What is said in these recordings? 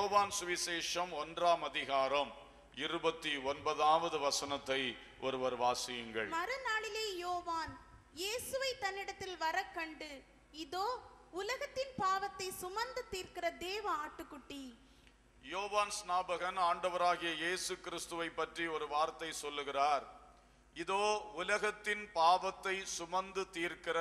யோவான் சுவிசேஷம் ஒன்றாம் அதிகாரம் இருபத்தி ஒன்பதாவது வசனத்தை ஒருவர் வாசியுங்கள் மறுநாளிலே யோவான் இயேசுவை தன்னிடத்தில் வர கண்டு இதோ உலகத்தின் பாவத்தை சுமந்து தீர்க்கிற தேவ ஆட்டுக்குட்டி யோவான் ஸ்நாபகன் ஆண்டவராகிய இயேசு கிறிஸ்துவை பற்றி ஒரு வார்த்தை சொல்லுகிறார் இதோ உலகத்தின் பாவத்தை சுமந்து தீர்க்கிற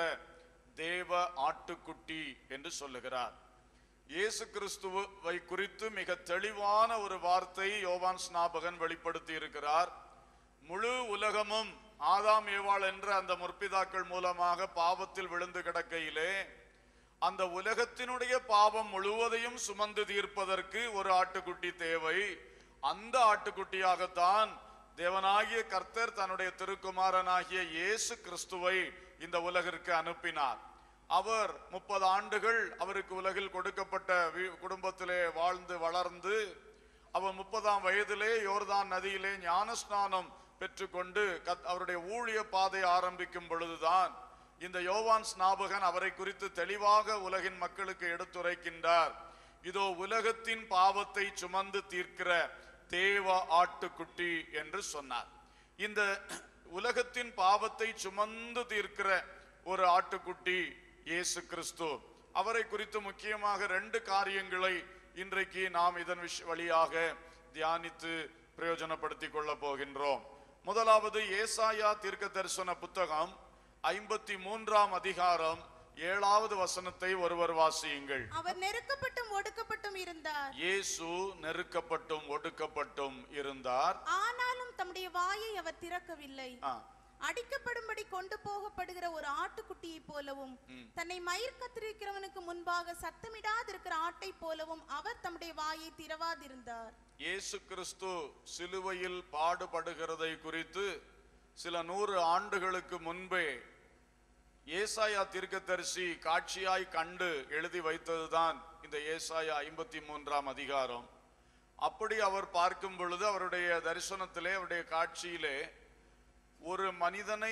தேவ ஆட்டுக்குட்டி என்று சொல்லுகிறார் இயேசு கிறிஸ்துவை குறித்து மிக தெளிவான ஒரு வார்த்தை யோவான் ஸ்நாபகன் வெளிப்படுத்தி இருக்கிறார் முழு உலகமும் ஆதாம் ஏவாள் என்ற அந்த முற்பிதாக்கள் மூலமாக பாவத்தில் விழுந்து கிடக்கையிலே அந்த உலகத்தினுடைய பாவம் முழுவதையும் சுமந்து தீர்ப்பதற்கு ஒரு ஆட்டுக்குட்டி தேவை அந்த ஆட்டுக்குட்டியாகத்தான் தேவனாகிய கர்த்தர் தன்னுடைய திருக்குமாரனாகிய இயேசு கிறிஸ்துவை இந்த உலகிற்கு அனுப்பினார் அவர் முப்பது ஆண்டுகள் அவருக்கு உலகில் கொடுக்கப்பட்ட வீ- குடும்பத்திலே வாழ்ந்து வளர்ந்து அவர் முப்பதாம் வயதிலே யோர்தான் நதியிலே ஞானஸ்நானம் பெற்றுக்கொண்டு கத்- அவருடைய ஊழிய பாதை ஆரம்பிக்கும் பொழுதுதான் இந்த யோவான் ஸ்நாபகன் அவரை குறித்து தெளிவாக உலகின் மக்களுக்கு எடுத்துரைக்கின்றார் இதோ உலகத்தின் பாவத்தை சுமந்து தீர்க்கிற தேவ ஆட்டுக்குட்டி என்று சொன்னார் இந்த உலகத்தின் பாவத்தை சுமந்து தீர்க்கிற ஒரு ஆட்டுக்குட்டி இயேசு கிறிஸ்து அவரை குறித்து முக்கியமாக ரெண்டு காரியங்களை இன்றைக்கு நாம் இதன் விஷ வழியாக தியானித்து பிரயோஜனப்படுத்திக் கொள்ள போகின்றோம் முதலாவது ஏசாயா தீர்க்க தரிசன புத்தகம் ஐம்பத்தி மூன்றாம் அதிகாரம் ஏழாவது வசனத்தை ஒருவர் வாசியுங்கள் அவர் நெருக்கப்பட்டும் ஒடுக்கப்பட்டும் இருந்தார் இயேசு நெருக்கப்பட்டும் ஒடுக்கப்பட்டும் இருந்தார் ஆனாலும் தம்முடைய வாயை அவர் திறக்கவில்லை ஆ, அடிக்கப்படும்படி கொண்டு போகப்படுகிற ஒரு ஆட்டுக்குட்டியை போலவும் தன்னை மயிர் கத்திரிக்கிறவனுக்கு முன்பாக சத்தமிடாதிருக்கிற ஆட்டை போலவும் அவர் தம்முடைய வாயை திறவாதிருந்தார் இயேசு கிறிஸ்து சிலுவையில் பாடுபடுகிறதை குறித்து சில நூறு ஆண்டுகளுக்கு முன்பே ஏசாயா தீர்க்கதரிசி காட்சியாய் கண்டு எழுதி வைத்ததுதான் இந்த ஏசாயா ஐம்பத்தி மூன்றாம் அதிகாரம் அப்படி அவர் பார்க்கும் பொழுது அவருடைய தரிசனத்திலே அவருடைய காட்சியிலே ஒரு மனிதனை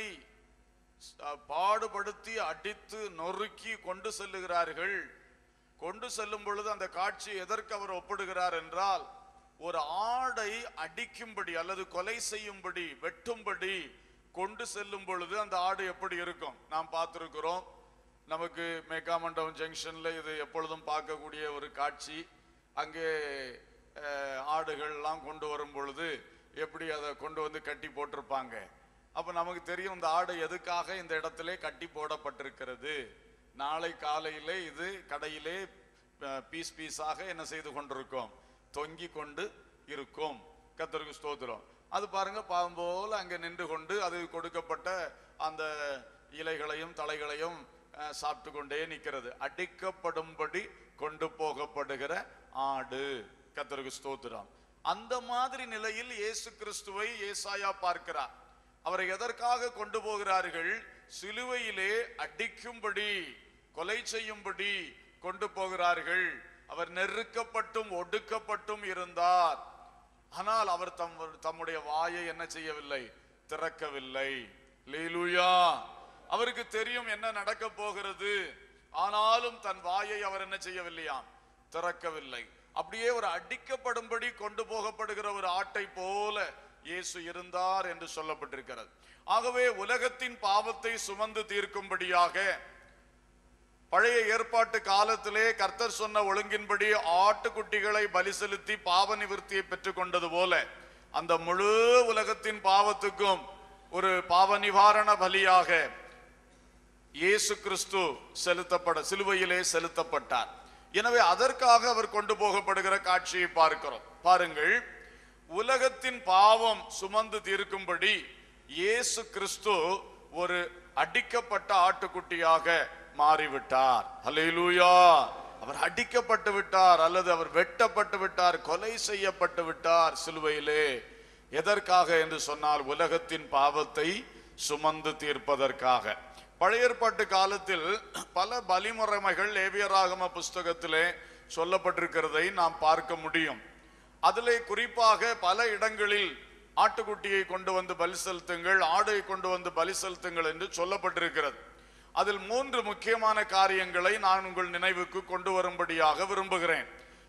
அஹ், பாடுபடுத்தி அடித்து நொறுக்கி கொண்டு செல்லுகிறார்கள் கொண்டு செல்லும் பொழுது அந்த காட்சி எதற்கு அவர் ஒப்பிடுகிறார் என்றால் ஒரு ஆடை அடிக்கும்படி அல்லது கொலை செய்யும்படி வெட்டும்படி கொண்டு செல்லும் பொழுது அந்த ஆடு எப்படி இருக்கும் நாம் பார்த்திருக்கிறோம் நமக்கு மேக்காமண்டபம் ஜங்ஷன்ல இது எப்பொழுதும் பார்க்கக்கூடிய ஒரு காட்சி அங்கே அஹ், ஆடுகள்லாம் கொண்டு வரும் பொழுது எப்படி அதை கொண்டு வந்து கட்டி போட்டிருப்பாங்க அப்ப நமக்கு தெரியும் இந்த ஆடு எதுக்காக இந்த இடத்திலே கட்டி போடப்பட்டிருக்கிறது நாளை காலையிலே இது கடையிலே அஹ், பீஸ் பீஸாக என்ன செய்து கொண்டிருக்கும் தொங்கி கொண்டு இருக்கும் கத்தருக்கு ஸ்தோத்திரம் அது பாருங்க பாவம் போல அங்க நின்று கொண்டு அது கொடுக்கப்பட்ட அந்த இலைகளையும் தலைகளையும் அஹ், சாப்பிட்டு கொண்டே நிற்கிறது அடிக்கப்படும்படி கொண்டு போகப்படுகிற ஆடு கத்தருக்கு ஸ்தோத்திரம் அந்த மாதிரி நிலையில் இயேசு கிறிஸ்துவை ஏசாயா பார்க்கிறார் அவரை எதற்காக கொண்டு போகிறார்கள் சிலுவையிலே அடிக்கும்படி கொலை செய்யும்படி கொண்டு போகிறார்கள் அவர் நெருக்கப்பட்டும் ஒடுக்கப்பட்டும் இருந்தார் ஆனால் அவர் தம் தம்முடைய வாயை என்ன செய்யவில்லை திறக்கவில்லை லீலுயா அவருக்கு தெரியும் என்ன நடக்க போகிறது ஆனாலும் தன் வாயை அவர் என்ன செய்யவில்லையாம் திறக்கவில்லை அப்படியே ஒரு அடிக்கப்படும்படி கொண்டு போகப்படுகிற ஒரு ஆட்டை போல இயேசு இருந்தார் என்று சொல்லப்பட்டிருக்கிறது ஆகவே உலகத்தின் பாவத்தை சுமந்து தீர்க்கும்படியாக பழைய ஏற்பாட்டு காலத்திலே கர்த்தர் சொன்ன ஒழுங்கின்படி ஆட்டுக்குட்டிகளை பலி செலுத்தி பாவ நிவர்த்தியை பெற்றுக் கொண்டது போல அந்த முழு உலகத்தின் பாவத்துக்கும் ஒரு பாவ நிவாரண பலியாக இயேசு கிறிஸ்து செலுத்தப்பட சிலுவையிலே செலுத்தப்பட்டார் எனவே அதற்காக அவர் கொண்டு போகப்படுகிற காட்சியை பார்க்கிறோம் பாருங்கள் உலகத்தின் பாவம் சுமந்து தீர்க்கும்படி இயேசு கிறிஸ்து ஒரு அடிக்கப்பட்ட ஆட்டுக்குட்டியாக மாறிவிட்டார் ஹalleluya அவர் அடிக்கப்பட்டு விட்டார் அல்லது அவர் வெட்டப்பட்டு விட்டார் கொலை செய்யப்பட்டு விட்டார் சிலுவையிலே எதற்காக என்று சொன்னால் உலகத்தின் பாவத்தை சுமந்து தீர்ப்பதற்காக பழைய ஏற்பாட்டு காலத்தில் பல பலிமுறைமைகள் லேவியராகம புஸ்தகத்திலே சொல்லப்பட்டிருக்கிறதை நாம் பார்க்க முடியும் அதிலே குறிப்பாக பல இடங்களில் ஆட்டுக்குட்டியை கொண்டு வந்து பலி செலுத்துங்கள் ஆடை கொண்டு வந்து பலி செலுத்துங்கள் என்று சொல்லப்பட்டிருக்கிறது அதில் மூன்று முக்கியமான காரியங்களை நான் உங்கள் நினைவுக்கு கொண்டு வரும்படியாக விரும்புகிறேன்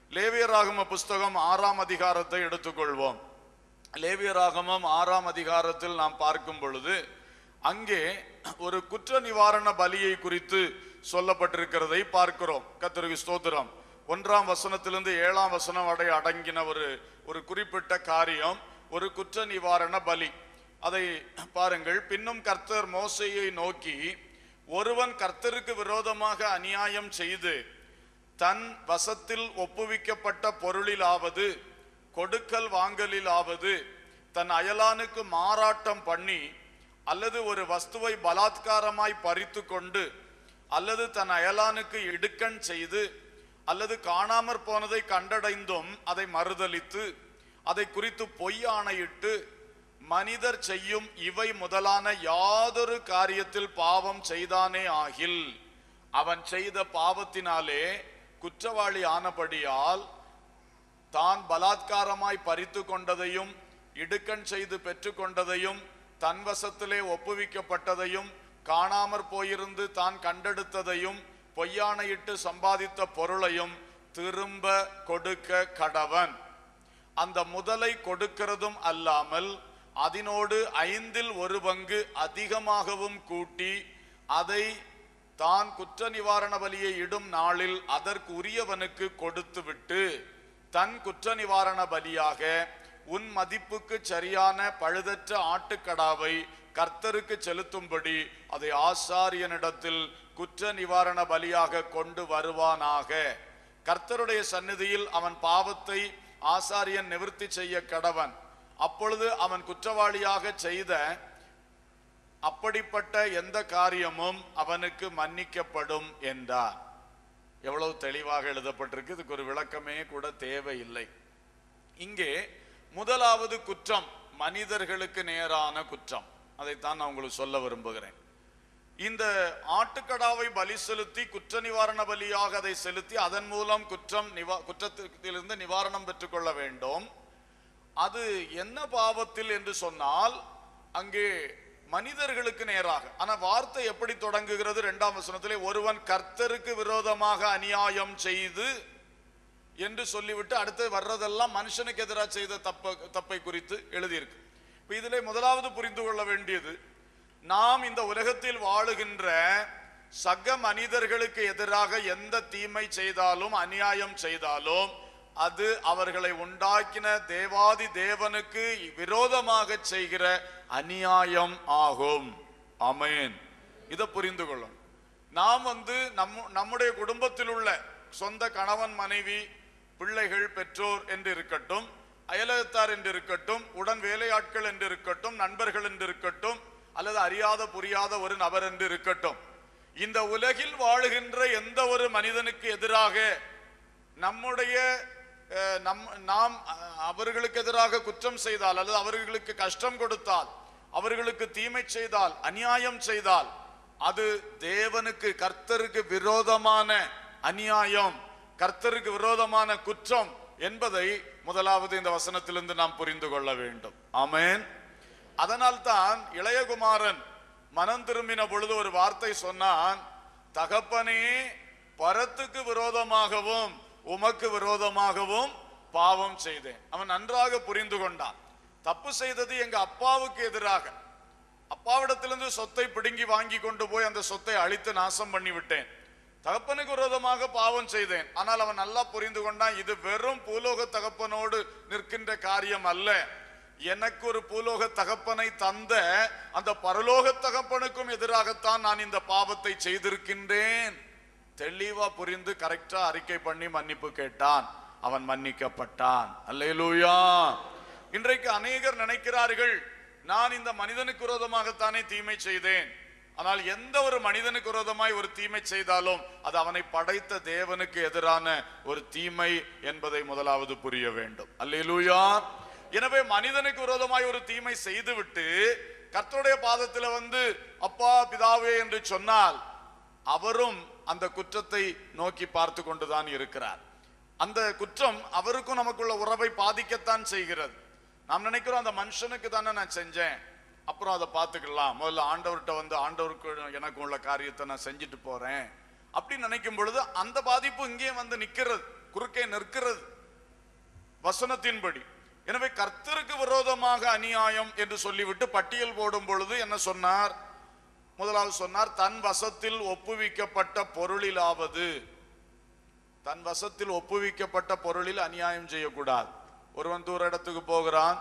லேவியராகம புஸ்தகம் ஆறாம் அதிகாரத்தை எடுத்துக்கொள்வோம் லேவியராகமம் ஆறாம் அதிகாரத்தில் நாம் பார்க்கும் பொழுது அங்கே ஒரு குற்ற நிவாரண பலியை குறித்து சொல்லப்பட்டிருக்கிறதை பார்க்கிறோம் கர்த்தருக்கு ஸ்தோத்திரம் ஒன்றாம் வசனத்திலிருந்து ஏழாம் வசனம் வரை அடங்கின ஒரு ஒரு குறிப்பிட்ட காரியம் ஒரு குற்ற நிவாரண பலி அதை பாருங்கள் பின்னும் கர்த்தர் மோசையை நோக்கி ஒருவன் கர்த்தருக்கு விரோதமாக அநியாயம் செய்து தன் வசத்தில் ஒப்புவிக்கப்பட்ட பொருளிலாவது கொடுக்கல் வாங்கலிலாவது தன் அயலானுக்கு மாறாட்டம் பண்ணி அல்லது ஒரு வஸ்துவை பலாத்காரமாய் பறித்து கொண்டு அல்லது தன் அயலானுக்கு இடுக்கண் செய்து அல்லது காணாமற் போனதை கண்டடைந்தும் அதை மறுதலித்து அதை குறித்து பொய் ஆணையிட்டு மனிதர் செய்யும் இவை முதலான யாதொரு காரியத்தில் பாவம் செய்தானே ஆகில் அவன் செய்த பாவத்தினாலே குற்றவாளி ஆனபடியால் தான் பலாத்காரமாய் பறித்து கொண்டதையும் இடுக்கண் செய்து பெற்றுக்கொண்டதையும் தன் வசத்திலே ஒப்புவிக்கப்பட்டதையும் காணாமற் போயிருந்து தான் கண்டெடுத்ததையும் பொய்யானையிட்டு சம்பாதித்த பொருளையும் திரும்ப கொடுக்க கடவன் அந்த முதலை கொடுக்கிறதும் அல்லாமல் அதனோடு ஐந்தில் ஒரு பங்கு அதிகமாகவும் கூட்டி அதை தான் குற்ற நிவாரண பலியை இடும் நாளில் அதற்கு உரியவனுக்கு கொடுத்துவிட்டு தன் குற்ற நிவாரண பலியாக உன் மதிப்புக்கு சரியான பழுதற்ற ஆட்டுக்கடாவை கர்த்தருக்கு செலுத்தும்படி அதை ஆசாரியனிடத்தில் குற்ற நிவாரண பலியாக கொண்டு வருவானாக கர்த்தருடைய சந்நிதியில் அவன் பாவத்தை ஆசாரியன் நிவர்த்தி செய்ய கடவன் அப்பொழுது அவன் குற்றவாளியாக செய்த அப்படிப்பட்ட எந்த காரியமும் அவனுக்கு மன்னிக்கப்படும் என்றார் எவ்வளவு தெளிவாக எழுதப்பட்டிருக்கு இதுக்கு ஒரு விளக்கமே கூட தேவையில்லை இங்கே முதலாவது குற்றம் மனிதர்களுக்கு நேரான குற்றம் அதைத்தான் நான் உங்களுக்கு சொல்ல விரும்புகிறேன் இந்த ஆட்டுக்கடாவை பலி செலுத்தி குற்ற நிவாரண பலியாக அதை செலுத்தி அதன் மூலம் குற்றம் நிவா குற்றத்திலிருந்து நிவாரணம் பெற்றுக்கொள்ள வேண்டும் அது என்ன பாவத்தில் என்று சொன்னால் அங்கே மனிதர்களுக்கு நேராக ஆனா வார்த்தை எப்படி தொடங்குகிறது இரண்டாம் வசனத்திலே ஒருவன் கர்த்தருக்கு விரோதமாக அநியாயம் செய்து என்று சொல்லிவிட்டு அடுத்து வர்றதெல்லாம் மனுஷனுக்கு எதிராக செய்த தப்ப தப்பை குறித்து எழுதியிருக்கு இப்ப இதிலே முதலாவது புரிந்து கொள்ள வேண்டியது நாம் இந்த உலகத்தில் வாழுகின்ற சக மனிதர்களுக்கு எதிராக எந்த தீமை செய்தாலும் அநியாயம் செய்தாலும் அது அவர்களை உண்டாக்கின தேவாதி தேவனுக்கு விரோதமாக செய்கிற அநியாயம் ஆகும் அமேன் இதை புரிந்து கொள்ளும் நாம் வந்து நம் நம்முடைய குடும்பத்தில் உள்ள சொந்த கணவன் மனைவி பிள்ளைகள் பெற்றோர் என்று இருக்கட்டும் அயலகத்தார் என்று இருக்கட்டும் உடன் வேலையாட்கள் என்று இருக்கட்டும் நண்பர்கள் என்று இருக்கட்டும் அல்லது அறியாத புரியாத ஒரு நபர் என்று இருக்கட்டும் இந்த உலகில் வாழுகின்ற எந்த ஒரு மனிதனுக்கு எதிராக நம்முடைய அஹ், நம் நாம் அஹ், அவர்களுக்கு எதிராக குற்றம் செய்தால் அல்லது அவர்களுக்கு கஷ்டம் கொடுத்தால் அவர்களுக்கு தீமை செய்தால் அநியாயம் செய்தால் அது தேவனுக்கு கர்த்தருக்கு விரோதமான அநியாயம் கர்த்தருக்கு விரோதமான குற்றம் என்பதை முதலாவது இந்த வசனத்திலிருந்து நாம் புரிந்து கொள்ள வேண்டும் ஆமென் அதனால்தான் இளையகுமாரன் மனம் திரும்பின பொழுது ஒரு வார்த்தை சொன்னான் தகப்பனே பரத்துக்கு விரோதமாகவும் உமக்கு விரோதமாகவும் பாவம் செய்தேன் அவன் நன்றாக புரிந்து கொண்டான் தப்பு செய்தது எங்க அப்பாவுக்கு எதிராக அப்பாவிடத்திலிருந்து சொத்தை பிடுங்கி வாங்கி கொண்டு போய் அந்த சொத்தை அழித்து நாசம் பண்ணி விட்டேன் தகப்பனுக்கு விரோதமாக பாவம் செய்தேன் ஆனால் அவன் நல்லா புரிந்து கொண்டான் இது வெறும் பூலோக தகப்பனோடு நிற்கின்ற காரியம் அல்ல எனக்கு ஒரு பூலோக தகப்பனை தந்த அந்த பரலோக தகப்பனுக்கும் எதிராகத்தான் நான் இந்த பாவத்தை செய்திருக்கின்றேன் தெளிவா புரிந்து கரெக்டா அறிக்கை பண்ணி மன்னிப்பு கேட்டான் அவன் மன்னிக்கப்பட்டான் அல்லேலூயா இன்றைக்கு அநேகர் நினைக்கிறார்கள் நான் இந்த மனிதனுக்கு விரோதமாகத்தானே தீமை செய்தேன் ஆனால் எந்த ஒரு மனிதனுக்கு விரோதமாய் ஒரு தீமை செய்தாலும் அது அவனை படைத்த தேவனுக்கு எதிரான ஒரு தீமை என்பதை முதலாவது புரிய வேண்டும் அல்லேலூயா எனவே மனிதனுக்கு விரோதமாய் ஒரு தீமை செய்துவிட்டு கர்த்தருடைய பாதத்தில் வந்து அப்பா பிதாவே என்று சொன்னால் அவரும் அந்த குற்றத்தை நோக்கி பார்த்து கொண்டுதான் இருக்கிறார் அந்த குற்றம் அவருக்கும் நமக்குள்ள உறவை பாதிக்கத்தான் செய்கிறது நாம் நினைக்கிறோம் அந்த மனுஷனுக்கு தானே நான் செஞ்சேன் அப்புறம் அதை பார்த்துக்கலாம் முதல்ல ஆண்டவர்கிட்ட வந்து ஆண்டவருக்கு எனக்கு உள்ள காரியத்தை நான் செஞ்சுட்டு போறேன் அப்படி நினைக்கும் பொழுது அந்த பாதிப்பு இங்கேயே வந்து நிக்கிறது குறுக்கே நிற்கிறது வசனத்தின்படி எனவே கர்த்தருக்கு விரோதமாக அநியாயம் என்று சொல்லிவிட்டு பட்டியல் போடும் பொழுது என்ன சொன்னார் முதலாவது சொன்னார் தன் வசத்தில் ஒப்புவிக்கப்பட்ட பொருளிலாவது தன் வசத்தில் ஒப்புவிக்கப்பட்ட பொருளில் அநியாயம் செய்யக்கூடாது ஒருவன் தூர இடத்துக்கு போகிறான்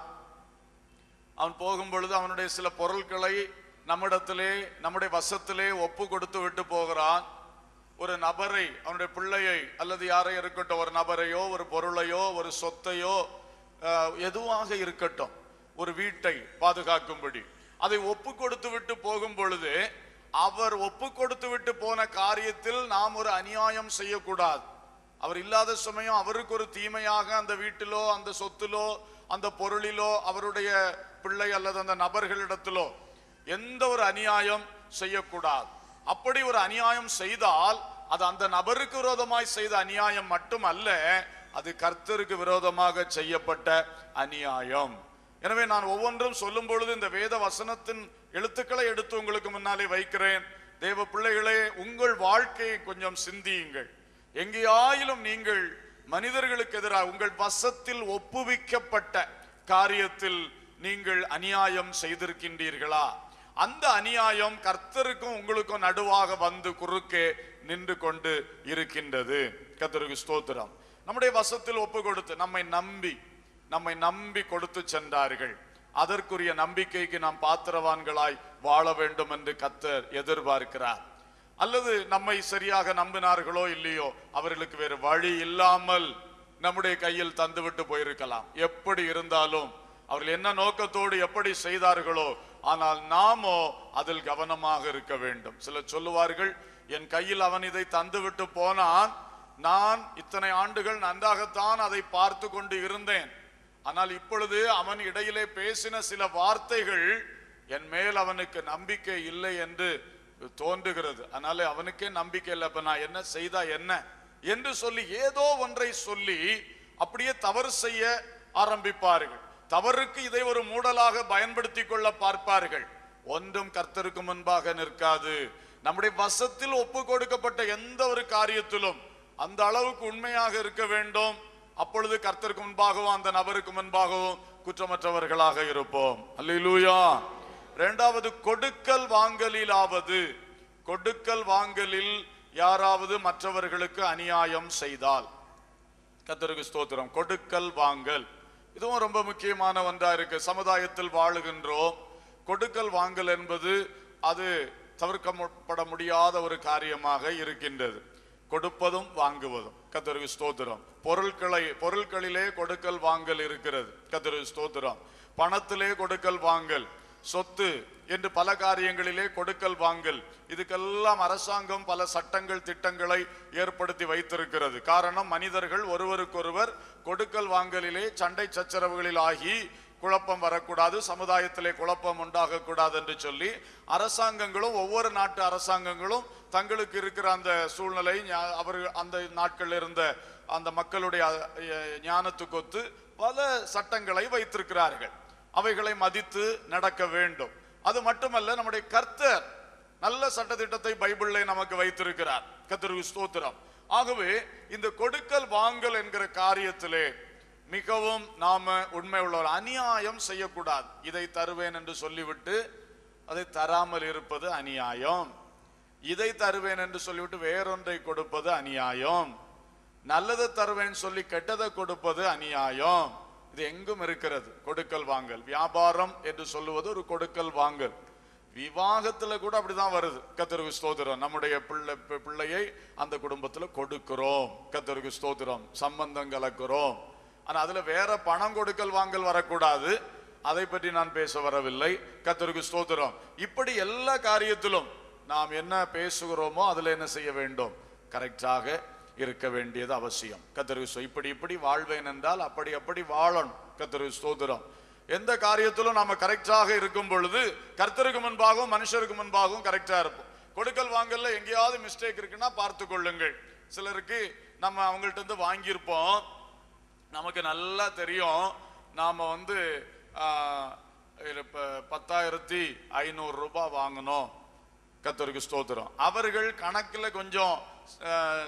அவன் போகும் பொழுது அவனுடைய சில பொருட்களை நம்மிடத்திலே நம்முடைய வசத்திலே ஒப்பு கொடுத்து விட்டு போகிறான் ஒரு நபரை அவனுடைய பிள்ளையை அல்லது யாரை இருக்கட்டும் ஒரு நபரையோ ஒரு பொருளையோ ஒரு சொத்தையோ அஹ், எதுவாக இருக்கட்டும் ஒரு வீட்டை பாதுகாக்கும்படி அதை ஒப்பு கொடுத்து விட்டு போகும் பொழுது அவர் ஒப்பு கொடுத்து விட்டு போன காரியத்தில் நாம் ஒரு அநியாயம் செய்யக்கூடாது அவர் இல்லாத சமயம் அவருக்கு ஒரு தீமையாக அந்த வீட்டிலோ அந்த சொத்திலோ அந்த பொருளிலோ அவருடைய பிள்ளை அல்லது அந்த நபர்களிடத்திலோ எந்த ஒரு அநியாயம் செய்யக்கூடாது அப்படி ஒரு அநியாயம் செய்தால் அது அந்த நபருக்கு விரோதமாய் செய்த அநியாயம் மட்டுமல்ல அது கர்த்தருக்கு விரோதமாக செய்யப்பட்ட அநியாயம் எனவே நான் ஒவ்வொன்றும் சொல்லும் பொழுது இந்த வேத வசனத்தின் எழுத்துக்களை எடுத்து உங்களுக்கு முன்னாலே வைக்கிறேன் தேவ பிள்ளைகளே உங்கள் வாழ்க்கையை கொஞ்சம் சிந்தியுங்கள் எங்கேயாயிலும் நீங்கள் மனிதர்களுக்கு எதிராக உங்கள் வசத்தில் ஒப்புவிக்கப்பட்ட காரியத்தில் நீங்கள் அநியாயம் செய்திருக்கின்றீர்களா அந்த அநியாயம் கர்த்தருக்கும் உங்களுக்கும் நடுவாக வந்து குறுக்கே நின்று கொண்டு இருக்கின்றது கர்த்தருக்கு ஸ்தோத்திரம் நம்முடைய வசத்தில் ஒப்பு கொடுத்து நம்மை நம்பி நம்மை நம்பி கொடுத்து சென்றார்கள் அதற்குரிய நம்பிக்கைக்கு நாம் பாத்திரவான்களாய் வாழ வேண்டும் என்று கத்தர் எதிர்பார்க்கிறார் அல்லது நம்மை சரியாக நம்பினார்களோ இல்லையோ அவர்களுக்கு வேறு வழி இல்லாமல் நம்முடைய கையில் தந்துவிட்டு போயிருக்கலாம் எப்படி இருந்தாலும் அவர்கள் என்ன நோக்கத்தோடு எப்படி செய்தார்களோ ஆனால் நாமோ அதில் கவனமாக இருக்க வேண்டும் சிலர் சொல்லுவார்கள் என் கையில் அவன் இதை தந்துவிட்டு போனான் நான் இத்தனை ஆண்டுகள் நன்றாகத்தான் அதை பார்த்து கொண்டு இருந்தேன் ஆனால் இப்பொழுது அவன் இடையிலே பேசின சில வார்த்தைகள் என் மேல் அவனுக்கு நம்பிக்கை இல்லை என்று தோன்றுகிறது அதனால அவனுக்கே நம்பிக்கை இல்லை அப்ப நான் என்ன செய்தா என்ன என்று சொல்லி ஏதோ ஒன்றை சொல்லி அப்படியே தவறு செய்ய ஆரம்பிப்பார்கள் தவறுக்கு இதை ஒரு மூடலாக பயன்படுத்தி கொள்ள பார்ப்பார்கள் ஒன்றும் கர்த்தருக்கு முன்பாக நிற்காது நம்முடைய வசத்தில் ஒப்பு கொடுக்கப்பட்ட எந்த ஒரு காரியத்திலும் அந்த அளவுக்கு உண்மையாக இருக்க வேண்டும் அப்பொழுது கர்த்தருக்கு முன்பாகவும் அந்த நபருக்கு முன்பாகவும் குற்றமற்றவர்களாக இருப்போம் அல்லேலூயா இரண்டாவது கொடுக்கல் வாங்கலிலாவது கொடுக்கல் வாங்கலில் யாராவது மற்றவர்களுக்கு அநியாயம் செய்தால் கர்த்தருக்கு ஸ்தோத்திரம் கொடுக்கல் வாங்கல் இதுவும் ரொம்ப முக்கியமான ஒன்றா இருக்கு சமுதாயத்தில் வாழுகின்றோம் கொடுக்கல் வாங்கல் என்பது அது தவிர்க்கப்பட முடியாத ஒரு காரியமாக இருக்கின்றது கொடுப்பதும் வாங்குவதும் கத்தருக்கு ஸ்தோத்திரம் பொருட்களை பொருட்களிலே கொடுக்கல் வாங்கல் இருக்கிறது கத்தருக்கு ஸ்தோத்திரம் பணத்திலே கொடுக்கல் வாங்கல் சொத்து என்று பல காரியங்களிலே கொடுக்கல் வாங்கல் இதுக்கெல்லாம் அரசாங்கம் பல சட்டங்கள் திட்டங்களை ஏற்படுத்தி வைத்திருக்கிறது காரணம் மனிதர்கள் ஒருவருக்கொருவர் கொடுக்கல் வாங்கலிலே சண்டை சச்சரவுகளில் ஆகி குழப்பம் வரக்கூடாது சமுதாயத்திலே குழப்பம் உண்டாகக்கூடாது என்று சொல்லி அரசாங்கங்களும் ஒவ்வொரு நாட்டு அரசாங்கங்களும் தங்களுக்கு இருக்கிற அந்த சூழ்நிலை ஞா- அவர்கள் அந்த நாட்களில் இருந்த அந்த மக்களுடைய அஹ், ஞானத்துக்கொத்து பல சட்டங்களை வைத்திருக்கிறார்கள் அவைகளை மதித்து நடக்க வேண்டும் அது மட்டுமல்ல நம்முடைய கர்த்தர் நல்ல சட்டதிட்டத்தை பைபிளிலே நமக்கு வைத்திருக்கிறார் கர்த்தருக்கு ஸ்தோத்திரம் ஆகவே இந்த கொடுக்கல் வாங்கல் என்கிற காரியத்திலே மிகவும் நாம உண்மை உள்ளவர் அநியாயம் செய்யக்கூடாது இதை தருவேன் என்று சொல்லிவிட்டு அதை தராமல் இருப்பது அநியாயம் இதை தருவேன் என்று சொல்லிவிட்டு வேறொன்றை கொடுப்பது அநியாயம் நல்லதை தருவேன் சொல்லி கெட்டதை கொடுப்பது அநியாயம் இது எங்கும் இருக்கிறது கொடுக்கல் வாங்கல் வியாபாரம் என்று சொல்லுவது ஒரு கொடுக்கல் வாங்கல் விவாகத்துல கூட அப்படிதான் வருது கத்தருக்கு ஸ்தோத்திரம் நம்முடைய பிள்ளை பி- பிள்ளையை அந்த குடும்பத்துல கொடுக்கிறோம் கத்தருக்கு ஸ்தோத்திரம் சம்பந்தம் கலக்கிறோம் ஆனா அதுல வேற பணம் கொடுக்கல் வாங்கல் வரக்கூடாது அதை பற்றி நான் பேச வரவில்லை கத்தருக்கு ஸ்தோத்திரம் இப்படி எல்லா காரியத்திலும் நாம் என்ன பேசுகிறோமோ அதுல என்ன செய்ய வேண்டும் கரெக்டாக இருக்க வேண்டியது அவசியம் கத்தருக்கு ஸ்தோ- இப்படி இப்படி வாழ்வேன் என்றால் அப்படி அப்படி வாழணும் கத்தருக்கு ஸ்தோத்திரம் எந்த காரியத்திலும் நாம கரெக்டாக இருக்கும் பொழுது கர்த்தருக்கு முன்பாகவும் மனுஷருக்கு முன்பாகவும் கரெக்டா இருப்போம் கொடுக்கல் வாங்கல்ல எங்கேயாவது மிஸ்டேக் இருக்குன்னா பார்த்து கொள்ளுங்கள் சிலருக்கு நம்ம அவங்கள்ட்ட இருந்து வாங்கியிருப்போம் நமக்கு நல்லா தெரியும் நாம வந்து ஆஹ், இப்ப பத்தாயிரத்தி ஐநூறு ரூபாய் வாங்கினோம் கத்தருக்கு ஸ்தோத்திரம் அவர்கள் கணக்குல கொஞ்சம் ஆஹ்,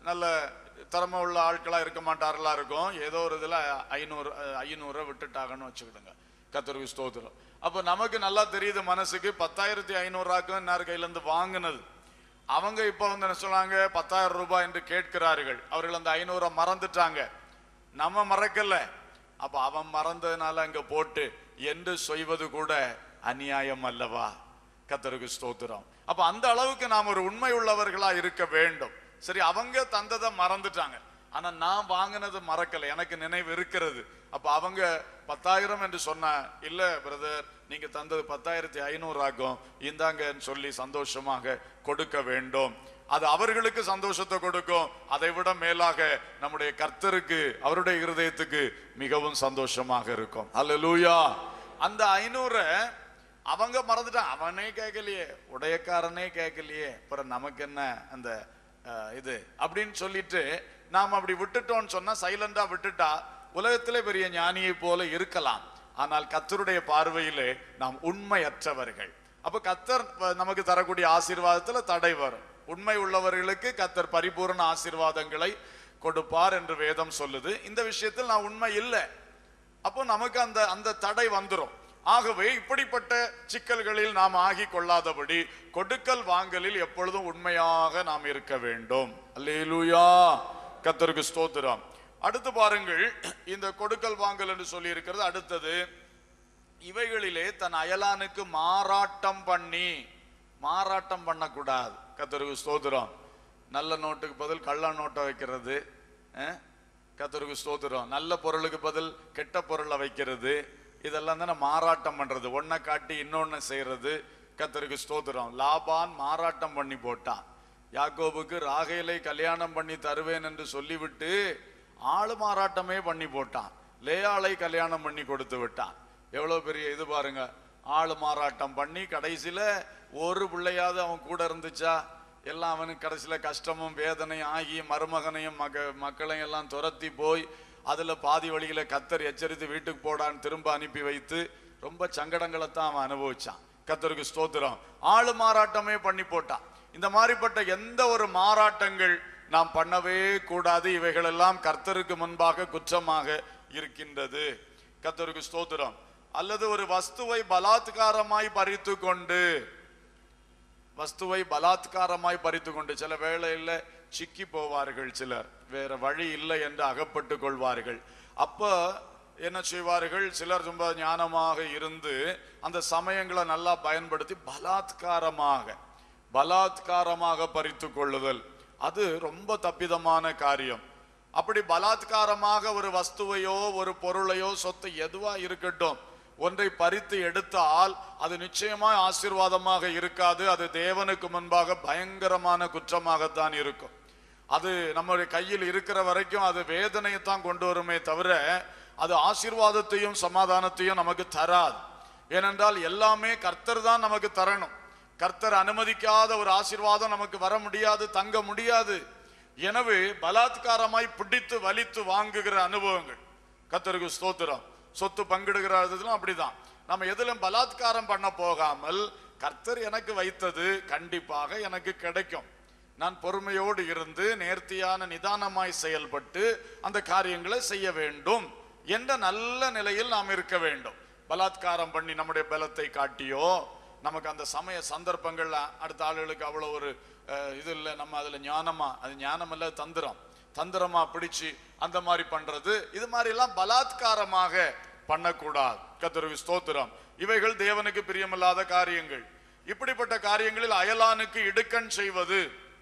நல்ல திறமை உள்ள ஆட்களா இருக்க மாட்டார்களா இருக்கும் ஏதோ ஒரு இதுல ஐநூறு ஐநூறு விட்டுட்டாங்கன்னு வச்சுக்கிடுங்க கத்தருக்கு ஸ்தோத்திரம் அப்போ நமக்கு நல்லா தெரியுது மனசுக்கு பத்தாயிரத்தி ஐநூறுராக்கும் இன்னார் கையில இருந்து வாங்கினது அவங்க இப்ப வந்து என்ன சொன்னாங்க பத்தாயிரம் ரூபாய் என்று கேட்கிறார்கள் அவர்கள் அந்த ஐநூறை மறந்துட்டாங்க நம்ம மறக்கல அப்ப அவன் மறந்ததுனால அங்க போட்டு என்று செய்வது கூட அநியாயம் அல்லவா கத்தருக்கு ஸ்தோத்திரம் அப்ப அந்த அளவுக்கு நாம் ஒரு உண்மை உள்ளவர்களா இருக்க வேண்டும் சரி அவங்க தந்ததை மறந்துட்டாங்க ஆனா நான் வாங்கினது மறக்கல எனக்கு நினைவு இருக்கிறது அப்ப அவங்க பத்தாயிரம் என்று சொன்ன இல்ல பிரதர் நீங்க தந்தது பத்தாயிரத்தி ஐநூறு ஆகும் இந்தாங்கன்னு சொல்லி சந்தோஷமாக கொடுக்க வேண்டும் அது அவர்களுக்கு சந்தோஷத்தை கொடுக்கும் அதை விட மேலாக நம்முடைய கர்த்தருக்கு அவருடைய இருதயத்துக்கு மிகவும் சந்தோஷமாக இருக்கும் அல்லேலூயா அந்த ஐநூறை அவங்க மறந்துட்டான் அவனே கேட்கலையே உடையக்காரனே கேட்கலையே அப்புறம் நமக்கு என்ன அந்த அஹ், இது அப்படின்னு சொல்லிட்டு நாம் அப்படி விட்டுட்டோம்னு சொன்னா சைலண்டா விட்டுட்டா உலகத்திலே பெரிய ஞானியை போல இருக்கலாம் ஆனால் கத்தருடைய பார்வையிலே நாம் உண்மையற்றவர்கள் அப்ப கத்தர் வ- நமக்கு தரக்கூடிய ஆசீர்வாதத்துல தடை வரும் உண்மை உள்ளவர்களுக்கு கத்தர் பரிபூரண ஆசீர்வாதங்களை கொடுப்பார் என்று வேதம் சொல்லுது இந்த விஷயத்தில் நான் உண்மை இல்லை அப்போ நமக்கு அந்த அந்த தடை வந்துரும் ஆகவே இப்படிப்பட்ட சிக்கல்களில் நாம் ஆகி கொள்ளாதபடி கொடுக்கல் வாங்கலில் எப்பொழுதும் உண்மையாக நாம் இருக்க வேண்டும் அல்லேலூயா கத்தருக்கு ஸ்தோத்திரம் அடுத்து பாருங்கள் இந்த கொடுக்கல் வாங்கல் என்று சொல்லி இருக்கிறது அடுத்தது இவைகளிலே தன் அயலானுக்கு மாறாட்டம் பண்ணி மாறாட்டம் பண்ணக்கூடாது கத்தருக்கு ஸ்தோத்திரம் நல்ல நோட்டுக்கு பதில் கள்ள நோட்டை வைக்கிறது அஹ்? கத்தருக்கு ஸ்தோத்திரம் நல்ல பொருளுக்கு பதில் கெட்ட பொருளை வைக்கிறது இதெல்லாம் தானே மாறாட்டம் பண்றது ஒன்றை காட்டி இன்னொன்னு செய்யறது கத்தருக்கு ஸ்தோத்திரம் லாபான் மாறாட்டம் பண்ணி போட்டான் யாக்கோபுக்கு ராகேலை கல்யாணம் பண்ணி தருவேன் என்று சொல்லிவிட்டு ஆளு மாறாட்டமே பண்ணி போட்டான் லேயாளை கல்யாணம் பண்ணி கொடுத்து விட்டான் எவ்வளவு பெரிய இது பாருங்க ஆளு மாறாட்டம் பண்ணி கடைசியில ஒரு பிள்ளையாவது அவன் கூட இருந்துச்சா எல்லாம் அவனுக்கு கடைசியில கஷ்டமும் வேதனையும் ஆகி மருமகனையும் மக மக்களையும் எல்லாம் துரத்தி போய் அதுல பாதி வழியில கத்தர் எச்சரித்து வீட்டுக்கு போடான்னு திரும்ப அனுப்பி வைத்து ரொம்ப சங்கடங்களை தான் அவன் அனுபவிச்சான் கத்தருக்கு ஸ்தோத்திரம் ஆளு மாறாட்டமே பண்ணி போட்டான் இந்த மாதிரிப்பட்ட எந்த ஒரு மாறாட்டங்கள் நாம் பண்ணவே கூடாது இவைகள் எல்லாம் கர்த்தருக்கு முன்பாக குற்றமாக இருக்கின்றது கர்த்தருக்கு ஸ்தோத்திரம் அல்லது ஒரு வஸ்துவை பலாத்காரமாய் பறித்து கொண்டு வஸ்துவை பலாத்காரமாய் பறித்து கொண்டு சில வேளையில சிக்கி போவார்கள் சிலர் வேற வழி இல்லை என்று அகப்பட்டு கொள்வார்கள் அப்ப என்ன செய்வார்கள் சிலர் ரொம்ப ஞானமாக இருந்து அந்த சமயங்களை நல்லா பயன்படுத்தி பலாத்காரமாக பலாத்காரமாக பறித்து கொள்ளுதல் அது ரொம்ப தப்பிதமான காரியம் அப்படி பலாத்காரமாக ஒரு வஸ்துவையோ ஒரு பொருளையோ சொத்து எதுவா இருக்கட்டும் ஒன்றை பறித்து எடுத்தால் அது நிச்சயமாய் ஆசீர்வாதமாக இருக்காது அது தேவனுக்கு முன்பாக பயங்கரமான குற்றமாகத்தான் இருக்கும் அது நம்முடைய கையில் இருக்கிற வரைக்கும் அது வேதனையைத்தான் கொண்டு வருமே தவிர அது ஆசீர்வாதத்தையும் சமாதானத்தையும் நமக்கு தராது ஏனென்றால் எல்லாமே கர்த்தர் தான் நமக்கு தரணும் கர்த்தர் அனுமதிக்காத ஒரு ஆசீர்வாதம் நமக்கு வர முடியாது தங்க முடியாது எனவே பலாத்காரமாய் பிடித்து வலித்து வாங்குகிற அனுபவங்கள் கர்த்தருக்கு ஸ்தோத்திரம் சொத்து பங்கிடுகிற இதுலாம் அப்படிதான் நம்ம எதிலும் பலாத்காரம் பண்ண போகாமல் கர்த்தர் எனக்கு வைத்தது கண்டிப்பாக எனக்கு கிடைக்கும் நான் பொறுமையோடு இருந்து நேர்த்தியான நிதானமாய் செயல்பட்டு அந்த காரியங்களை செய்ய வேண்டும் என்ற நல்ல நிலையில் நாம் இருக்க வேண்டும் பலாத்காரம் பண்ணி நம்முடைய பலத்தை காட்டியோ நமக்கு அந்த சமய சந்தர்ப்பங்கள்ல அடுத்த ஆளுகளுக்கு அவ்வளோ ஒரு அஹ், இது இல்லை நம்ம அதுல ஞானமா அது ஞானம் இல்ல தந்திரம் தந்திரமா பிடிச்சு அந்த மாதிரி பண்றது இது மாதிரி எல்லாம் பலாத்காரமாக பண்ணக்கூடாது கத்தருக்கு ஸ்தோத்திரம் இவைகள் தேவனுக்கு பிரியமில்லாத காரியங்கள் இப்படிப்பட்ட காரியங்களில் அயலானுக்கு இடுக்கண் செய்வது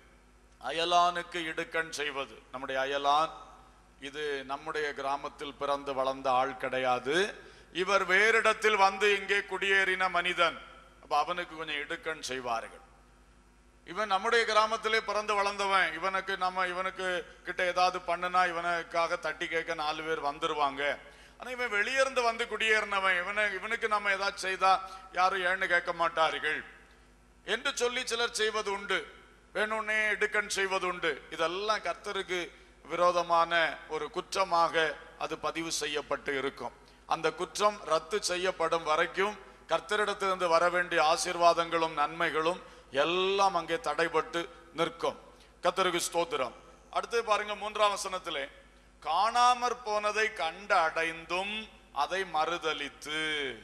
அயலானுக்கு இடுக்கண் செய்வது நம்முடைய அயலான் இது நம்முடைய கிராமத்தில் பிறந்து வளர்ந்த ஆள் கிடையாது இவர் வேறிடத்தில் வந்து இங்கே குடியேறின மனிதன் அப்ப அவனுக்கு கொஞ்சம் இடுக்கண் செய்வார்கள் இவன் நம்முடைய கிராமத்திலே பிறந்து வளர்ந்தவன் இவனுக்கு நம்ம இவனுக்கு கிட்ட ஏதாவது பண்ணுனா இவனுக்காக தட்டி கேட்க நாலு பேர் வந்துருவாங்க ஆனா இவன் வெளியிருந்து வந்து குடியேறினவன் இவனை இவனுக்கு நம்ம ஏதாச்சும் செய்தா யாரும் ஏன்னு கேட்க மாட்டார்கள் என்று சொல்லி சிலர் செய்வது உண்டு வேணும்னே இடுக்கண் செய்வது உண்டு இதெல்லாம் கர்த்தருக்கு விரோதமான ஒரு குற்றமாக அது பதிவு செய்யப்பட்டு இருக்கும் அந்த குற்றம் ரத்து செய்யப்படும் வரைக்கும் கர்த்தரிடத்திலிருந்து வர வேண்டிய ஆசீர்வாதங்களும் நன்மைகளும் எல்லாம் அங்கே தடைபட்டு நிற்கும் கர்த்தருக்கு ஸ்தோத்திரம் அடுத்து பாருங்க மூன்றாம் வசனத்திலே காணாமற் போனதை கண்டு அடைந்தும் அதை மறுதலித்து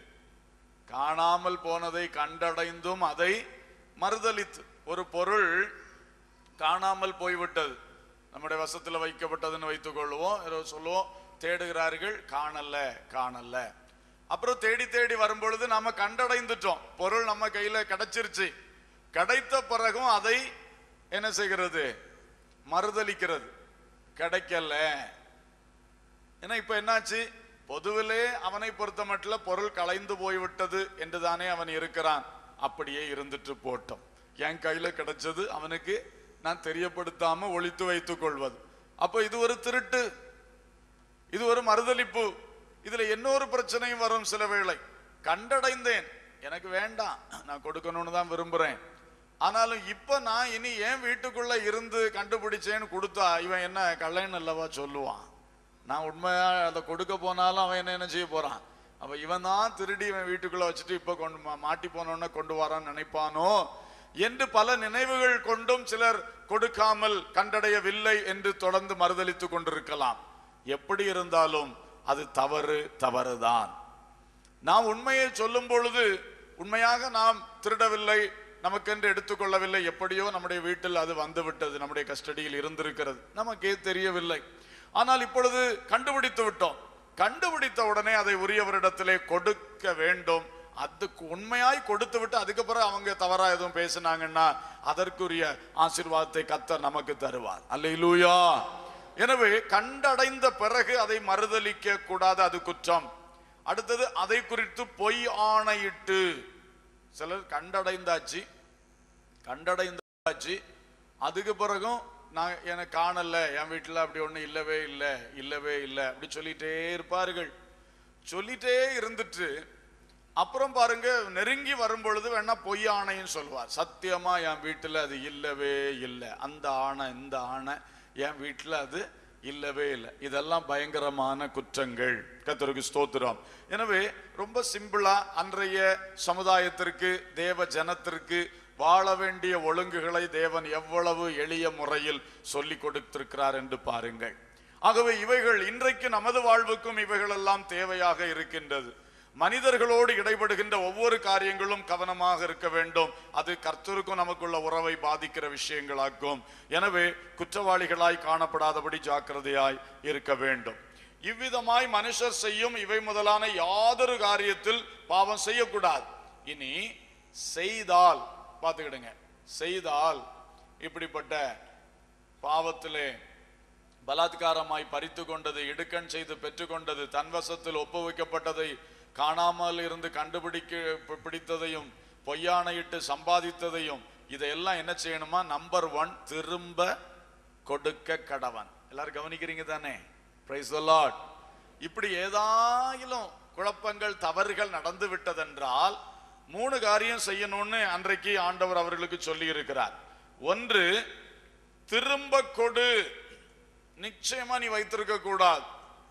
காணாமல் போனதை கண்டடைந்தும் அதை மறுதலித்து ஒரு பொருள் காணாமல் போய்விட்டது நம்முடைய வசத்துல வைக்கப்பட்டதுன்னு வைத்துக் கொள்வோம் ஏதோ சொல்லுவோம் தேடுகிறார்கள் காணல காணல அப்புறம் தேடி தேடி வரும்பொழுது நாம கண்டடைந்துட்டோம் பொருள் நம்ம கையில கிடைச்சிருச்சு கிடைத்த பிறகும் அதை என்ன செய்கிறது மறுதலிக்கிறது கிடைக்கல ஏன்னா இப்ப என்னாச்சு பொதுவிலே அவனை பொறுத்த மட்டும் பொருள் கலைந்து போய்விட்டது என்றுதானே அவன் இருக்கிறான் அப்படியே இருந்துட்டு போட்டோம் என் கையில கிடைச்சது அவனுக்கு நான் தெரியப்படுத்தாம ஒளித்து வைத்துக் கொள்வது அப்ப இது ஒரு திருட்டு இது ஒரு மறுதலிப்பு இதுல இன்னொரு பிரச்சனையும் வரும் சில வேளை கண்டடைந்தேன் எனக்கு வேண்டாம் நான் கொடுக்கணும்னு தான் விரும்புறேன் ஆனாலும் இப்ப நான் இனி ஏன் வீட்டுக்குள்ள இருந்து கண்டுபிடிச்சேன்னு கொடுத்தா இவன் என்ன கள்ளன் அல்லவா சொல்லுவான் நான் உண்மையா அதை கொடுக்க போனாலும் அவன் என்ன என்ன செய்ய போறான் அப்ப இவன் தான் திருடி இவன் வீட்டுக்குள்ள வச்சுட்டு இப்ப கொண்டு மா- மாட்டி போனோன்னு கொண்டு வரான்னு நினைப்பானோ என்று பல நினைவுகள் கொண்டும் சிலர் கொடுக்காமல் கண்டடையவில்லை என்று தொடர்ந்து மறுதலித்துக் கொண்டிருக்கலாம் எப்படி இருந்தாலும் அது தவறு தவறுதான் நாம் உண்மையை சொல்லும் பொழுது உண்மையாக நாம் திருடவில்லை நமக்கென்று எடுத்துக்கொள்ளவில்லை எப்படியோ நம்முடைய வீட்டில் அது வந்து விட்டது நம்முடைய கஸ்டடியில் இருந்திருக்கிறது நமக்கே தெரியவில்லை ஆனால் இப்பொழுது கண்டுபிடித்து விட்டோம் கண்டுபிடித்த உடனே அதை உரியவரிடத்திலே கொடுக்க வேண்டும் அதுக்கு உண்மையாய் கொடுத்து விட்டு அதுக்கு பிறகு அவங்க தவறா எதுவும் பேசினாங்கன்னா அதற்குரிய ஆசீர்வாதத்தை கத்தர் நமக்கு தருவார் அல்லேலூயா எனவே கண்டடைந்த பிறகு அதை மறுதலிக்க கூடாது அது குற்றம் அடுத்தது அதை குறித்து பொய் ஆணையிட்டு சிலர் கண்டடைந்தாச்சு கண்டடைந்தாச்சு அதுக்கு பிறகும் நான் எனக்கு காணல என் வீட்டில் அப்படி ஒண்ணு இல்லவே இல்லை இல்லவே இல்லை அப்படி சொல்லிட்டே இருப்பார்கள் சொல்லிட்டே இருந்துட்டு அப்புறம் பாருங்க நெருங்கி வரும் பொழுது வேணா பொய் ஆணைன்னு சொல்லுவார் சத்தியமா என் வீட்டில் அது இல்லவே இல்லை அந்த ஆணை இந்த ஆணை என் வீட்டில் அது இல்லவே இல்லை இதெல்லாம் பயங்கரமான குற்றங்கள் கர்த்தருக்கு ஸ்தோத்திரம் எனவே ரொம்ப சிம்பிளா அன்றைய சமுதாயத்திற்கு தேவ ஜனத்திற்கு வாழ வேண்டிய ஒழுங்குகளை தேவன் எவ்வளவு எளிய முறையில் சொல்லி கொடுத்திருக்கிறார் என்று பாருங்கள் ஆகவே இவைகள் இன்றைக்கு நமது வாழ்வுக்கும் இவைகள் எல்லாம் தேவையாக இருக்கின்றது மனிதர்களோடு இடைபடுகின்ற ஒவ்வொரு காரியங்களும் கவனமாக இருக்க வேண்டும் அது கர்த்தருக்கும் நமக்குள்ள உறவை பாதிக்கிற விஷயங்களாக்கும் எனவே குற்றவாளிகளாய் காணப்படாதபடி ஜாக்கிரதையாய் இருக்க வேண்டும் இவ்விதமாய் மனுஷர் செய்யும் இவை முதலான யாதொரு காரியத்தில் பாவம் செய்யக்கூடாது இனி செய்தால் பார்த்துக்கிடுங்க செய்தால் இப்படிப்பட்ட பாவத்திலே பலாத்காரமாய் பறித்து கொண்டது இடுக்கண் செய்து பெற்றுக்கொண்டது தன்வசத்தில் ஒப்புவிக்கப்பட்டதை காணாமல் இருந்து கண்டுபிடிக்க பி- பிடித்ததையும் பொய்யானையிட்டு சம்பாதித்ததையும் இதையெல்லாம் என்ன செய்யணுமா நம்பர் ஒன் திரும்ப கொடுக்க கடவன் எல்லாரும் கவனிக்கிறீங்க தானே பிரைஸ் லார்ட் இப்படி ஏதாயிலும் குழப்பங்கள் தவறுகள் நடந்து விட்டதென்றால் மூணு காரியம் செய்யணும்னு அன்றைக்கு ஆண்டவர் அவர்களுக்கு சொல்லி இருக்கிறார் ஒன்று திரும்ப கொடு நிச்சயமா நீ வைத்திருக்க கூடாது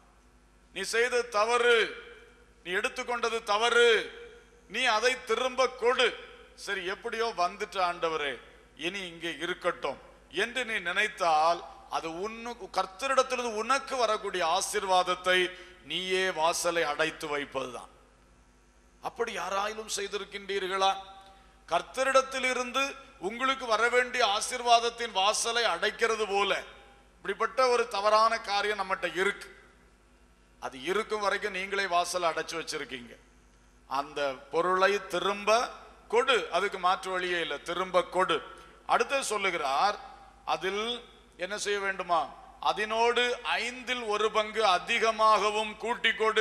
நீ செய்த தவறு நீ எடுத்துக்கொண்டது தவறு நீ அதை திரும்ப கொடு சரி எப்படியோ வந்துட்டு ஆண்டவரே இனி இங்கே இருக்கட்டும் என்று நீ நினைத்தால் அது உன்னு கர்த்தரிடத்திலிருந்து உனக்கு வரக்கூடிய ஆசீர்வாதத்தை நீயே வாசலை அடைத்து வைப்பதுதான் அப்படி யாராயிலும் செய்திருக்கின்றீர்களா கர்த்தரிடத்திலிருந்து உங்களுக்கு வர வேண்டிய ஆசீர்வாதத்தின் வாசலை அடைக்கிறது போல இப்படிப்பட்ட ஒரு தவறான காரியம் நம்மகிட்ட இருக்கு அது இருக்கும் வரைக்கும் நீங்களே வாசலை அடைச்சு வச்சிருக்கீங்க அந்த பொருளை திரும்ப கொடு அதுக்கு மாற்று வழியே இல்லை திரும்ப கொடு அடுத்து சொல்லுகிறார் அதில் என்ன செய்ய வேண்டுமா அதனோடு ஐந்தில் ஒரு பங்கு அதிகமாகவும் கூட்டிக் கொடு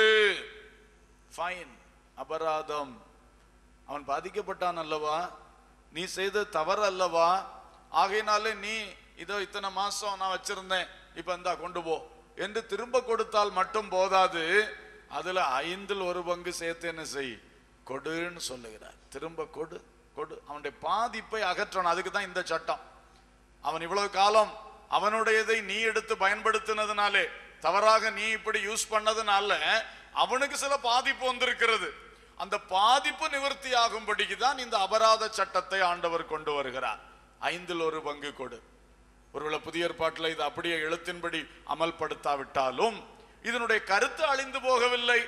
ஃபைன் அபராதம் அவன் பாதிக்கப்பட்டான் அல்லவா நீ செய்த தவறு அல்லவா ஆகையினாலே நீ இதோ இத்தனை மாசம் நான் வச்சிருந்தேன் இப்ப இந்தா கொண்டு போ என்று திரும்ப கொடுத்தால் மட்டும் போதாது அதுல ஐந்தில் ஒரு பங்கு சேர்த்து என்ன செய் கொடுன்னு சொல்லுகிறார் திரும்ப கொடு கொடு அவனுடைய பாதிப்பை அகற்றணும் அதுக்கு தான் இந்த சட்டம் அவன் இவ்வளவு காலம் அவனுடையதை நீ எடுத்து பயன்படுத்தினதுனாலே தவறாக நீ இப்படி யூஸ் பண்ணதுனால அவனுக்கு சில பாதிப்பு வந்திருக்கிறது அந்த பாதிப்பு நிவர்த்தி ஆகும்படிக்கு தான் இந்த அபராத சட்டத்தை ஆண்டவர் கொண்டு வருகிறார் ஐந்தில் ஒரு பங்கு கொடு ஒருவேளை புதிய ஏற்பாட்டில் இது அப்படியே எழுத்தின்படி அமல்படுத்தாவிட்டாலும் இதனுடைய கருத்து அழிந்து போகவில்லை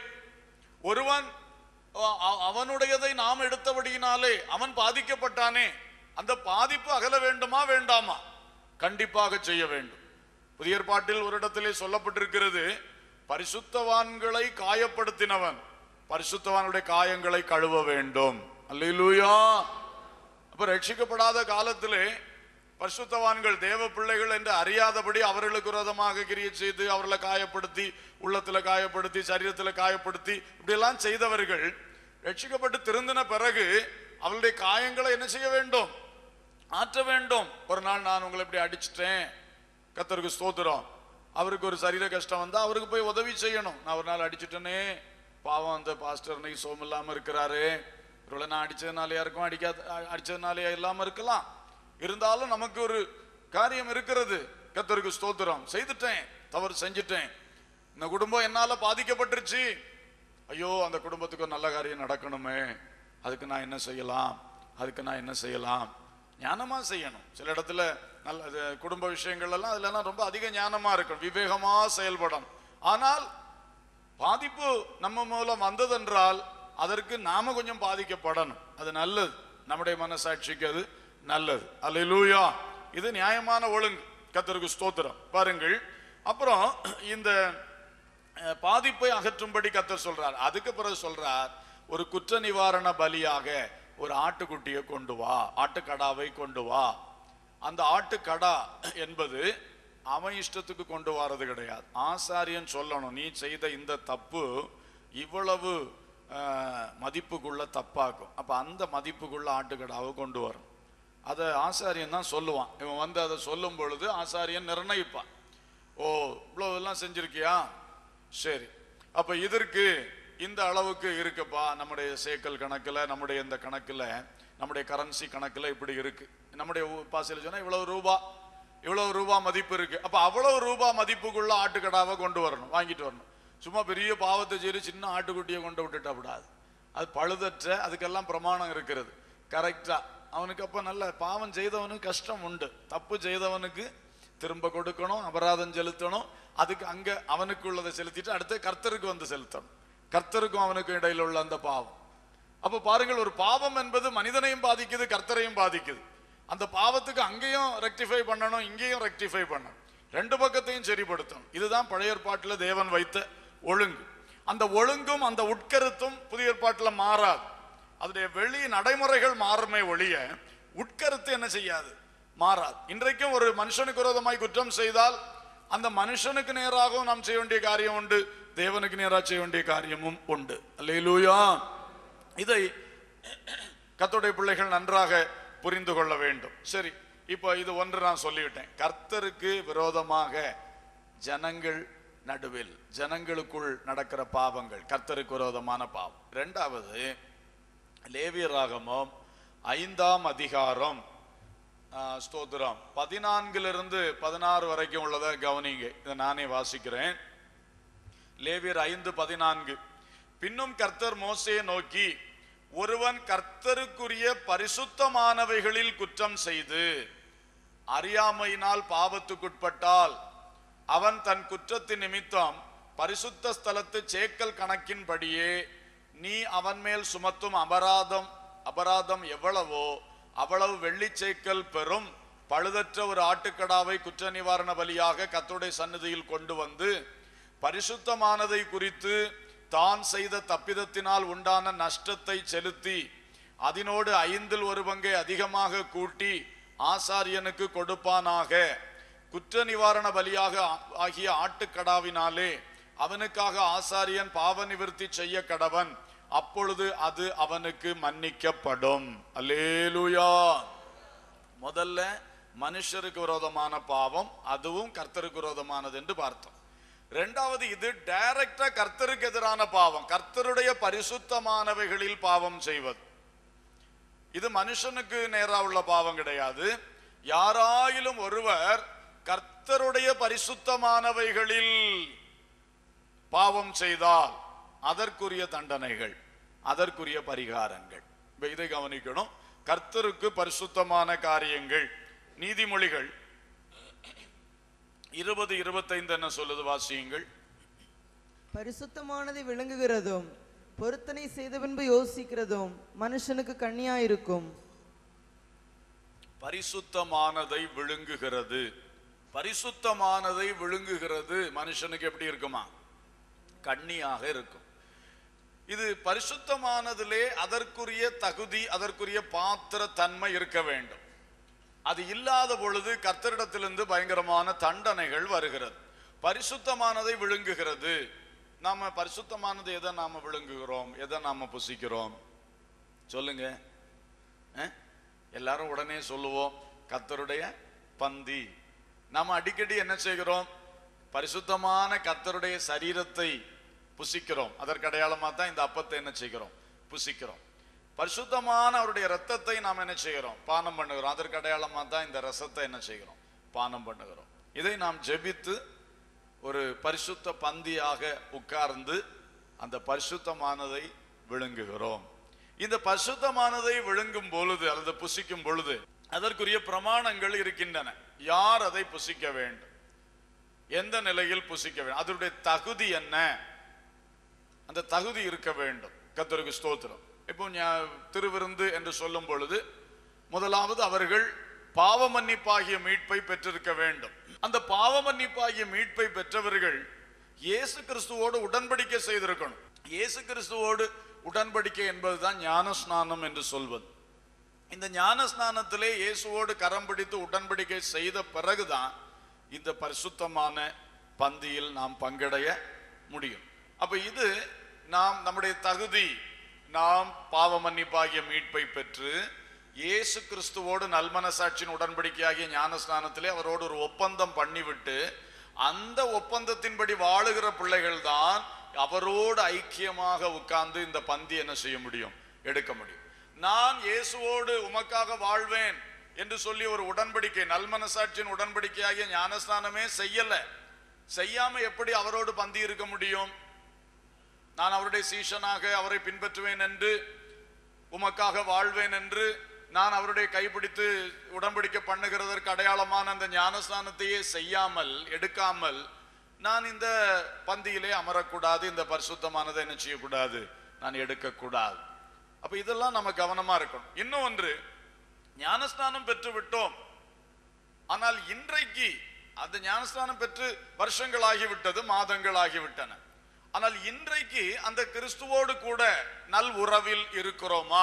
ஒருவன் அ- அ- அவனுடையதை நாம் எடுத்தபடியினாலே அவன் பாதிக்கப்பட்டானே அந்த பாதிப்பு அகல வேண்டுமா வேண்டாமா கண்டிப்பாக செய்ய வேண்டும் புதிய ஏற்பாட்டில் ஒரு இடத்திலே சொல்லப்பட்டிருக்கிறது பரிசுத்தவான்களை காயப்படுத்தினவன் பரிசுத்தவானுடைய காயங்களை கழுவ வேண்டும் அல்லேலூயா அப்ப ரட்சிக்கப்படாத காலத்திலே பரிசுத்தவான்கள் தேவ பிள்ளைகள் என்று அறியாதபடி அவர்களுக்கு விரோதமாக கிரியை செய்து அவர்களை காயப்படுத்தி உள்ளத்துல காயப்படுத்தி சரீரத்துல காயப்படுத்தி இப்படி எல்லாம் செய்தவர்கள் ரட்சிக்கப்பட்டு திருந்தின பிறகு அவருடைய காயங்களை என்ன செய்ய வேண்டும் ஆற்ற வேண்டும் ஒரு நாள் நான் உங்களை இப்படி அடிச்சிட்டேன் கத்தருக்கு ஸ்தோத்திரம் அவருக்கு ஒரு சரீர கஷ்டம் வந்தா அவருக்கு போய் உதவி செய்யணும் நான் ஒரு நாள் அடிச்சிட்டேனே பாவம் அந்த பாஸ்டர் இன்னைக்கு சோம் இல்லாம இருக்கிறாரு ஒருவேளை நான் அடிச்சதுனாலயா இருக்கும் அடிக்காத அ- அடிச்சதுனாலயா இல்லாம இருக்கலாம் இருந்தாலும் நமக்கு ஒரு காரியம் இருக்கிறது கத்தருக்கு ஸ்தோத்திரம் செய்துட்டேன் தவறு செஞ்சுட்டேன் இந்த குடும்பம் என்னால பாதிக்கப்பட்டுருச்சு ஐயோ அந்த குடும்பத்துக்கு ஒரு நல்ல காரியம் நடக்கணுமே அதுக்கு நான் என்ன செய்யலாம் அதுக்கு நான் என்ன செய்யலாம் ஞானமா செய்யணும் சில இடத்துல நல்ல அது குடும்ப விஷயங்கள் எல்லாம் அதுல எல்லாம் ரொம்ப அதிக ஞானமா இருக்கணும் விவேகமா செயல்படணும் ஆனால் பாதிப்பு நம்ம மூலம் வந்ததென்றால் அதற்கு நாம கொஞ்சம் பாதிக்கப்படணும் அது நல்லது நம்முடைய மனசாட்சிக்கு அது நல்லது அல்லேலூயா இது நியாயமான ஒழுங்கு கத்தருக்கு ஸ்தோத்திரம் பாருங்கள் அப்புறம் இந்த அஹ், பாதிப்பை அகற்றும்படி கத்தர் சொல்றார் அதுக்கு பிறகு சொல்றார் ஒரு குற்ற நிவாரண பலியாக ஒரு ஆட்டுக்குட்டியை கொண்டு வா ஆட்டுக்கடாவை கொண்டு வா அந்த ஆட்டுக்கடா என்பது அவன் இஷ்டத்துக்கு கொண்டு வர்றது கிடையாது ஆசாரியன் சொல்லணும் நீ செய்த இந்த தப்பு இவ்வளவு அஹ், மதிப்புக்குள்ள தப்பாக்கும் அப்ப அந்த மதிப்புக்குள்ள ஆட்டுக்கடாவை கொண்டு வரணும் அதை ஆசாரியன் தான் சொல்லுவான் இவன் வந்து அதை சொல்லும் பொழுது ஆசாரியன் நிர்ணயிப்பான் ஓ இவ்வளவு எல்லாம் செஞ்சிருக்கியா சரி அப்ப இதற்கு இந்த அளவுக்கு இருக்குப்பா நம்முடைய சேக்கல் கணக்குல நம்முடைய இந்த கணக்குல நம்முடைய கரன்சி கணக்குல இப்படி இருக்கு நம்முடைய ஊ- பாசையில சொன்னா இவ்வளவு ரூபா இவ்வளவு ரூபா மதிப்பு இருக்கு அப்ப அவ்வளவு ரூபா மதிப்புக்குள்ள ஆட்டுக்கடாவை கொண்டு வரணும் வாங்கிட்டு வரணும் சும்மா பெரிய பாவத்தை செய்து சின்ன ஆட்டுக்குட்டியை கொண்டு விட்டுட்டா விடாது அது பழுதற்ற அதுக்கெல்லாம் பிரமாணம் இருக்கிறது கரெக்டா அவனுக்கு அப்ப நல்ல பாவம் செய்தவனுக்கு கஷ்டம் உண்டு தப்பு செய்தவனுக்கு திரும்ப கொடுக்கணும் அபராதம் செலுத்தணும் அதுக்கு அங்க அவனுக்கு உள்ளதை செலுத்திட்டு அடுத்து கர்த்தருக்கு வந்து செலுத்தணும் கர்த்தருக்கும் அவனுக்கும் இடையில உள்ள அந்த பாவம் அப்ப பாருங்கள் ஒரு பாவம் என்பது மனிதனையும் பாதிக்குது கர்த்தரையும் பாதிக்குது அந்த பாவத்துக்கு அங்கேயும் ரெக்டிஃபை பண்ணணும் இங்கேயும் ரெக்டிஃபை பண்ணணும் ரெண்டு பக்கத்தையும் சரிப்படுத்தணும் இதுதான் பழைய ஏற்பாட்டுல தேவன் வைத்த ஒழுங்கு அந்த ஒழுங்கும் அந்த உட்கருத்தும் புதிய ஏற்பாட்டுல மாறாது அதனுடைய வெளி நடைமுறைகள் மாறுமே ஒழிய உட்கருத்து என்ன செய்யாது மாறாது இன்றைக்கும் ஒரு மனுஷனுக்கு விரோதமாய் குற்றம் செய்தால் அந்த மனுஷனுக்கு நேராகவும் நாம் செய்ய வேண்டிய காரியம் உண்டு தேவனுக்கு நேராக செய்ய வேண்டிய காரியமும் உண்டு அல்லேலூயா இதை கர்த்தருடைய பிள்ளைகள் நன்றாக புரிந்து கொள்ள வேண்டும் சரி இப்போ இது ஒன்று நான் சொல்லிவிட்டேன் கர்த்தருக்கு விரோதமாக ஜனங்கள் நடுவில் ஜனங்களுக்குள் நடக்கிற பாவங்கள் கர்த்தருக்கு விரோதமான பாவம் இரண்டாவது லேவியராகமம் ஐந்தாம் அதிகாரம் ஆ, ஸ்தோத்திரம் பதினான்கிலிருந்து பதினாறு வரைக்கும் உள்ளதை கவனிங்க இதை நானே வாசிக்கிறேன் லேவியர் ஐந்து பதினான்கு பின்னும் கர்த்தர் மோசேயை நோக்கி ஒருவன் கர்த்தருக்குரிய பரிசுத்தமானவைகளில் குற்றம் செய்து அறியாமையினால் பாவத்துக்குட்பட்டால் அவன் தன் குற்றத்தின் நிமித்தம் பரிசுத்த ஸ்தலத்து சேக்கல் கணக்கின்படியே நீ அவன் மேல் சுமத்தும் அபராதம் அபராதம் எவ்வளவோ அவ்வளவு வெள்ளிச்சேக்கல் பெறும் பழுதற்ற ஒரு ஆட்டுக்கடாவை குற்ற நிவாரண பலியாக கர்த்தருடைய சந்நிதியில் கொண்டு வந்து பரிசுத்தமானதை குறித்து தான் செய்த தப்பிதத்தினால் உண்டான நஷ்டத்தை செலுத்தி அதனோடு ஐந்தில் ஒரு பங்கை அதிகமாக கூட்டி ஆசாரியனுக்கு கொடுப்பானாக குற்ற நிவாரண பலியாக ஆ- ஆகிய ஆட்டுக்கடாவினாலே அவனுக்காக ஆசாரியன் பாவ நிவிர்த்தி செய்ய கடவன் அப்பொழுது அது அவனுக்கு மன்னிக்கப்படும் அல்லேலூயா முதல்ல மனுஷருக்கு விரோதமான பாவம் அதுவும் கர்த்தருக்கு விரோதமானது என்று பார்த்தோம் ரெண்டாவது இது டைரக்டா கர்த்தருக்கு எதிரான பாவம் கர்த்தருடைய பரிசுத்தமானவைகளில் பாவம் செய்வது இது மனுஷனுக்கு நேரா உள்ள பாவம் கிடையாது யாராயிலும் ஒருவர் கர்த்தருடைய பரிசுத்தமானவைகளில் பாவம் செய்தால் அதற்குரிய தண்டனைகள் அதற்குரிய பரிகாரங்கள் இப்ப இதை கவனிக்கணும் கர்த்தருக்கு பரிசுத்தமான காரியங்கள் நீதிமொழிகள் இருபது இருபத்தைந்து என்ன சொல்லுது வாசியுங்கள் பரிசுத்தமானதை விளங்குகிறதும் பொருத்தனை செய்த பின்பு யோசிக்கிறதும் மனுஷனுக்கு கண்ணியாயிருக்கும் பரிசுத்தமானதை விழுங்குகிறது பரிசுத்தமானதை விழுங்குகிறது மனுஷனுக்கு எப்படி இருக்குமா கண்ணியாக இருக்கும் இது பரிசுத்தமானதிலே அதற்குரிய தகுதி அதற்குரிய பாத்திர தன்மை இருக்க வேண்டும் அது இல்லாத பொழுது கர்த்தரிடத்திலிருந்து பயங்கரமான தண்டனைகள் வருகிறது பரிசுத்தமானதை விழுங்குகிறது நாம பரிசுத்தமானது எதை நாம விழுங்குகிறோம் எதை நாம புசிக்கிறோம் சொல்லுங்க அஹ்? எல்லாரும் உடனே சொல்லுவோம் கர்த்தருடைய பந்தி நாம அடிக்கடி என்ன செய்கிறோம் பரிசுத்தமான கர்த்தருடைய சரீரத்தை புசிக்கிறோம் அதற்கு அடையாளமா தான் இந்த அப்பத்தை என்ன செய்கிறோம் புசிக்கிறோம் பரிசுத்தமான அவருடைய ரத்தத்தை நாம் என்ன செய்கிறோம் பானம் பண்ணுகிறோம் அதற்கு அடையாளமா தான் இந்த ரசத்தை என்ன செய்கிறோம் பானம் பண்ணுகிறோம் இதை நாம் ஜெபித்து ஒரு பரிசுத்த பந்தியாக உட்கார்ந்து அந்த பரிசுத்தமானதை விழுங்குகிறோம் இந்த பரிசுத்தமானதை விழுங்கும் பொழுது அல்லது புசிக்கும் பொழுது அதற்குரிய பிரமாணங்கள் இருக்கின்றன யார் அதை புசிக்க வேண்டும் எந்த நிலையில் புசிக்க வேண்டும் அதனுடைய தகுதி என்ன அந்த தகுதி இருக்க வேண்டும் கர்த்தருக்கு ஸ்தோத்திரம் இப்போ ஞா- திருவிருந்து என்று சொல்லும் பொழுது முதலாவது அவர்கள் பாவ மன்னிப்பாகிய மீட்பை பெற்றிருக்க வேண்டும் அந்த பாவ மன்னிப்பாகிய மீட்பை பெற்றவர்கள் இயேசு கிறிஸ்துவோடு உடன்படிக்கை செய்திருக்கணும் இயேசு கிறிஸ்துவோடு உடன்படிக்கை என்பதுதான் ஞானஸ்நானம் என்று சொல்வது இந்த ஞான ஸ்நானத்திலே இயேசுவோடு கரம் பிடித்து உடன்படிக்கை செய்த பிறகுதான் இந்த பரிசுத்தமான பந்தியில் நாம் பங்கடைய முடியும் அப்ப இது நாம் நம்முடைய தகுதி நாம் பாவ மன்னிப்பாகிய மீட்பை பெற்று இயேசு கிறிஸ்துவோடு நல்மனசாட்சியின் உடன்படிக்கையாகிய ஞான ஸ்நானத்திலே அவரோடு ஒரு ஒப்பந்தம் பண்ணிவிட்டு அந்த ஒப்பந்தத்தின்படி வாழுகிற பிள்ளைகள் தான் அவரோடு ஐக்கியமாக உட்கார்ந்து இந்த பந்தி என்ன செய்ய முடியும் எடுக்க முடியும் நான் இயேசுவோடு உமக்காக வாழ்வேன் என்று சொல்லி ஒரு உடன்படிக்கை நல்மனசாட்சியின் உடன்படிக்கையாகிய ஞானஸ்நானமே செய்யல செய்யாம எப்படி அவரோடு பந்தி இருக்க முடியும் நான் அவருடைய சீஷனாக அவரை பின்பற்றுவேன் என்று உமக்காக வாழ்வேன் என்று நான் அவருடைய கைப்பிடித்து உடன்படிக்கை பண்ணுகிறதற்கு அடையாளமான அந்த ஞானஸ்நானத்தையே செய்யாமல் எடுக்காமல் நான் இந்த பந்தியிலே அமரக்கூடாது இந்த பரிசுத்தமானதை என்ன செய்யக்கூடாது நான் எடுக்கக்கூடாது அப்ப இதெல்லாம் நம்ம கவனமா இருக்கணும் இன்னும் ஒன்று ஞானஸ்நானம் பெற்று விட்டோம் ஆனால் இன்றைக்கு அந்த ஞானஸ்நானம் பெற்று வருஷங்கள் ஆகிவிட்டது மாதங்கள் ஆகிவிட்டன ஆனால் இன்றைக்கு அந்த கிறிஸ்துவோடு கூட நல் உறவில் இருக்கிறோமா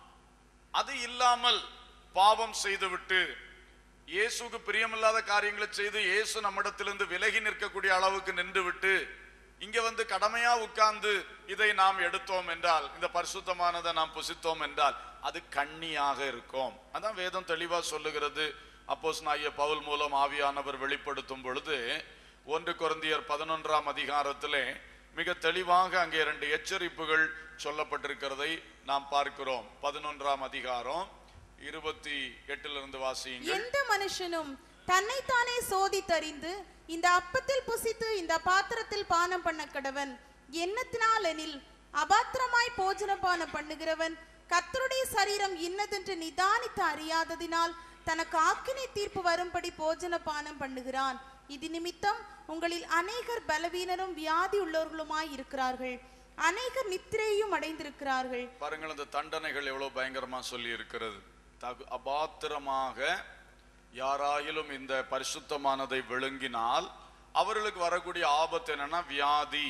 அது இல்லாமல் பாவம் செய்துவிட்டு இயேசுக்கு பிரியமில்லாத காரியங்களை செய்து இயேசு நம்மிடத்திலிருந்து விலகி நிற்கக்கூடிய அளவுக்கு நின்று விட்டு இங்க வந்து கடமையா உட்கார்ந்து இதை நாம் எடுத்தோம் என்றால் இந்த பரிசுத்தமானதை நாம் புசித்தோம் என்றால் அது கண்ணியாக இருக்கும் அதான் வேதம் தெளிவா சொல்லுகிறது அப்போஸ் நாய பவுல் மூலம் ஆவியானவர் வெளிப்படுத்தும் பொழுது ஒன்று கொரிந்தியர் பதினொன்றாம் அதிகாரத்திலே மிக தெளிவாக அங்கே இரண்டு எச்சரிப்புகள் சொல்லப்பட்டிருக்கிறதை நாம் பார்க்கிறோம் பதினொன்றாம் அதிகாரம் இருபத்தி எட்டிலிருந்து வாசியுங்கள் எந்த மனுஷனும் தன்னைத்தானே சோதித்தறிந்து இந்த அப்பத்தில் புசித்து இந்த பாத்திரத்தில் பானம் பண்ண கடவன் எண்ணத்தினால் எனில் அபாத்திரமாய் போஜனபானம் பண்ணுகிறவன் கர்த்தருடைய சரீரம் இன்னதென்று நிதானித்து அறியாததினால் தனக்கு ஆக்கினை தீர்ப்பு வரும்படி போஜன பானம் பண்ணுகிறான் இது நிமித்தம் உங்களில் அநேகர் பலவீனரும் வியாதி உள்ளவர்களுமாய் இருக்கிறார்கள் அநேகர் நித்திரையும் அடைந்திருக்கிறார்கள் பாருங்கள் அந்த தண்டனைகள் எவ்வளவு பயங்கரமா சொல்லி இருக்கிறது தகு அபாத்திரமாக யாராயிலும் இந்த பரிசுத்தமானதை விழுங்கினால் அவர்களுக்கு வரக்கூடிய ஆபத்து என்னன்னா வியாதி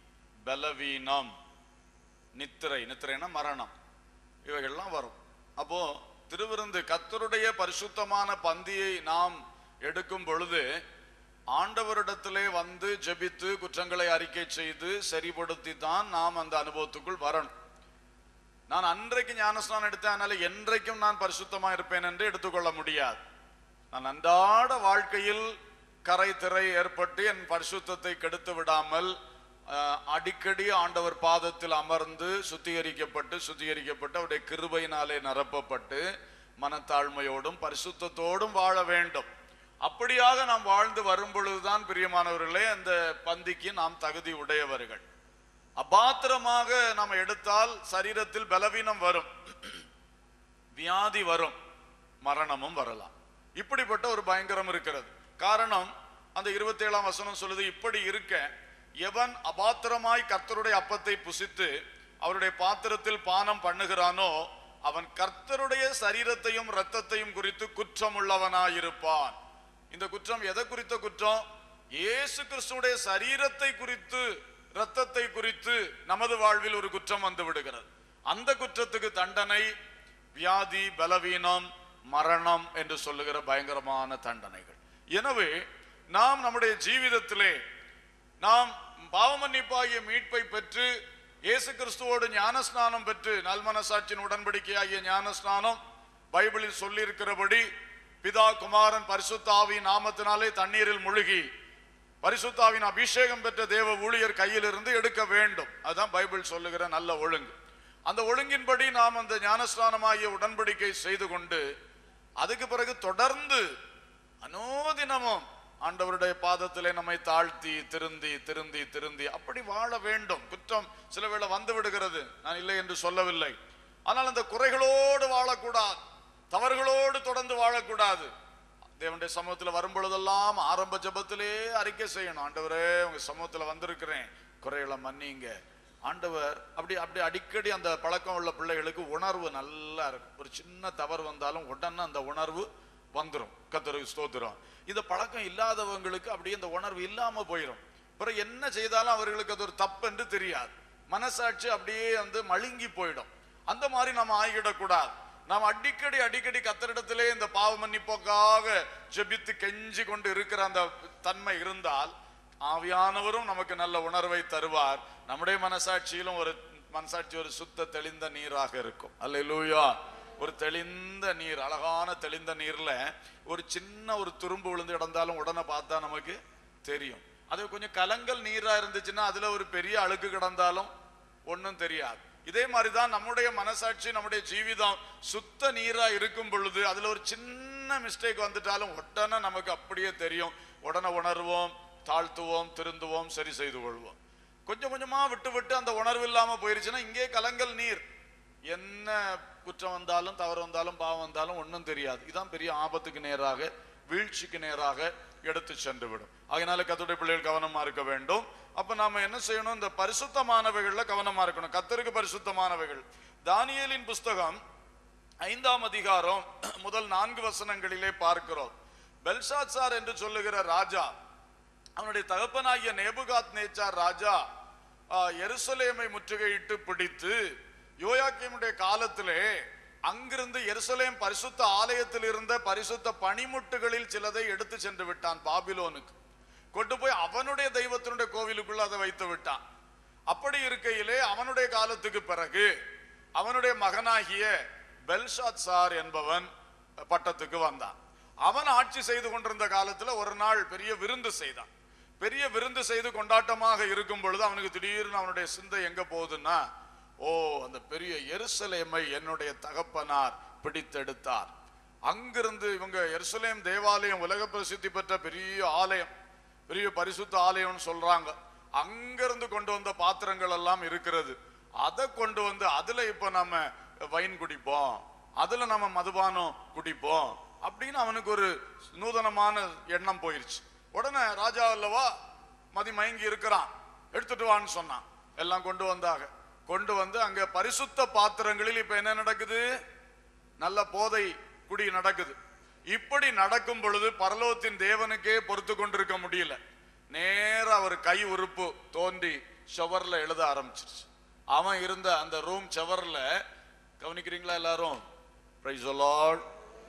பலவீனம் நித்திரை நித்திரைனா மரணம் இவைகள்லாம் வரும் அப்போ திருவிருந்து கத்தருடைய பரிசுத்தமான பந்தியை நாம் எடுக்கும் பொழுது ஆண்டவரிடத்திலே வந்து ஜெபித்து குற்றங்களை அறிக்கை செய்து சரிப்படுத்தி தான் நாம் அந்த அனுபவத்துக்குள் வரணும் நான் அன்றைக்கு ஞானஸ்நானம் எடுத்தேன் அதனால என்றைக்கும் நான் பரிசுத்தமா இருப்பேன் என்று எடுத்துக்கொள்ள முடியாது நான் அன்றாட வாழ்க்கையில் கரை திரை ஏற்பட்டு என் பரிசுத்தத்தை கெடுத்து விடாமல் அஹ், அடிக்கடி ஆண்டவர் பாதத்தில் அமர்ந்து சுத்திகரிக்கப்பட்டு சுத்திகரிக்கப்பட்டு அவருடைய கிருபையினாலே நிரப்பப்பட்டு மனத்தாழ்மையோடும் பரிசுத்தத்தோடும் வாழ வேண்டும் அப்படியாக நாம் வாழ்ந்து வரும் பொழுதுதான் பிரியமானவர்களே அந்த பந்திக்கு நாம் தகுதி உடையவர்கள் அபாத்திரமாக நாம் எடுத்தால் சரீரத்தில் பலவீனம் வரும் வியாதி வரும் மரணமும் வரலாம் இப்படிப்பட்ட ஒரு பயங்கரம் இருக்கிறது காரணம் அந்த இருபத்தி ஏழாம் வசனம் சொல்லுது இப்படி இருக்க எவன் அபாத்திரமாய் கர்த்தருடைய அப்பத்தை புசித்து அவருடைய பாத்திரத்தில் பானம் பண்ணுகிறானோ அவன் கர்த்தருடைய சரீரத்தையும் இரத்தத்தையும் குறித்து குற்றம் உள்ளவனாயிருப்பான் இந்த குற்றம் எதை குறித்த குற்றம் இயேசு கிறிஸ்துடைய சரீரத்தை குறித்து இரத்தத்தை குறித்து நமது வாழ்வில் ஒரு குற்றம் வந்து விடுகிறது அந்த குற்றத்துக்கு தண்டனை வியாதி பலவீனம் மரணம் என்று சொல்லுகிற பயங்கரமான தண்டனைகள் எனவே நாம் நம்முடைய ஜீவிதத்திலே நாம் பாவமன்னிப்பாகிய மீட்பை பெற்று இயேசு கிறிஸ்துவோடு ஞானஸ்நானம் பெற்று நல்மனசாட்சியின் உடன்படிக்கையாகிய ஞானஸ்நானம் பைபிளில் சொல்லியிருக்கிறபடி பிதா குமாரன் பரிசுத்தாவி நாமத்தினாலே தண்ணீரில் முழுகி பரிசுத்தாவின் அபிஷேகம் பெற்ற தேவ ஊழியர் கையிலிருந்து எடுக்க வேண்டும் அதுதான் பைபிள் சொல்லுகிற நல்ல ஒழுங்கு அந்த ஒழுங்கின்படி நாம் அந்த ஞானஸ்நானமாகிய உடன்படிக்கை செய்து கொண்டு அதுக்கு பிறகு தொடர்ந்து அனோதினமும் ஆண்டவருடைய பாதத்திலே நம்மை தாழ்த்தி திருந்தி திருந்தி திருந்தி அப்படி வாழ வேண்டும் குற்றம் சில வேளை வந்து விடுகிறது நான் இல்லை என்று சொல்லவில்லை ஆனால் அந்த குறைகளோடு வாழக்கூடாது தவறுகளோடு தொடர்ந்து வாழக்கூடாது தேவனுடைய சமூகத்தில் வரும் பொழுதெல்லாம் ஆரம்ப ஜெபத்திலே அறிக்கை செய்யணும் ஆண்டவரே உங்க சமூகத்தில் வந்திருக்கிறேன் குறைகளை மன்னிங்க ஆண்டவர் அப்படி அப்படி அடிக்கடி அந்த பழக்கம் உள்ள பிள்ளைகளுக்கு உணர்வு நல்லா இருக்கும் ஒரு சின்ன தவறு வந்தாலும் உடனே அந்த உணர்வு வந்துடும் கத்தருக்கு ஸ்தோத்திரம் இந்த பழக்கம் இல்லாதவங்களுக்கு அப்படியே இந்த உணர்வு இல்லாம போயிடும் பிறகு என்ன செய்தாலும் அவர்களுக்கு அது ஒரு தப்பு என்று தெரியாது மனசாட்சி அப்படியே வந்து மழுங்கி போயிடும் அந்த மாதிரி நம்ம ஆகிடக்கூடாது நாம் அடிக்கடி அடிக்கடி கத்தரிடத்திலே இந்த பாவ மன்னிப்புக்காக ஜெபித்து கெஞ்சி கொண்டு இருக்கிற அந்த தன்மை இருந்தால் ஆவியானவரும் நமக்கு நல்ல உணர்வை தருவார் நம்முடைய மனசாட்சியிலும் ஒரு மனசாட்சி ஒரு சுத்த தெளிந்த நீராக இருக்கும் அல்லேலூயா ஒரு தெளிந்த நீர் அழகான தெளிந்த நீர்ல ஒரு சின்ன ஒரு துரும்பு விழுந்து கிடந்தாலும் உடனே பார்த்தா நமக்கு தெரியும் அது கொஞ்சம் கலங்கல் நீரா இருந்துச்சுன்னா அதுல ஒரு பெரிய அழுக்கு கிடந்தாலும் ஒண்ணும் தெரியாது இதே மாதிரிதான் நம்முடைய மனசாட்சி நம்முடைய ஜீவிதம் சுத்த நீரா இருக்கும் பொழுது அதுல ஒரு சின்ன மிஸ்டேக் வந்துட்டாலும் உடனே நமக்கு அப்படியே தெரியும் உடனே உணர்வோம் தாழ்த்துவோம் திருந்துவோம் சரி செய்து கொள்வோம் கொஞ்சம் கொஞ்சமா விட்டு விட்டு அந்த உணர்வு இல்லாம போயிருச்சுன்னா இங்கே கலங்கல் நீர் என்ன குற்றம் வந்தாலும் தவறு வந்தாலும் பாவம் வந்தாலும் ஒண்ணும் தெரியாது இதான் பெரிய ஆபத்துக்கு நேராக வீழ்ச்சிக்கு நேராக எடுத்து சென்று விடும் அதனால கத்துடைய பிள்ளைகள் கவனமா இருக்க வேண்டும் அப்ப நாம என்ன செய்யணும் இந்த பரிசுத்தமானவைகள்ல கவனமா இருக்கணும் கத்தருக்கு பரிசுத்தமானவைகள் தானியேலின் புஸ்தகம் ஐந்தாம் அதிகாரம் முதல் நான்கு வசனங்களிலே பார்க்கிறோம் பெல்ஷாத்சார் என்று சொல்லுகிற ராஜா அவனுடைய தகப்பனாகிய நேபுகாத் நேச்சார் ராஜா ஆ, எருசலேமை முற்றுகையிட்டு பிடித்து யோயாக்கியமுடைய காலத்திலே அங்கிருந்து எருசலேம் பரிசுத்த ஆலயத்தில் இருந்த பரிசுத்த பனிமுட்டுகளில் சிலதை எடுத்து சென்று விட்டான் பாபிலோனுக்கு கொண்டு போய் அவனுடைய தெய்வத்தினுடைய கோவிலுக்குள்ள அதை வைத்து விட்டான் அப்படி இருக்கையிலே அவனுடைய காலத்துக்கு பிறகு அவனுடைய மகனாகிய பெல்ஷாத் சார் என்பவன் பட்டத்துக்கு வந்தான் அவன் ஆட்சி செய்து கொண்டிருந்த காலத்துல ஒரு நாள் பெரிய விருந்து செய்தான் பெரிய விருந்து செய்து கொண்டாட்டமாக இருக்கும் பொழுது அவனுக்கு திடீர்னு அவனுடைய சிந்தை எங்க போகுதுன்னா ஓ அந்த பெரிய எருசலேமை என்னுடைய தகப்பனார் பிடித்தெடுத்தார் அங்கிருந்து இவங்க எருசலேம் தேவாலயம் உலக பிரசித்தி பெற்ற பெரிய ஆலயம் பெரிய பரிசுத்த ஆலயம்னு சொல்றாங்க அங்கிருந்து கொண்டு வந்த பாத்திரங்கள் எல்லாம் இருக்கிறது அதை கொண்டு வந்து அதுல இப்ப நம்ம வைன் குடிப்போம் அதுல நம்ம மதுபானம் குடிப்போம் அப்படின்னு அவனுக்கு ஒரு நூதனமான எண்ணம் போயிருச்சு உடனே ராஜா அல்லவா மதி மயங்கி இருக்கிறான் எடுத்துட்டு வான்னு சொன்னான் எல்லாம் கொண்டு வந்தாங்க கொண்டு வந்து அங்க பரிசுத்த பாத்திரங்களில் இப்ப என்ன நடக்குது நல்ல போதை குடி நடக்குது இப்படி நடக்கும் பொழுது பரலோகத்தின் தேவனுக்கே பொறுத்து கொண்டிருக்க முடியல நேரா ஒரு கை உறுப்பு தோன்றி ஷவர்ல எழுத ஆரம்பிச்சிருச்சு அவன் இருந்த அந்த ரூம் ஷவர்ல கவனிக்கிறீங்களா எல்லாரும் பிரைஸ் லார்ட்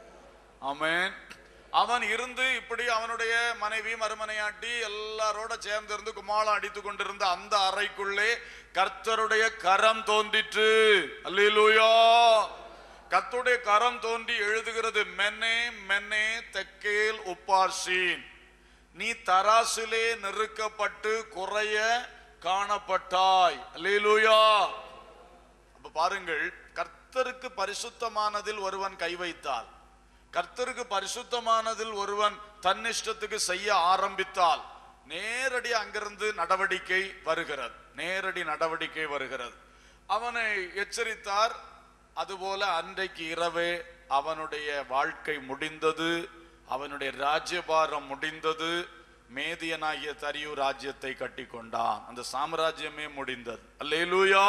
ஆமென் அவன் இருந்து இப்படி அவனுடைய மனைவி மறுமனையாட்டி எல்லாரோட சேர்ந்து இருந்து கும்மாளம் அடித்து கொண்டிருந்த அந்த அறைக்குள்ளே கர்த்தருடைய கரம் தோன்றிற்று அல்லேலூயா கர்த்தருடைய கரம் தோன்றி எழுதுகிறது மென்னே மென்னே தெக்கேல் உப்பார்சீன் நீ தராசிலே நெருக்கப்பட்டு குறைய காணப்பட்டாய் அல்லேலூயா அப்ப பாருங்கள் கர்த்தருக்கு பரிசுத்தமானதில் ஒருவன் கை வைத்தால் கர்த்தருக்கு பரிசுத்தமானதில் ஒருவன் தன்னிஷ்டத்துக்கு செய்ய ஆரம்பித்தால் நேரடி அங்கிருந்து நடவடிக்கை வருகிறது நேரடி நடவடிக்கை வருகிறது அவனை எச்சரித்தார் அதுபோல அன்றைக்கு இரவே அவனுடைய வாழ்க்கை முடிந்தது அவனுடைய ராஜ்யபாரம் முடிந்தது மேதியனாகிய தரியு ராஜ்யத்தை கட்டி கொண்டான் அந்த சாம்ராஜ்யமே முடிந்தது அல்லேலூயா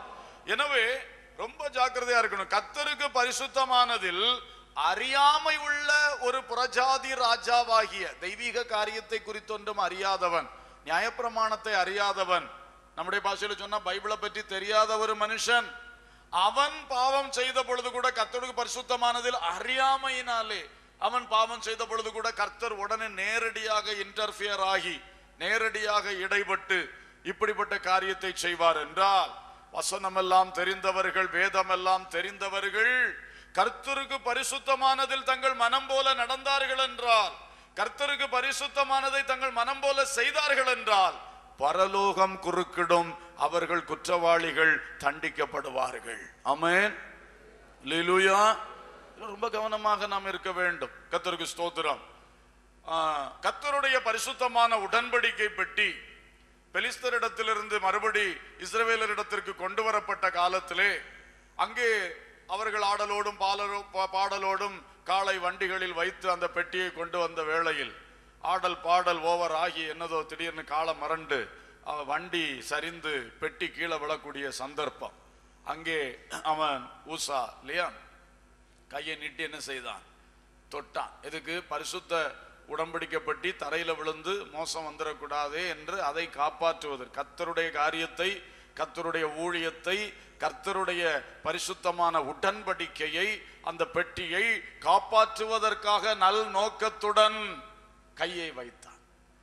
எனவே ரொம்ப ஜாக்கிரதையா இருக்கணும் கத்தருக்கு பரிசுத்தமானதில் அறியாமை உள்ள ஒரு புறஜாதி ராஜாவாகிய தெய்வீக காரியத்தை குறித்தொன்றும் அறியாதவன் நியாயப்பிரமாணத்தை அறியாதவன் நம்முடைய பாஷையில சொன்னா பைபிளை பற்றி தெரியாத ஒரு மனுஷன் அவன் பாவம் செய்த பொழுது கூட கர்த்தருக்கு பரிசுத்தமானதில் அறியாமையினாலே அவன் பாவம் செய்த பொழுது கூட கர்த்தர் உடனே நேரடியாக இன்டர்ஃபியர் ஆகி நேரடியாக இடைப்பட்டு இப்படிப்பட்ட காரியத்தை செய்வார் என்றால் வசனமெல்லாம் தெரிந்தவர்கள் வேதமெல்லாம் தெரிந்தவர்கள் கர்த்தருக்கு பரிசுத்தமானதில் தங்கள் மனம் போல நடந்தார்கள் என்றால் கர்த்தருக்கு பரிசுத்தமானதை தங்கள் மனம் போல செய்தார்கள் என்றால் பரலோகம் குறுக்கிடும் அவர்கள் குற்றவாளிகள் தண்டிக்கப்படுவார்கள் ஆமென் லீலுயா ரொம்ப கவனமாக நாம் இருக்க வேண்டும் கர்த்தருக்கு ஸ்தோத்திரம் ஆ, கர்த்தருடைய பரிசுத்தமான உடன்படிக்கை பெட்டி பெலிஸ்தரிடத்திலிருந்து மறுபடி இஸ்ரவேலரிடத்திற்கு கொண்டு வரப்பட்ட காலத்திலே அங்கே அவர்கள் ஆடலோடும் பாலரோ பா- பாடலோடும் காளை வண்டிகளில் வைத்து அந்த பெட்டியை கொண்டு வந்த வேளையில் ஆடல் பாடல் ஓவர் ஆகி என்னதோ திடீர்னு காலம் மறண்டு அவ வண்டி சரிந்து பெட்டி கீழே விழக்கூடிய சந்தர்ப்பம் அங்கே அவன் ஊசா இல்லையா கையை நீட்டி என்ன செய்தான் தொட்டான் எதுக்கு பரிசுத்த உடன்படிக்கப்பட்டி தரையில விழுந்து மோசம் வந்துடக்கூடாதே என்று அதை காப்பாற்றுவது கர்த்தருடைய காரியத்தை கர்த்தருடைய ஊழியத்தை கர்த்தருடைய பரிசுத்தமான உடன்படிக்கையை அந்த பெட்டியை காப்பாற்றுவதற்காக நல் நோக்கத்துடன் கையை வைத்தான்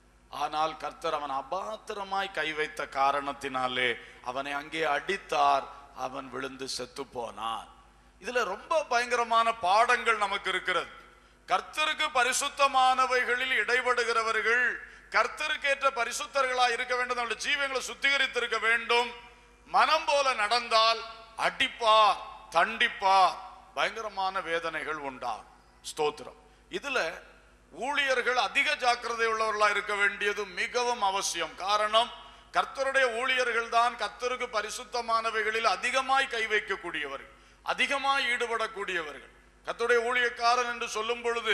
ஆனால் கர்த்தர் அவன் அபாத்திரமாய் கை வைத்த காரணத்தினாலே அவனை அங்கே அடித்தார் அவன் விழுந்து செத்து போனான் இதுல ரொம்ப பயங்கரமான பாடங்கள் நமக்கு இருக்கிறது கர்த்தருக்கு பரிசுத்தமானவைகளில் இடைபடுகிறவர்கள் கர்த்தருக்கேற்ற பரிசுத்தர்களாய் இருக்க வேண்டும் நம்முடைய ஜீவங்களை சுத்திகரித்திருக்க வேண்டும் மனம் போல நடந்தால் அடிப்பார் தண்டிப்பார் பயங்கரமான வேதனைகள் உண்டாகும் ஸ்தோத்திரம் இதுல ஊழியர்கள் அதிக ஜாக்கிரதை உள்ளவர்களா இருக்க வேண்டியது மிகவும் அவசியம் காரணம் கர்த்தருடைய ஊழியர்கள் தான் கர்த்தருக்கு பரிசுத்தமானவைகளில் அதிகமாய் கை வைக்கக்கூடியவர்கள் அதிகமாய் ஈடுபடக்கூடியவர்கள் கர்த்தருடைய ஊழியக்காரன் என்று சொல்லும் பொழுது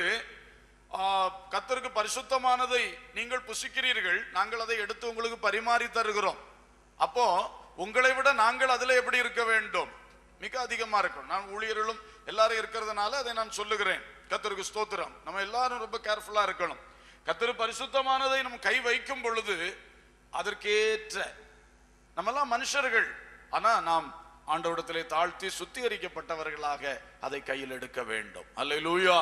ஆ, கர்த்தருக்கு பரிசுத்தமானதை நீங்கள் புசிக்கிறீர்கள் நாங்கள் அதை எடுத்து உங்களுக்கு பரிமாறி தருகிறோம் அப்போ உங்களை விட நாங்கள் அதுல எப்படி இருக்க வேண்டும் மிக அதிகமா இருக்கும் நான் ஊழியர்களும் எல்லாரும் இருக்கிறதுனால அதை நான் சொல்லுகிறேன் கத்தருக்கு ஸ்தோத்திரம் நம்ம எல்லாரும் ரொம்ப கேர்ஃபுல்லா இருக்கணும் கத்தரு பரிசுத்தமானதை நம்ம கை வைக்கும் பொழுது அதற்கேற்ற நம்மெல்லாம் மனுஷர்கள் ஆனா நாம் ஆண்டவரிடத்திலே தாழ்த்தி சுத்திகரிக்கப்பட்டவர்களாக அதை கையில் எடுக்க வேண்டும் அல்லேலூயா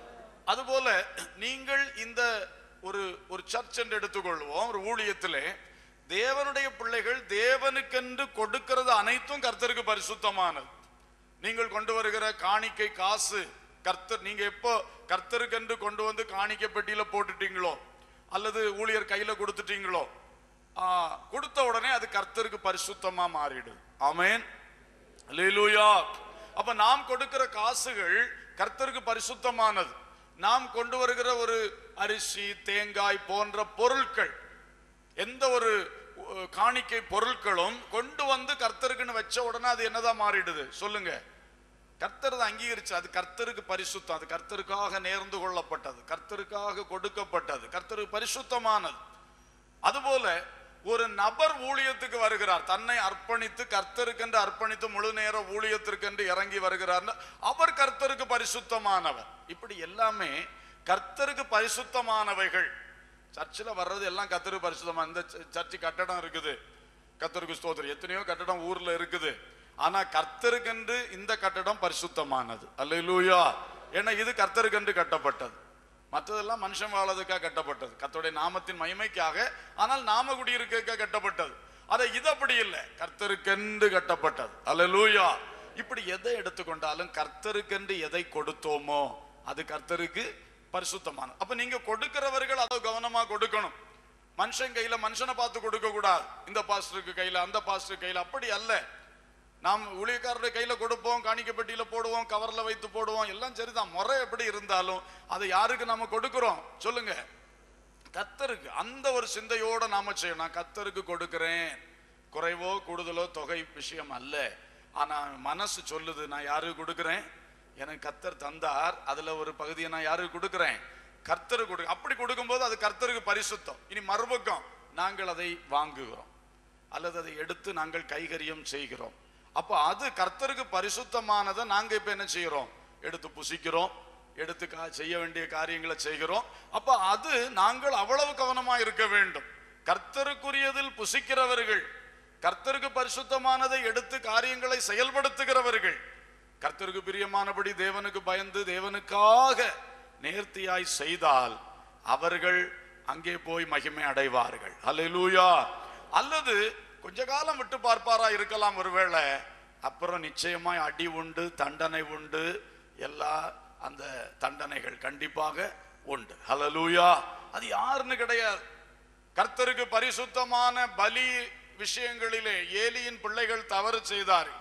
அதுபோல நீங்கள் இந்த ஒரு ஒரு சர்ச் என்று எடுத்துக்கொள்வோம் ஒரு ஊழியத்திலே தேவனுடைய பிள்ளைகள் தேவனுக்கென்று கொடுக்கிறது அனைத்தும் கர்த்தருக்கு பரிசுத்தமானது நீங்கள் கொண்டு வருகிற காணிக்கை காசு கர்த்தர் நீங்க எப்போ கர்த்தருக்கென்று கொண்டு வந்து காணிக்கை பெட்டியில போட்டுட்டீங்களோ அல்லது ஊழியர் கையில கொடுத்துட்டீங்களோ ஆ, கொடுத்த உடனே அது கர்த்தருக்கு பரிசுத்தமா மாறிடும் ஆமென் அல்லேலூயா அப்ப நாம் கொடுக்கிற காசுகள் கர்த்தருக்கு பரிசுத்தமானது நாம் கொண்டு வருகிற ஒரு அரிசி தேங்காய் போன்ற பொருட்கள் எந்த ஒரு அஹ், காணிக்கை பொருட்களும் கொண்டு வந்து கர்த்தருக்குன்னு வச்ச உடனே அது என்னதான் மாறிடுது சொல்லுங்க கர்த்தர் அதை அங்கீகரிச்சு அது கர்த்தருக்கு பரிசுத்தம் அது கர்த்தருக்காக நேர்ந்து கொள்ளப்பட்டது கர்த்தருக்காக கொடுக்கப்பட்டது கர்த்தருக்கு பரிசுத்தமானது அதுபோல ஒரு நபர் ஊழியத்துக்கு வருகிறார் தன்னை அர்ப்பணித்து கர்த்தருக்கென்று அர்ப்பணித்து முழு நேர ஊழியத்திற்கென்று இறங்கி வருகிறார் அவர் கர்த்தருக்கு பரிசுத்தமானவர் இப்படி எல்லாமே கர்த்தருக்கு பரிசுத்தமானவைகள் சர்ச்சில் வர்றது எல்லாம் கர்த்தருக்கு பரிசுத்தமா இந்த ச- சர்ச்சு கட்டடம் இருக்குது கர்த்தருக்கு ஸ்தோத்திரம் எத்தனையோ கட்டடம் ஊர்ல இருக்குது ஆனா கர்த்தருக்கென்று இந்த கட்டடம் பரிசுத்தமானது அல்லேலூயா ஏன்னா இது கர்த்தருக்கென்று கட்டப்பட்டது மற்றதெல்லாம் மனுஷன் வாழறதுக்காக கட்டப்பட்டது கர்த்தருடைய நாமத்தின் மகிமைக்காக ஆனால் நாம குடியிருக்க கட்டப்பட்டது அதை இது அப்படி இல்லை கர்த்தருக்கென்று கட்டப்பட்டது அல்லேலூயா இப்படி எதை எடுத்துக்கொண்டாலும் கர்த்தருக்கென்று எதை கொடுத்தோமோ அது கர்த்தருக்கு பரிசுத்தமானது அப்ப நீங்க கொடுக்கிறவர்கள் அதை கவனமா கொடுக்கணும் மனுஷன் கையில மனுஷனை பார்த்து கொடுக்க கூடாது இந்த பாஸ்டருக்கு கையில அந்த பாஸ்டர் கையில அப்படி அல்ல நாம் ஊழியக்காரருடைய கையில கொடுப்போம் காணிக்கை பெட்டியில போடுவோம் கவர்ல வைத்து போடுவோம் எல்லாம் சரிதான் முறை எப்படி இருந்தாலும் அதை யாருக்கு நாம கொடுக்கிறோம் சொல்லுங்க கத்தருக்கு அந்த ஒரு சிந்தையோட நாம செய்யணும் நான் கத்தருக்கு கொடுக்கிறேன் குறைவோ கூடுதலோ தொகை விஷயம் அல்ல ஆனா மனசு சொல்லுது நான் யாருக்கு கொடுக்கிறேன் எனக்கு கத்தர் தந்தார் அதுல ஒரு பகுதியை நான் யாருக்கு கொடுக்கிறேன் கர்த்தருக்கு கொடு அப்படி கொடுக்கும்போது அது கர்த்தருக்கு பரிசுத்தம் இனி மறுபக்கம் நாங்கள் அதை வாங்குகிறோம் அல்லது அதை எடுத்து நாங்கள் கைகரியம் செய்கிறோம் அப்போ அது கர்த்தருக்கு பரிசுத்தமானதை நாங்க இப்ப என்ன செய்கிறோம் எடுத்து புசிக்கிறோம் எடுத்து கா- செய்ய வேண்டிய காரியங்களை செய்கிறோம் அப்ப அது நாங்கள் அவ்வளவு கவனமா இருக்க வேண்டும் கர்த்தருக்குரியதில் புசிக்கிறவர்கள் கர்த்தருக்கு பரிசுத்தமானதை எடுத்து காரியங்களை செயல்படுத்துகிறவர்கள் கர்த்தருக்கு பிரியமானபடி தேவனுக்கு பயந்து தேவனுக்காக நேர்த்தியாய் செய்தால் அவர்கள் அங்கே போய் மகிமை அடைவார்கள் அல்லேலூயா அல்லது கொஞ்ச காலம் விட்டு பார்ப்பாரா இருக்கலாம் ஒருவேளை அப்புறம் நிச்சயமாய் அடி உண்டு தண்டனை உண்டு எல்லா அந்த தண்டனைகள் கண்டிப்பாக உண்டு ஹalleluya அது யாருன்னு கிடையாது கர்த்தருக்கு பரிசுத்தமான பலி விஷயங்களிலே ஏலியின் பிள்ளைகள் தவறு செய்தார்கள்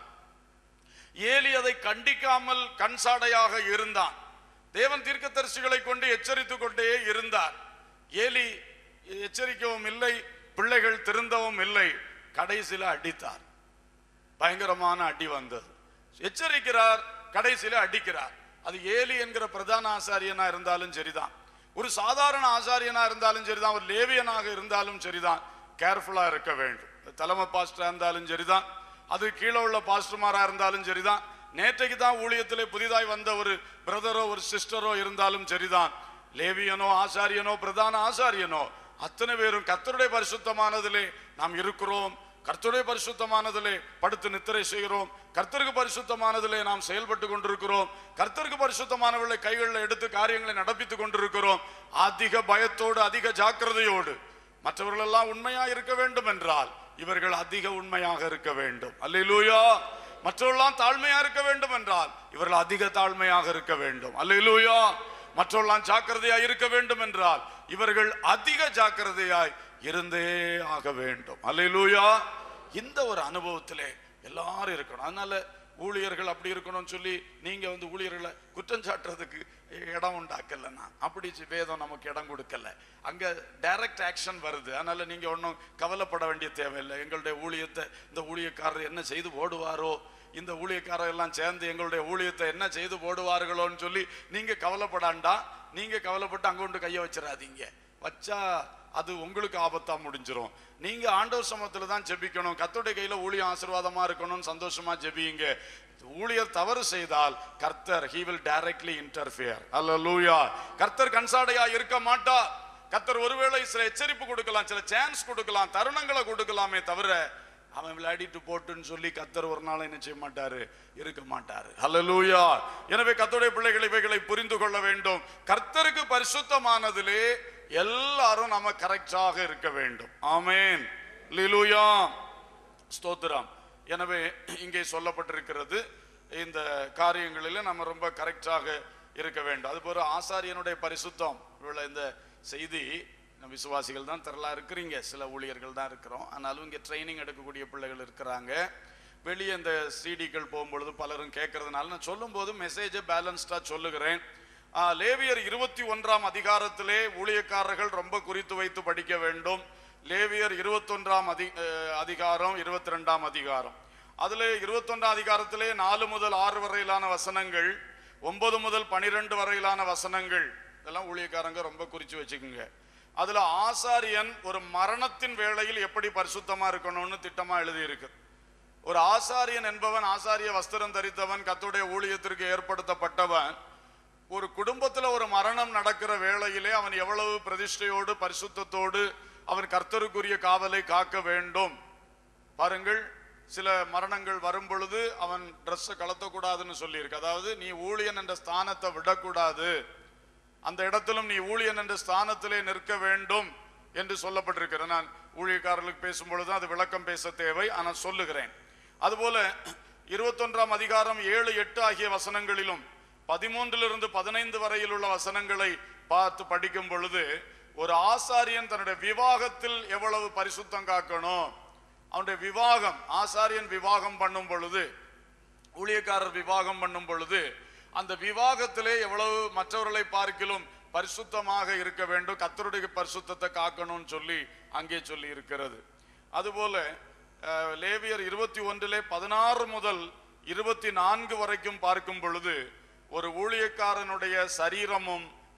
ஏலி அதை கண்டிக்காமல் கண்சாடையாக இருந்தான் தேவன் தீர்க்கதரிசிகளை கொண்டு எச்சரித்துக் கொண்டே இருந்தார் ஏலி எச்சரிக்கவும் இல்லை பிள்ளைகள் திருந்தவும் இல்லை கடைசியில அடித்தார் பயங்கரமான அடி வந்தது எச்சரிக்கிறார் கடைசியில அடிக்கிறார் அது ஏலி என்கிற பிரதான ஆசாரியனா இருந்தாலும் சரிதான் ஒரு சாதாரண ஆசாரியனா இருந்தாலும் சரிதான் ஒரு லேவியனாக இருந்தாலும் சரிதான் கேர்ஃபுல்லா இருக்க வேண்டும் தலைமை பாஸ்டரா இருந்தாலும் சரிதான் அது கீழே உள்ள பாஸ்டர்மாரா இருந்தாலும் சரிதான் நேற்றைக்கு தான் ஊழியத்திலே புதிதாய் வந்த ஒரு பிரதரோ ஒரு சிஸ்டரோ இருந்தாலும் சரிதான் லேவியனோ ஆசாரியனோ பிரதான ஆசாரியனோ அத்தனை பேரும் கர்த்தருடைய பரிசுத்தமானதிலே நாம் இருக்கிறோம் கர்த்தருடைய பரிசுத்தமானதிலே படுத்து நித்திரை செய்கிறோம் கர்த்தருக்கு பரிசுத்தமானதிலே நாம் செயல்பட்டு கொண்டிருக்கிறோம் கர்த்தருக்கு பரிசுத்தமானவர்களை கைகளில் எடுத்து காரியங்களை நடப்பித்துக் கொண்டிருக்கிறோம் அதிக பயத்தோடு அதிக ஜாக்கிரதையோடு மற்றவர்கள் எல்லாம் உண்மையா இருக்க வேண்டும் என்றால் இவர்கள் அதிக உண்மையாக இருக்க வேண்டும் அல்லேலூயா மற்றவர்கள்லாம் தாழ்மையா இருக்க வேண்டும் என்றால் இவர்கள் அதிக தாழ்மையாக இருக்க வேண்டும் அல்லேலூயா மற்றவர்களாம் ஜாக்கிரதையா இருக்க வேண்டும் என்றால் இவர்கள் அதிக ஜாக்கிரதையாய் இருந்தே ஆக வேண்டும் அல்லேலூயா இந்த ஒரு அனுபவத்திலே எல்லாரும் இருக்கணும் அதனால ஊழியர்கள் அப்படி இருக்கணும்னு சொல்லி நீங்க வந்து ஊழியர்களை குற்றம் சாட்டுறதுக்கு இடம் உண்டாக்கல நான் அப்படி சி- வேதம் நமக்கு இடம் கொடுக்கல அங்க டைரக்ட் ஆக்ஷன் வருது அதனால நீங்க ஒன்றும் கவலைப்பட வேண்டிய தேவையில்லை எங்களுடைய ஊழியத்தை இந்த ஊழியக்காரர் என்ன செய்து போடுவாரோ இந்த ஊழியக்காரர் எல்லாம் சேர்ந்து எங்களுடைய ஊழியத்தை என்ன செய்து போடுவார்களோன்னு சொல்லி நீங்க கவலைப்படாண்டா நீங்க கவலைப்பட்டு அங்க கொண்டு கையை வச்சிடாதீங்க வச்சா அது உங்களுக்கு ஆபத்தா முடிஞ்சிரும் நீங்க ஆண்டவர் சமத்துல தான் ஜெபிக்கணும் கர்த்தருடைய கையில ஊழியம் ஆசீர்வாதமா இருக்கணும்னு சந்தோஷமா ஜெபியுங்க ஊழியர் தவறு செய்தால் கர்த்தர் he will directly interfere அல்லேலூயா கர்த்தர் கண்சாடையா இருக்க மாட்டார் கர்த்தர் ஒருவேளை சில எச்சரிப்பு கொடுக்கலாம் சில சான்ஸ் கொடுக்கலாம் தருணங்களை கொடுக்கலாமே தவிர அவன் விளையாடிட்டு போட்டுன்னு சொல்லி கர்த்தர் ஒரு நாள் என்ன செய்ய மாட்டாரு இருக்க மாட்டாரு ஹalleluya எனவே கர்த்தருடைய பிள்ளைகள் இவைகளை புரிந்து கொள்ள வேண்டும் கர்த்தருக்கு பரிசுத்தமானதிலே எல்லாரும் நம்ம கரெக்டாக இருக்க வேண்டும் ஆமென் ஹalleluya ஸ்தோத்திரம் எனவே இங்கே சொல்லப்பட்டிருக்கிறது இந்த காரியங்களில் நம்ம ரொம்ப கரெக்டாக இருக்க வேண்டும் அதுபோல ஆசாரியனுடைய பரிசுத்தம் இவ்வளவு இந்த செய்தி நம்ம விசுவாசிகள் தான் திரளா இருக்கிறீங்க சில ஊழியர்கள் தான் இருக்கிறோம் ஆனாலும் இங்கே ட்ரைனிங் எடுக்கக்கூடிய பிள்ளைகள் இருக்கிறாங்க வெளியே இந்த சிடிக்கள் போகும்பொழுது பலரும் கேட்கறதுனால நான் சொல்லும்போது மெசேஜை பேலன்ஸ்டாக சொல்லுகிறேன் ஆ, லேவியர் இருபத்தி ஒன்றாம் அதிகாரத்திலே ஊழியக்காரர்கள் ரொம்ப குறித்து வைத்து படிக்க வேண்டும் லேவியர் இருபத்தொன்றாம் அதி அஹ், அதிகாரம் இருபத்தி ரெண்டாம் அதிகாரம் அதுல இருபத்தொன்றாம் அதிகாரத்திலே நாலு முதல் ஆறு வரையிலான வசனங்கள் ஒன்பது முதல் பனிரெண்டு வரையிலான வசனங்கள் இதெல்லாம் ஊழியக்காரங்க ரொம்ப குறிச்சு வச்சுக்கோங்க அதுல ஆசாரியன் ஒரு மரணத்தின் வேளையில் எப்படி பரிசுத்தமா இருக்கணும்னு திட்டமா எழுதி இருக்கு ஒரு ஆசாரியன் என்பவன் ஆசாரிய வஸ்திரம் தரித்தவன் கத்துடைய ஊழியத்திற்கு ஏற்படுத்தப்பட்டவன் ஒரு குடும்பத்துல ஒரு மரணம் நடக்கிற வேளையிலே அவன் எவ்வளவு பிரதிஷ்டையோடு பரிசுத்தத்தோடு அவன் கர்த்தருக்குரிய காவலை காக்க வேண்டும் பாருங்கள் சில மரணங்கள் வரும் பொழுது அவன் ட்ரெஸ்ஸை கலத்தக்கூடாதுன்னு சொல்லியிருக்கு அதாவது நீ ஊழியன் என்ற ஸ்தானத்தை விடக்கூடாது அந்த இடத்திலும் நீ ஊழியன் என்ற ஸ்தானத்திலே நிற்க வேண்டும் என்று சொல்லப்பட்டிருக்கிறது நான் ஊழியக்காரர்களுக்கு பேசும் பொழுது அது விளக்கம் பேச தேவை ஆனால் சொல்லுகிறேன் அதுபோல இருபத்தொன்றாம் அதிகாரம் ஏழு எட்டு ஆகிய வசனங்களிலும் பதிமூன்றிலிருந்து பதினைந்து வரையில் உள்ள வசனங்களை பார்த்து படிக்கும் பொழுது ஒரு ஆசாரியன் தன்னுடைய விவாகத்தில் எவ்வளவு பரிசுத்தம் காக்கணும் அவனுடைய விவாகம் ஆசாரியன் விவாகம் பண்ணும் பொழுது ஊழியக்காரர் விவாகம் பண்ணும் பொழுது அந்த விவாகத்திலே எவ்வளவு மற்றவர்களை பார்க்கிலும் பரிசுத்தமாக இருக்க வேண்டும் கத்தருடைய பரிசுத்தத்தை காக்கணும்னு சொல்லி அங்கே சொல்லி இருக்கிறது அதுபோல அஹ், லேவியர் இருபத்தி ஒன்றிலே பதினாறு முதல் இருபத்தி நான்கு வரைக்கும் பார்க்கும் பொழுது ஒரு ஊழியக்காரனுடைய சரீரமும்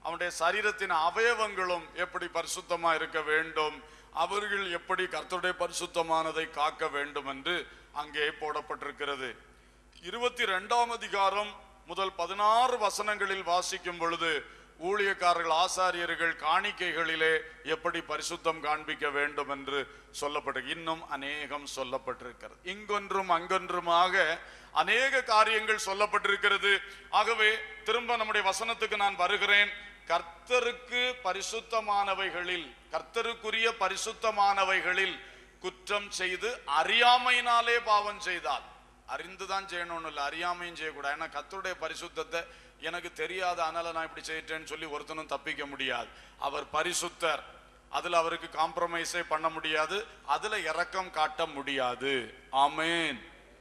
அவனுடைய சரீரத்தின் அவயவங்களும் எப்படி பரிசுத்தமா இருக்க வேண்டும் அவர்கள் எப்படி கர்த்தருடைய பரிசுத்தமானதை காக்க வேண்டும் என்று அங்கே போடப்பட்டிருக்கிறது இருபத்தி ரெண்டாம் அதிகாரம் முதல் பதினாறு வசனங்களில் வாசிக்கும் பொழுது ஊழியக்காரர்கள் ஆசாரியர்கள் காணிக்கைகளிலே எப்படி பரிசுத்தம் காண்பிக்க வேண்டும் என்று சொல்லப்பட்டு இன்னும் அநேகம் சொல்லப்பட்டிருக்கிறது இங்கொன்றும் அங்கொன்றுமாக அநேக காரியங்கள் சொல்லப்பட்டிருக்கிறது ஆகவே திரும்ப நம்முடைய வசனத்துக்கு நான் வருகிறேன் கர்த்தருக்கு பரிசுத்தமானவைகளில் கர்த்தருக்குரிய பரிசுத்தமானவைகளில் குற்றம் செய்து அறியாமையினாலே பாவம் செய்தால் அறிந்துதான் செய்யணும்னு இல்லை அறியாமையும் செய்யக்கூடாது ஏன்னா கர்த்தருடைய பரிசுத்தத்தை எனக்கு தெரியாத அதனால நான் இப்படி செய்யிட்டேன்னு சொல்லி ஒருத்தனும் தப்பிக்க முடியாது அவர் பரிசுத்தர் அதுல அவருக்கு காம்ப்ரமைஸே பண்ண முடியாது அதுல இரக்கம் காட்ட முடியாது ஆமென்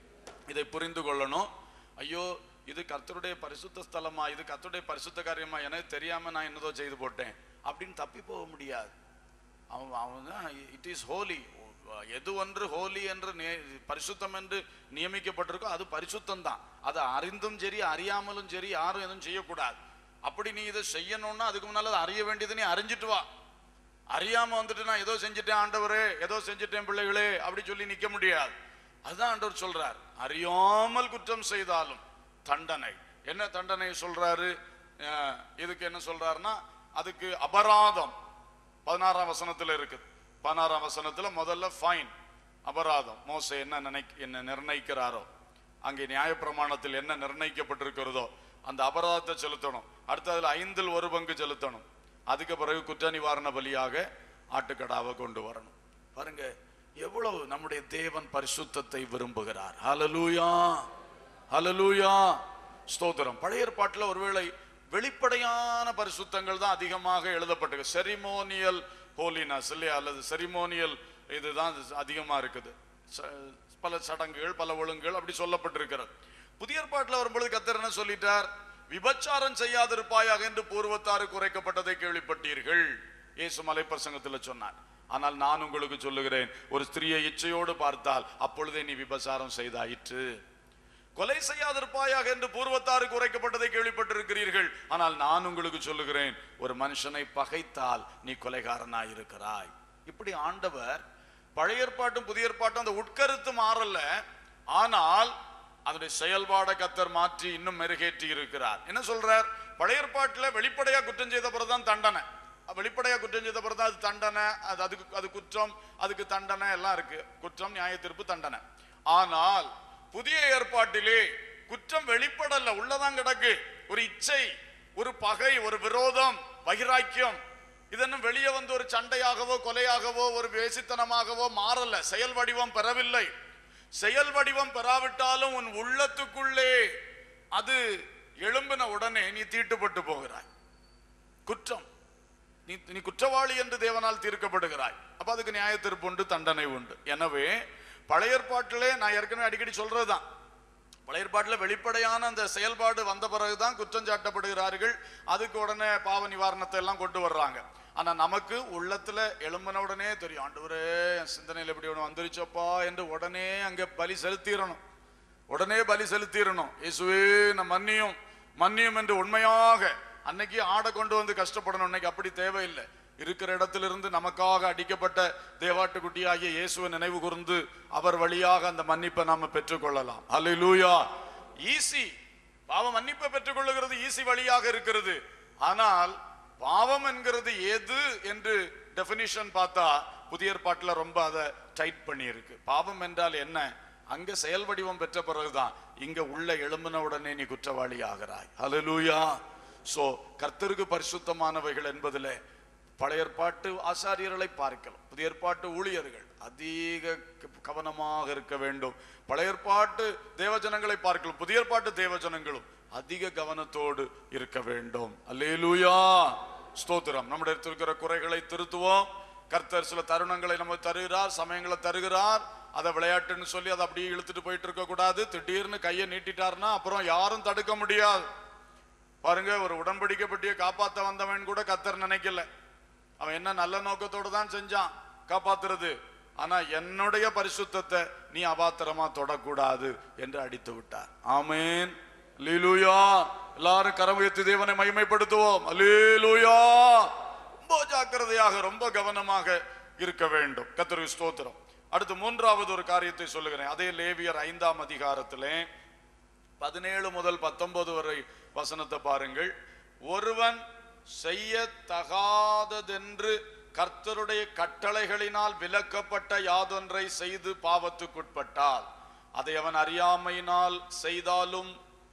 இதை புரிந்து கொள்ளணும் ஐயோ இது கர்த்தருடைய பரிசுத்த ஸ்தலமா இது கர்த்தருடைய பரிசுத்த காரியமா எனக்கு தெரியாம நான் என்னதோ செய்து போட்டேன் அப்படின்னு தப்பி போக முடியாது அவன் அவன் இட் இஸ் ஹோலி எது ஒன்று ஹோலி என்று நே- பரிசுத்தம் என்று நியமிக்கப்பட்டிருக்கோ அது பரிசுத்தம் தான் அதை அறிந்தும் சரி அறியாமலும் சரி யாரும் எதுவும் செய்யக்கூடாது அப்படி நீ இதை செய்யணும்னா அதுக்கு முன்னால அதை அறிய வேண்டியது நீ அறிஞ்சிட்டு வா அறியாம வந்துட்டு நான் ஏதோ செஞ்சுட்டேன் ஆண்டவரே ஏதோ செஞ்சுட்டேன் பிள்ளைகளே அப்படி சொல்லி நிக்க முடியாது அதுதான் ஆண்டவர் சொல்றார் அறியாமல் குற்றம் செய்தாலும் தண்டனை என்ன தண்டனை சொல்றாரு அஹ், இதுக்கு என்ன சொல்றாருன்னா அதுக்கு அபராதம் பதினாறாம் வசனத்துல இருக்குது பதினாறாம் வசனத்துல முதல்ல ஃபைன் அபராதம் மோசே என்ன நினை என்ன நிர்ணயிக்கிறாரோ அங்கே நியாயப்பிரமாணத்தில் என்ன நிர்ணயிக்கப்பட்டிருக்கிறதோ அந்த அபராதத்தை செலுத்தணும் அடுத்ததுல ஐந்தில் ஒரு பங்கு செலுத்தணும் அதுக்கு பிறகு குற்ற நிவாரண பலியாக ஆட்டுக்கடாவை கொண்டு வரணும் பாருங்க எவ்வளவு நம்முடைய தேவன் பரிசுத்தத்தை விரும்புகிறார் ஹalleluya ஹalleluya ஸ்தோத்திரம் பழைய ஏற்பாட்டில் ஒருவேளை வெளிப்படையான பரிசுத்தங்கள் தான் அதிகமாக எழுதப்பட்டிருக்கு செரிமோனியல் ஹோலினஸ் இல்லையா அல்லது செரிமோனியல் இதுதான் இது அதிகமா இருக்குது ச- பல சடங்குகள் பல ஒழுங்குகள் அப்படி சொல்லப்பட்டிருக்கிறது புதிய ஏற்பாட்டில் வரும்பொழுது கத்தர் என்ன சொல்லிட்டார் விபச்சாரம் செய்யாதிருப்பாயாக என்று பூர்வத்தாறு குறைக்கப்பட்டதை கேள்விப்பட்டீர்கள் இயேசு மலைப்பிரசங்கத்தில் சொன்னார் ஆனால் நான் உங்களுக்கு சொல்லுகிறேன் ஒரு ஸ்திரியை இச்சையோடு பார்த்தால் அப்பொழுதே நீ விபச்சாரம் செய்தாயிற்று கொலை செய்யாதிருப்பாயாக என்று பூர்வத்தாறு குறைக்கப்பட்டதை கேள்விப்பட்டிருக்கிறீர்கள் ஆனால் நான் உங்களுக்கு சொல்லுகிறேன் ஒரு மனுஷனை பகைத்தால் நீ கொலைகாரனாய் இருக்கிறாய் இப்படி ஆண்டவர் பழைய ஏற்பாட்டும் புதிய ஏற்பாட்டும் அந்த உட்கருத்து மாறல ஆனால் அதனுடைய செயல்பாட கத்தர் மாற்றி இன்னும் மெருகேற்றி இருக்கிறார் என்ன சொல்றார் பழைய ஏற்பாட்டுல வெளிப்படையா குற்றம் செய்த பிறகுதான் தண்டனை வெளிப்படையா குற்றம் செய்த பிறகுதான் அது தண்டனை அது அதுக்கு அது குற்றம் அதுக்கு தண்டனை எல்லாம் இருக்கு குற்றம் நியாய தீர்ப்பு தண்டனை ஆனால் புதிய ஏற்பாட்டிலே குற்றம் வெளிப்படல உள்ளதான் கிடக்கு ஒரு இச்சை ஒரு பகை ஒரு விரோதம் வைராக்கியம் இதென்னும் வெளியே வந்து ஒரு சண்டையாகவோ கொலையாகவோ ஒரு வேசித்தனமாகவோ மாறல செயல் வடிவம் பெறவில்லை செயல் வடிவம் பெறாவிட்டாலும் உன் உள்ளத்துக்குள்ளே அது எழும்பின உடனே நீ தீட்டுப்பட்டு போகிறாய் குற்றம் நீ நீ குற்றவாளி என்று தேவனால் தீர்க்கப்படுகிறாய் அப்ப அதுக்கு நியாய தீர்ப்பு உண்டு தண்டனை உண்டு எனவே பழைய ஏற்பாட்டிலே நான் ஏற்கனவே அடிக்கடி சொல்றதுதான் பழைய ஏற்பாட்டில் வெளிப்படையான அந்த செயல்பாடு வந்த பிறகுதான் குற்றம் சாட்டப்படுகிறார்கள் அதுக்கு உடனே பாவ நிவாரணத்தை எல்லாம் கொண்டு வர்றாங்க ஆனா நமக்கு உள்ளத்துல எழும்பின உடனே தெரியும் ஆண்டவரே என் சிந்தனையில் இப்படி ஒன்று வந்துருச்சப்பா என்று உடனே அங்க பலி செலுத்திடணும் உடனே பலி செலுத்திடணும் இயேசுவே நான் மன்னியும் மன்னியும் என்று உண்மையாக அன்னைக்கு ஆடை கொண்டு வந்து கஷ்டப்படணும் இன்னைக்கு அப்படி தேவையில்லை இருக்கிற இடத்திலிருந்து நமக்காக அடிக்கப்பட்ட தேவாட்டுக்குட்டியாகிய இயேசுவை நினைவு கூர்ந்து அவர் வழியாக அந்த மன்னிப்பை நாம பெற்றுக்கொள்ளலாம் அல்லேலூயா ஈஸி பாவம் மன்னிப்பை பெற்றுக்கொள்ளுகிறது ஈஸி வழியாக இருக்கிறது ஆனால் பாவம் என்கிறது எது என்று டெபினிஷன் பார்த்தா புதிய ஏற்பாட்டுல ரொம்ப அதை டைட் பண்ணி இருக்கு பாவம் என்றால் என்ன அங்க செயல் வடிவம் பெற்ற பிறகுதான் இங்க உள்ள எழும்பின உடனே நீ குற்றவாளி ஆகிறாய் ஹalleluya சோ கர்த்தருக்கு பரிசுத்தமானவைகள் என்பதிலே பழைய ஏற்பாட்டு ஆசாரியர்களை பார்க்கலாம் புதிய ஏற்பாட்டு ஊழியர்கள் அதிக க- கவனமாக இருக்க வேண்டும் பழைய ஏற்பாட்டு தேவஜனங்களை பார்க்கலாம் புதிய ஏற்பாட்டு தேவஜனங்களும் அதிக கவனத்தோடு இருக்க வேண்டும் அல்லேலூயா ஸ்தோத்திரம் நம்முடைய இருக்கிற குறைகளை திருத்துவோம் கர்த்தர் சில தருணங்களை நம்ம தருகிறார் சமயங்களை தருகிறார் அதை விளையாட்டுன்னு சொல்லி அதை அப்படியே இழுத்துட்டு போயிட்டு இருக்க கூடாது திடீர்னு கையை நீட்டிட்டாருன்னா அப்புறம் யாரும் தடுக்க முடியாது பாருங்க ஒரு உடன்படிக்கை பட்டியை காப்பாத்த வந்தவன் கூட கத்தர் நினைக்கல அவன் என்ன நல்ல நோக்கத்தோடு தான் செஞ்சான் காப்பாத்துறது ஆனா என்னுடைய பரிசுத்தத்தை நீ அபாத்திரமா தொடக்கூடாது என்று அடித்து விட்டார் ஆமேன் லீலுயா எல்லாரும் கரம் உயர்த்தி தேவனை மகிமைப்படுத்துவோம் அல்லேலூயா ரொம்ப ஜாக்கிரதையாக ரொம்ப கவனமாக இருக்க வேண்டும் கர்த்தருக்கு ஸ்தோத்திரம் அடுத்து மூன்றாவது ஒரு காரியத்தை சொல்லுகிறேன் அதே லேவியர் ஐந்தாம் அதிகாரத்திலே பதினேழு முதல் பத்தொன்பது வரை வசனத்தை பாருங்கள் ஒருவன் செய்ய தகாததென்று கர்த்தருடைய கட்டளைகளினால் விலக்கப்பட்ட யாதொன்றை செய்து பாவத்துக்குட்பட்டால் அதை அவன் அறியாமையினால் செய்தாலும்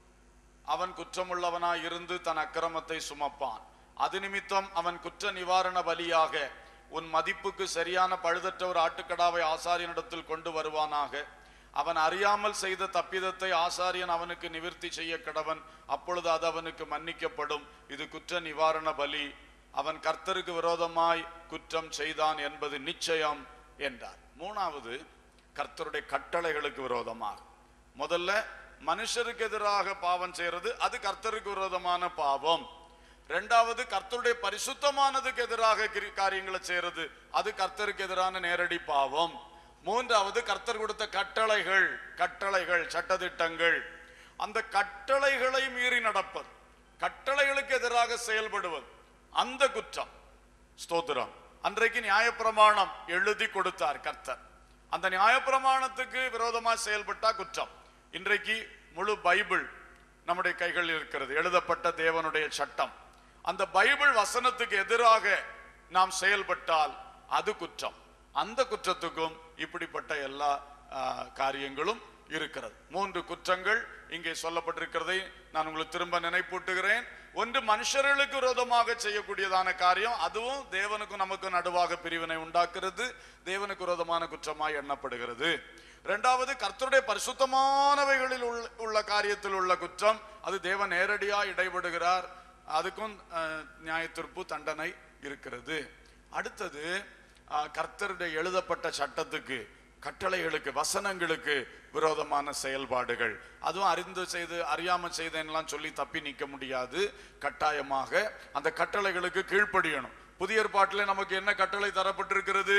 அவன் குற்றமுள்ளவனாய் இருந்து தன் அக்கிரமத்தை சுமப்பான் அது நிமித்தம் அவன் குற்ற நிவாரண பலியாக உன் மதிப்புக்கு சரியான பழுதற்ற ஒரு ஆட்டுக்கடாவை ஆசாரியனிடத்தில் கொண்டு வருவானாக அவன் அறியாமல் செய்த தப்பிதத்தை ஆசாரியன் அவனுக்கு நிவிர்த்தி செய்ய கடவன் அப்பொழுது அது அவனுக்கு மன்னிக்கப்படும் இது குற்ற நிவாரண பலி அவன் கர்த்தருக்கு விரோதமாய் குற்றம் செய்தான் என்பது நிச்சயம் என்றார் மூணாவது கர்த்தருடைய கட்டளைகளுக்கு விரோதமாக முதல்ல மனுஷருக்கு எதிராக பாவம் செய்யறது அது கர்த்தருக்கு விரோதமான பாவம் ரெண்டாவது கர்த்தருடைய பரிசுத்தமானதுக்கு எதிராக கிரி- காரியங்களை செய்யறது அது கர்த்தருக்கு எதிரான நேரடி பாவம் மூன்றாவது கர்த்தர் கொடுத்த கட்டளைகள் கட்டளைகள் சட்டதிட்டங்கள் அந்த கட்டளைகளை மீறி நடப்பது கட்டளைகளுக்கு எதிராக செயல்படுவது அந்த குற்றம் ஸ்தோத்திரம் அன்றைக்கு நியாயப்பிரமாணம் எழுதி கொடுத்தார் கர்த்தர் அந்த நியாயப்பிரமாணத்துக்கு விரோதமா செயல்பட்டா குற்றம் இன்றைக்கு முழு பைபிள் நம்முடைய கைகளில் இருக்கிறது எழுதப்பட்ட தேவனுடைய சட்டம் அந்த பைபிள் வசனத்துக்கு எதிராக நாம் செயல்பட்டால் அது குற்றம் அந்த குற்றத்துக்கும் இப்படிப்பட்ட எல்லா ஆ, காரியங்களும் இருக்கிறது மூன்று குற்றங்கள் இங்கே சொல்லப்பட்டிருக்கிறதை நான் உங்களுக்கு திரும்ப நினைப்பூட்டுகிறேன் ஒன்று மனுஷர்களுக்கு விரோதமாக செய்யக்கூடியதான காரியம் அதுவும் தேவனுக்கும் நமக்கும் நடுவாக பிரிவினை உண்டாக்குறது தேவனுக்கு விரோதமான குற்றமாய் எண்ணப்படுகிறது இரண்டாவது கர்த்தருடைய பரிசுத்தமானவைகளில் உள்ள உள்ள காரியத்தில் உள்ள குற்றம் அது தேவன் நேரடியா இடைபடுகிறார் அதுக்கும் அஹ், நியாயத்தீர்ப்பு தண்டனை இருக்கிறது அடுத்தது அஹ், கர்த்தருடைய எழுதப்பட்ட சட்டத்துக்கு கட்டளைகளுக்கு வசனங்களுக்கு விரோதமான செயல்பாடுகள் அதுவும் அறிந்து செய்து அறியாம செய்தேன்லாம் சொல்லி தப்பி நிற்க முடியாது கட்டாயமாக அந்த கட்டளைகளுக்கு கீழ்ப்படியணும் புதிய ஏற்பாட்டில் நமக்கு என்ன கட்டளை தரப்பட்டிருக்கிறது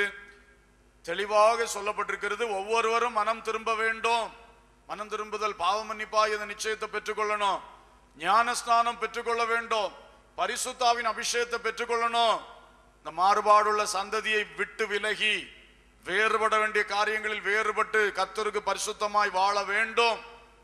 தெளிவாக சொல்லப்பட்டிருக்கிறது ஒவ்வொருவரும் மனம் திரும்ப வேண்டும் மனம் திரும்புதல் பாவ மன்னிப்பா இந்த நிச்சயத்தை பெற்றுக்கொள்ளணும் ஞானஸ்நானம் பெற்றுக்கொள்ள வேண்டும் பரிசுத்தாவின் அபிஷேகத்தை பெற்றுக்கொள்ளணும் இந்த மாறுபாடுள்ள சந்ததியை விட்டு விலகி வேறுபட வேண்டிய காரியங்களில் வேறுபட்டு கர்த்தருக்கு பரிசுத்தமாய் வாழ வேண்டும்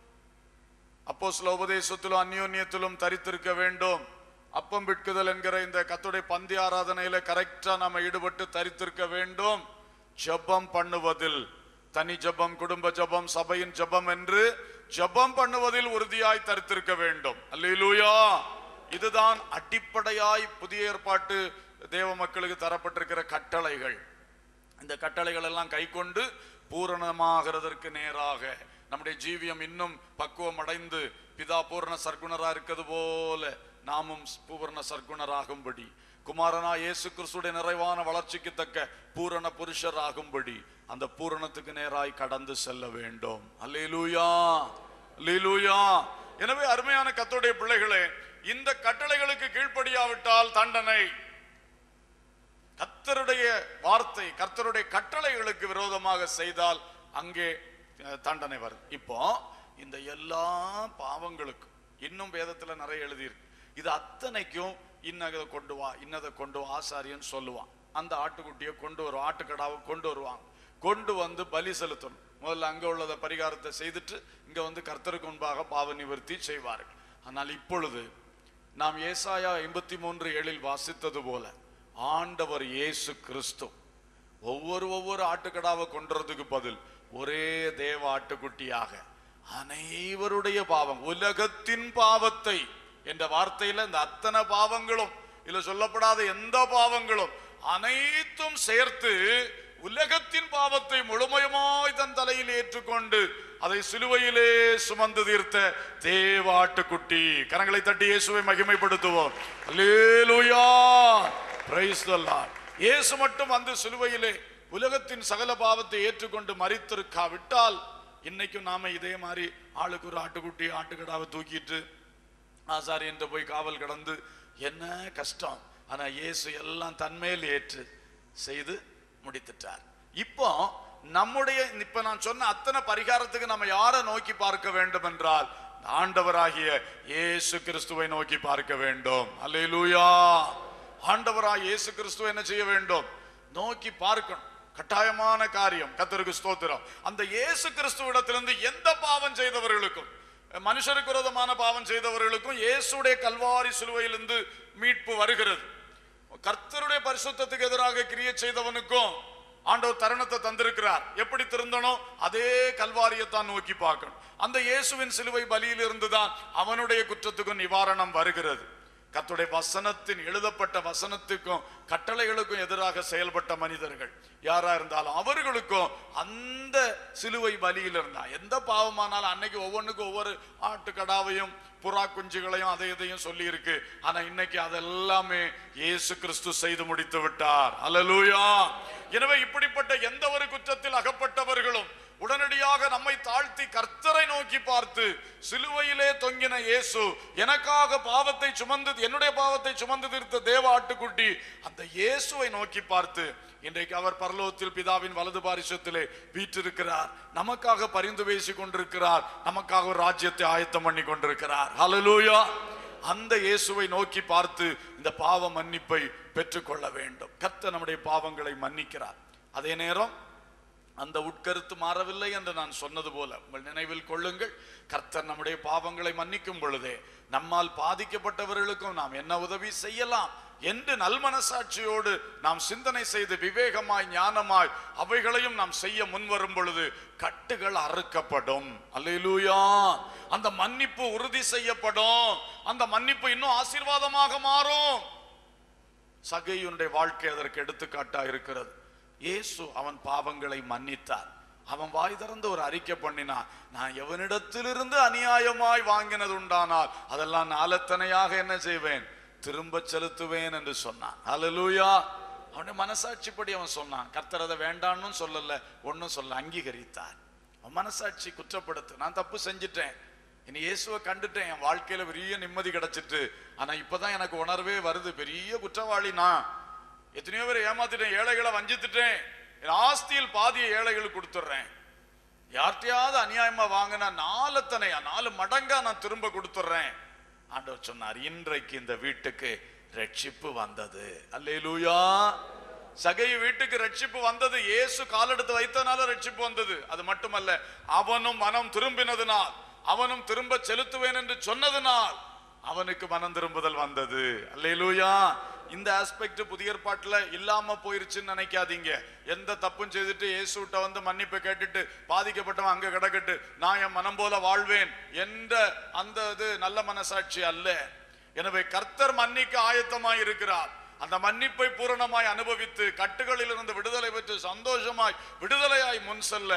அப்போ சில உபதேசத்திலும் அந்யோன்யத்திலும் தரித்திருக்க வேண்டும் அப்பம் விட்குதல் என்கிற இந்த கத்துடைய பந்தி ஆராதனையில கரெக்டா நம்ம ஈடுபட்டு தரித்திருக்க வேண்டும் ஜெபம் பண்ணுவதில் தனி ஜெபம் குடும்ப ஜெபம் சபையின் ஜெபம் என்று ஜெபம் பண்ணுவதில் உறுதியாய் தரித்திருக்க வேண்டும் அல்லேலூயா இதுதான் அடிப்படையாய் புதிய ஏற்பாட்டு தேவ மக்களுக்கு தரப்பட்டிருக்கிற கட்டளைகள் இந்த கட்டளைகள் எல்லாம் கைக்கொண்டு பூரணமாகிறதற்கு நேராக நம்முடைய ஜீவியம் இன்னும் பக்குவம் அடைந்து பிதா பூரண சர்க்குணரா இருக்கிறது போல நாமும் பூரண சர்க்குணராகும்படி குமாரனா இயேசு கிறிஸ்துடைய நிறைவான வளர்ச்சிக்கு தக்க பூரண புருஷர் ஆகும்படி அந்த பூரணத்துக்கு நேராய் கடந்து செல்ல வேண்டும் அல்லேலூயா அல்லேலூயா எனவே அருமையான கத்தோடைய பிள்ளைகளே இந்த கட்டளைகளுக்கு கீழ்ப்படியாவிட்டால் தண்டனை கர்த்தருடைய வார்த்தை கர்த்தருடைய கட்டளைகளுக்கு விரோதமாக செய்தால் அங்கே அஹ், தண்டனை வரும் இப்போ இந்த எல்லா பாவங்களுக்கும் இன்னும் வேதத்துல நிறைய எழுதியிருக்கு இது அத்தனைக்கும் இன்னதை கொண்டு வா இன்னதை கொண்டு வா ஆசாரியன் சொல்லுவான் அந்த ஆட்டுக்குட்டியை கொண்டு வருவான் ஆட்டுக்கடாவை கொண்டு வருவாங்க கொண்டு வந்து பலி செலுத்தணும் முதல்ல அங்க உள்ளதை பரிகாரத்தை செய்துட்டு இங்க வந்து கர்த்தருக்கு முன்பாக பாவ நிவர்த்தி செய்வார்கள் ஆனால் இப்பொழுது நாம் ஏசாயா எண்பத்தி மூன்று ஏழில் வாசித்தது போல ஆண்டவர் இயேசு கிறிஸ்து ஒவ்வொரு ஒவ்வொரு ஆட்டுக்கடாவை கொன்றதுக்கு பதில் ஒரே தேவ ஆட்டுக்குட்டியாக அனைவருடைய பாவம் உலகத்தின் பாவத்தை என்ற வார்த்தையில இந்த அத்தனை பாவங்களும் இல்ல சொல்லப்படாத எந்த பாவங்களும் அனைத்தும் சேர்த்து உலகத்தின் பாவத்தை முழுமையுமாய் தன் தலையில் ஏற்றுக்கொண்டு அதை சிலுவையிலே சுமந்து தீர்த்த தேவாட்டுக்குட்டி கரங்களை தட்டி இயேசுவை மகிமைப்படுத்துவோம் அல்லேலூயா பிரைஸ் தி லார்ட் இயேசு மட்டும் வந்து சிலுவையிலே உலகத்தின் சகல பாவத்தை ஏற்றுக்கொண்டு மறித்திருக்காவிட்டால் இன்னைக்கும் நாம இதே மாதிரி ஆளுக்கு ஒரு ஆட்டுக்குட்டி ஆட்டுக்கடாவை தூக்கிட்டு ஆசாரியன்ட்ட போய் காவல் கடந்து என்ன கஷ்டம் ஆனா இயேசு எல்லாம் தன்மேல் ஏற்று செய்து முடித்துட்டார் இப்போ நம்முடைய இப்ப நான் சொன்ன அத்தனை பரிகாரத்துக்கு நம்ம யாரை நோக்கி பார்க்க வேண்டும் என்றால் ஆண்டவராகிய இயேசு கிறிஸ்துவை நோக்கி பார்க்க வேண்டும் அல்லேலூயா ஆண்டவராய் இயேசு கிறிஸ்துவை என்ன செய்ய வேண்டும் நோக்கி பார்க்கணும் கட்டாயமான காரியம் கத்தருக்கு ஸ்தோத்திரம் அந்த இயேசு கிறிஸ்துவிடத்திலிருந்து எந்த பாவம் செய்தவர்களுக்கும் மனுஷருக்கு விரோதமான பாவம் செய்தவர்களுக்கும் இயேசுடைய கல்வாரி சிலுவையிலிருந்து மீட்பு வருகிறது கர்த்தருடைய பரிசுத்தத்துக்கு எதிராக கிரியை செய்தவனுக்கும் ஆண்டவர் தருணத்தை தந்திருக்கிறார் எப்படி திருந்தணும் அதே கல்வாரியத்தான் நோக்கி பார்க்கணும் அந்த இயேசுவின் சிலுவை பலியிலிருந்து தான் அவனுடைய குற்றத்துக்கும் நிவாரணம் வருகிறது கர்த்தருடைய வசனத்தின் எழுதப்பட்ட வசனத்துக்கும் கட்டளைகளுக்கும் எதிராக செயல்பட்ட மனிதர்கள் யாரா இருந்தாலும் அவர்களுக்கும் அந்த சிலுவை பலியில் இருந்தா எந்த பாவமானாலும் அன்னைக்கு ஒவ்வொன்றுக்கும் ஒவ்வொரு ஆட்டுக்கடாவையும் புறா குஞ்சுகளையும் அதை இதையும் சொல்லி இருக்கு ஆனா இன்னைக்கு அதெல்லாமே இயேசு கிறிஸ்து செய்து முடித்து விட்டார் அல்லேலூயா எனவே இப்படிப்பட்ட எந்த ஒரு குற்றத்தில் அகப்பட்டவர்களும் உடனடியாக நம்மை தாழ்த்தி கர்த்தரை நோக்கி பார்த்து சிலுவையிலே தொங்கின இயேசு எனக்காக பாவத்தை சுமந்து என்னுடைய பாவத்தை சுமந்து தீர்த்த தேவ ஆட்டுக்குட்டி அந்த இயேசுவை நோக்கி பார்த்து இன்றைக்கு அவர் பரலோகத்தில் பிதாவின் வலது பாரிசத்திலே வீற்றிருக்கிறார் நமக்காக பரிந்து பேசி கொண்டிருக்கிறார் நமக்காக ஒரு ராஜ்யத்தை ஆயத்தம் பண்ணி கொண்டிருக்கிறார் ஹalleluya அந்த இயேசுவை நோக்கி பார்த்து இந்த பாவ மன்னிப்பை பெற்றுக்கொள்ள வேண்டும் கர்த்தர் நம்முடைய பாவங்களை மன்னிக்கிறார் அதே நேரம் அந்த உட்கருத்து மாறவில்லை என்று நான் சொன்னது போல உங்கள் நினைவில் கொள்ளுங்கள் கர்த்தர் நம்முடைய பாவங்களை மன்னிக்கும் பொழுதே நம்மால் பாதிக்கப்பட்டவர்களுக்கும் நாம் என்ன உதவி செய்யலாம் என்று நல்மனசாட்சியோடு நாம் சிந்தனை செய்து விவேகமாய் ஞானமாய் அவைகளையும் நாம் செய்ய முன்வரும் பொழுது கட்டுகள் அறுக்கப்படும் அல்லேலூயா அந்த மன்னிப்பு உறுதி செய்யப்படும் அந்த மன்னிப்பு இன்னும் ஆசீர்வாதமாக மாறும் சகையுடைய வாழ்க்கை அதற்கு எடுத்துக்காட்டா இருக்கிறது இயேசு அவன் பாவங்களை மன்னித்தார் அவன் வாய் திறந்து ஒரு அறிக்கை பண்ணினான் நான் எவனிடத்திலிருந்து அநியாயமாய் வாங்கினது உண்டானால் அதெல்லாம் நாலத்தனையாக என்ன செய்வேன் திரும்ப செலுத்துவேன் என்று சொன்னான் ஹalleluya அவனுடைய மனசாட்சிப்படி அவன் சொன்னான் கர்த்தர் அதை வேண்டான்னு சொல்லல ஒன்னும் சொல்ல அங்கீகரித்தார் அவன் மனசாட்சி குற்றப்படுத்து நான் தப்பு செஞ்சிட்டேன் இனி இயேசுவை கண்டுட்டேன் என் வாழ்க்கையில பெரிய நிம்மதி கிடைச்சிட்டு ஆனா இப்பதான் எனக்கு உணர்வே வருது பெரிய குற்றவாளி நான் எத்தனையோ பேர் ஏமாத்திட்டேன் ஏழைகளை வஞ்சித்துட்டேன் என் ஆஸ்தியில் பாதியை ஏழைகளுக்கு கொடுத்துட்றேன் யார்கிட்டயாவது அநியாயமா வாங்கினா நாலத்தனையா நாலு மடங்கா நான் திரும்ப கொடுத்துட்றேன் ஆண்டவர் சொன்னார் இன்றைக்கு இந்த வீட்டுக்கு ரட்சிப்பு வந்தது அல்லேலூயா சகை வீட்டுக்கு ரட்சிப்பு வந்தது இயேசு காலெடுத்து வைத்தனால ரட்சிப்பு வந்தது அது மட்டுமல்ல அவனும் மனம் திரும்பினதினால் அவனும் திரும்ப செலுத்துவேன் என்று சொன்னதினால் அவனுக்கு மனம் திரும்புதல் வந்தது அல்லேலூயா இந்த ஆஸ்பெக்ட் புதிய ஏற்பாட்டுல இல்லாம போயிருச்சுன்னு நினைக்காதீங்க எந்த தப்பும் செய்துட்டு இயேசுட்ட வந்து மன்னிப்பு கேட்டுட்டு பாதிக்கப்பட்டவன் அங்க கிடக்கட்டு நான் என் மனம் போல வாழ்வேன் என்ற அந்த இது நல்ல மனசாட்சி அல்ல எனவே கர்த்தர் மன்னிக்க ஆயத்தமாய் இருக்கிறார் அந்த மன்னிப்பை பூரணமாய் அனுபவித்து கட்டுகளிலிருந்து விடுதலை பெற்று சந்தோஷமாய் விடுதலையாய் முன் செல்ல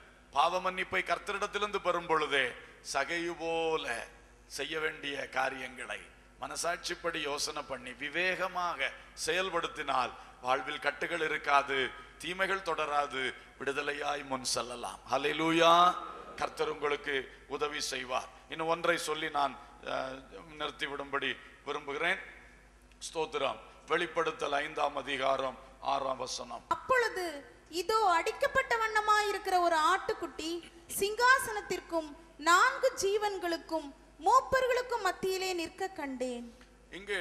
பாவ மன்னிப்பை கர்த்தரிடத்திலிருந்து பெறும் பொழுதே சகையு போல செய்ய வேண்டிய காரியங்களை மனசாட்சிப்படி யோசனை பண்ணி விவேகமாக செயல்படுத்தினால் வாழ்வில் கட்டுகள் இருக்காது தீமைகள் தொடராது விடுதலையாய் முன் செல்லலாம் ஹalleluya கர்த்தர் உங்களுக்கு உதவி செய்வார் இன்னும் ஒன்றை சொல்லி நான் அஹ், நிறுத்தி விடும்படி விரும்புகிறேன் ஸ்தோத்திரம் வெளிப்படுத்தல் ஐந்தாம் அதிகாரம் ஆறாம் வசனம் அப்பொழுது இதோ அடிக்கப்பட்ட வண்ணமாயிருக்கிற ஒரு ஆட்டுக்குட்டி சிங்காசனத்திற்கும் நான்கு ஜீவன்களுக்கும் மூப்பர்களுக்கும் மத்தியிலே நிற்க கண்டேன் இங்கு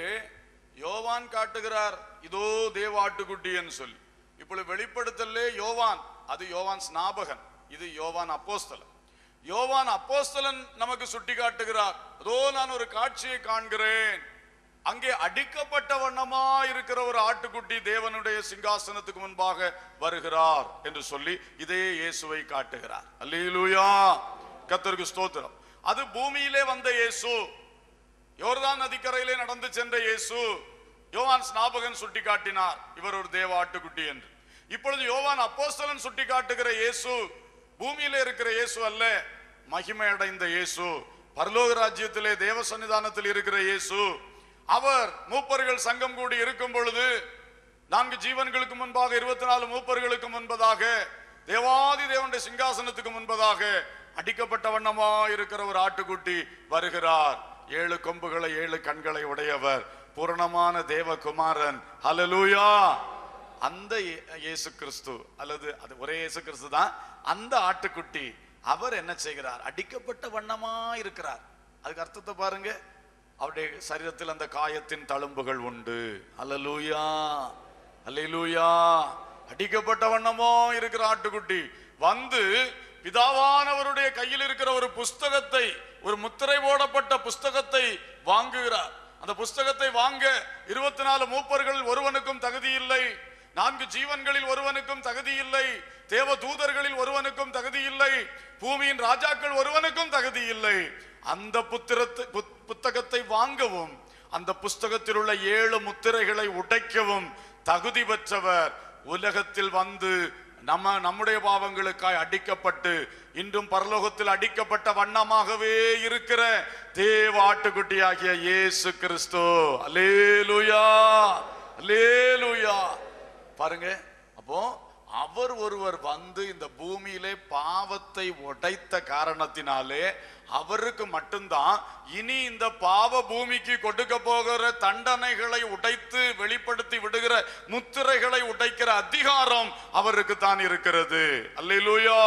யோவான் காட்டுகிறார் இதோ தேவாட்டுக்குட்டின்னு சொல்லி இப்பொழுது வெளிப்படுத்தலே யோவான் அது யோவான் ஸ்நாபகன் இது யோவான் அப்போஸ்தலன் யோவான் அப்போஸ்தலன் நமக்கு சுட்டி காட்டுகிறார் அதோ நான் ஒரு காட்சியை காண்கிறேன் அங்கே அடிக்கப்பட்ட வண்ணமா இருக்கிற ஒரு ஆட்டுக்குட்டி தேவனுடைய சிங்காசனத்துக்கு முன்பாக வருகிறார் என்று சொல்லி இதே இயேசுவை காட்டுகிறார் அல்லேலூயா கர்த்தருக்கு ஸ்தோத்திரம் அது பூமியிலே வந்த இயேசு யோர்தான் நதிக்கரையிலே நடந்து சென்ற இயேசு யோவான் ஸ்நாபகன் சுட்டி காட்டினார் இவர் ஒரு தேவ ஆட்டுக்குட்டி என்று இப்பொழுது யோவான் அப்போஸ்தலன் சுட்டி காட்டுகிற இயேசு பூமியிலே இருக்கிற இயேசு அல்ல மகிமை அடைந்த இயேசு பரலோக ராஜ்யத்திலே தேவ சன்னிதானத்தில் இருக்கிற இயேசு அவர் மூப்பர்கள் சங்கம் கூடி இருக்கும் பொழுது நான்கு ஜீவன்களுக்கு முன்பாக இருபத்தி நாலு மூப்பர்களுக்கு முன்பதாக தேவாதி தேவனுடைய சிங்காசனத்துக்கு முன்பதாக அடிக்கப்பட்ட வண்ணமா இருக்கிற ஒரு ஆட்டுக்குட்டி வருகிறார் ஏழு கொம்புகளை ஏழு கண்களை உடையவர் பூரணமான தேவகுமாரன் ஹalleluya அந்த இயே- இயேசு கிறிஸ்து அல்லது அது ஒரே இயேசு கிறிஸ்து தான் அந்த ஆட்டுக்குட்டி அவர் என்ன செய்கிறார் அடிக்கப்பட்ட வண்ணமா இருக்கிறார் அதுக்கு அர்த்தத்தை பாருங்க அவருடைய சரீரத்தில் அந்த காயத்தின் தழும்புகள் உண்டு அல்லேலூயா அல்லேலூயா அடிக்கப்பட்ட வண்ணமோ இருக்கிற ஆட்டுக்குட்டி வந்து பிதாவானவருடைய கையில் இருக்கிற ஒரு புஸ்தகத்தை ஒரு முத்திரை போடப்பட்ட புஸ்தகத்தை வாங்குகிறார் அந்த புஸ்தகத்தை வாங்க இருபத்தி நாலு மூப்பர்கள் ஒருவனுக்கும் தகுதி இல்லை நான்கு ஜீவன்களில் ஒருவனுக்கும் தகுதி இல்லை தேவ தூதர்களில் ஒருவனுக்கும் தகுதி இல்லை பூமியின் ராஜாக்கள் ஒருவனுக்கும் தகுதி இல்லை அந்த புத்திரத்தை புத்- புத்தகத்தை வாங்கவும் அந்த புஸ்தகத்தில் உள்ள ஏழு முத்திரைகளை உடைக்கவும் தகுதி பெற்றவர் உலகத்தில் வந்து நம்ம நம்முடைய பாவங்களுக்காய் அடிக்கப்பட்டு இன்றும் பரலோகத்தில் அடிக்கப்பட்ட வண்ணமாகவே இருக்கிற தேவ ஆட்டுக்குட்டியாகிய இயேசு கிறிஸ்து அல்லேலூயா அல்லேலூயா பாருங்க அப்போ அவர் ஒருவர் வந்து இந்த பூமியிலே பாவத்தை உடைத்த காரணத்தினாலே அவருக்கு மட்டும்தான் இனி இந்த பாவ பூமிக்கு கொடுக்க போகிற தண்டனைகளை உடைத்து வெளிப்படுத்தி விடுகிற முத்திரைகளை உடைக்கிற அதிகாரம் அவருக்கு தான் இருக்கிறது அல்லேலூயா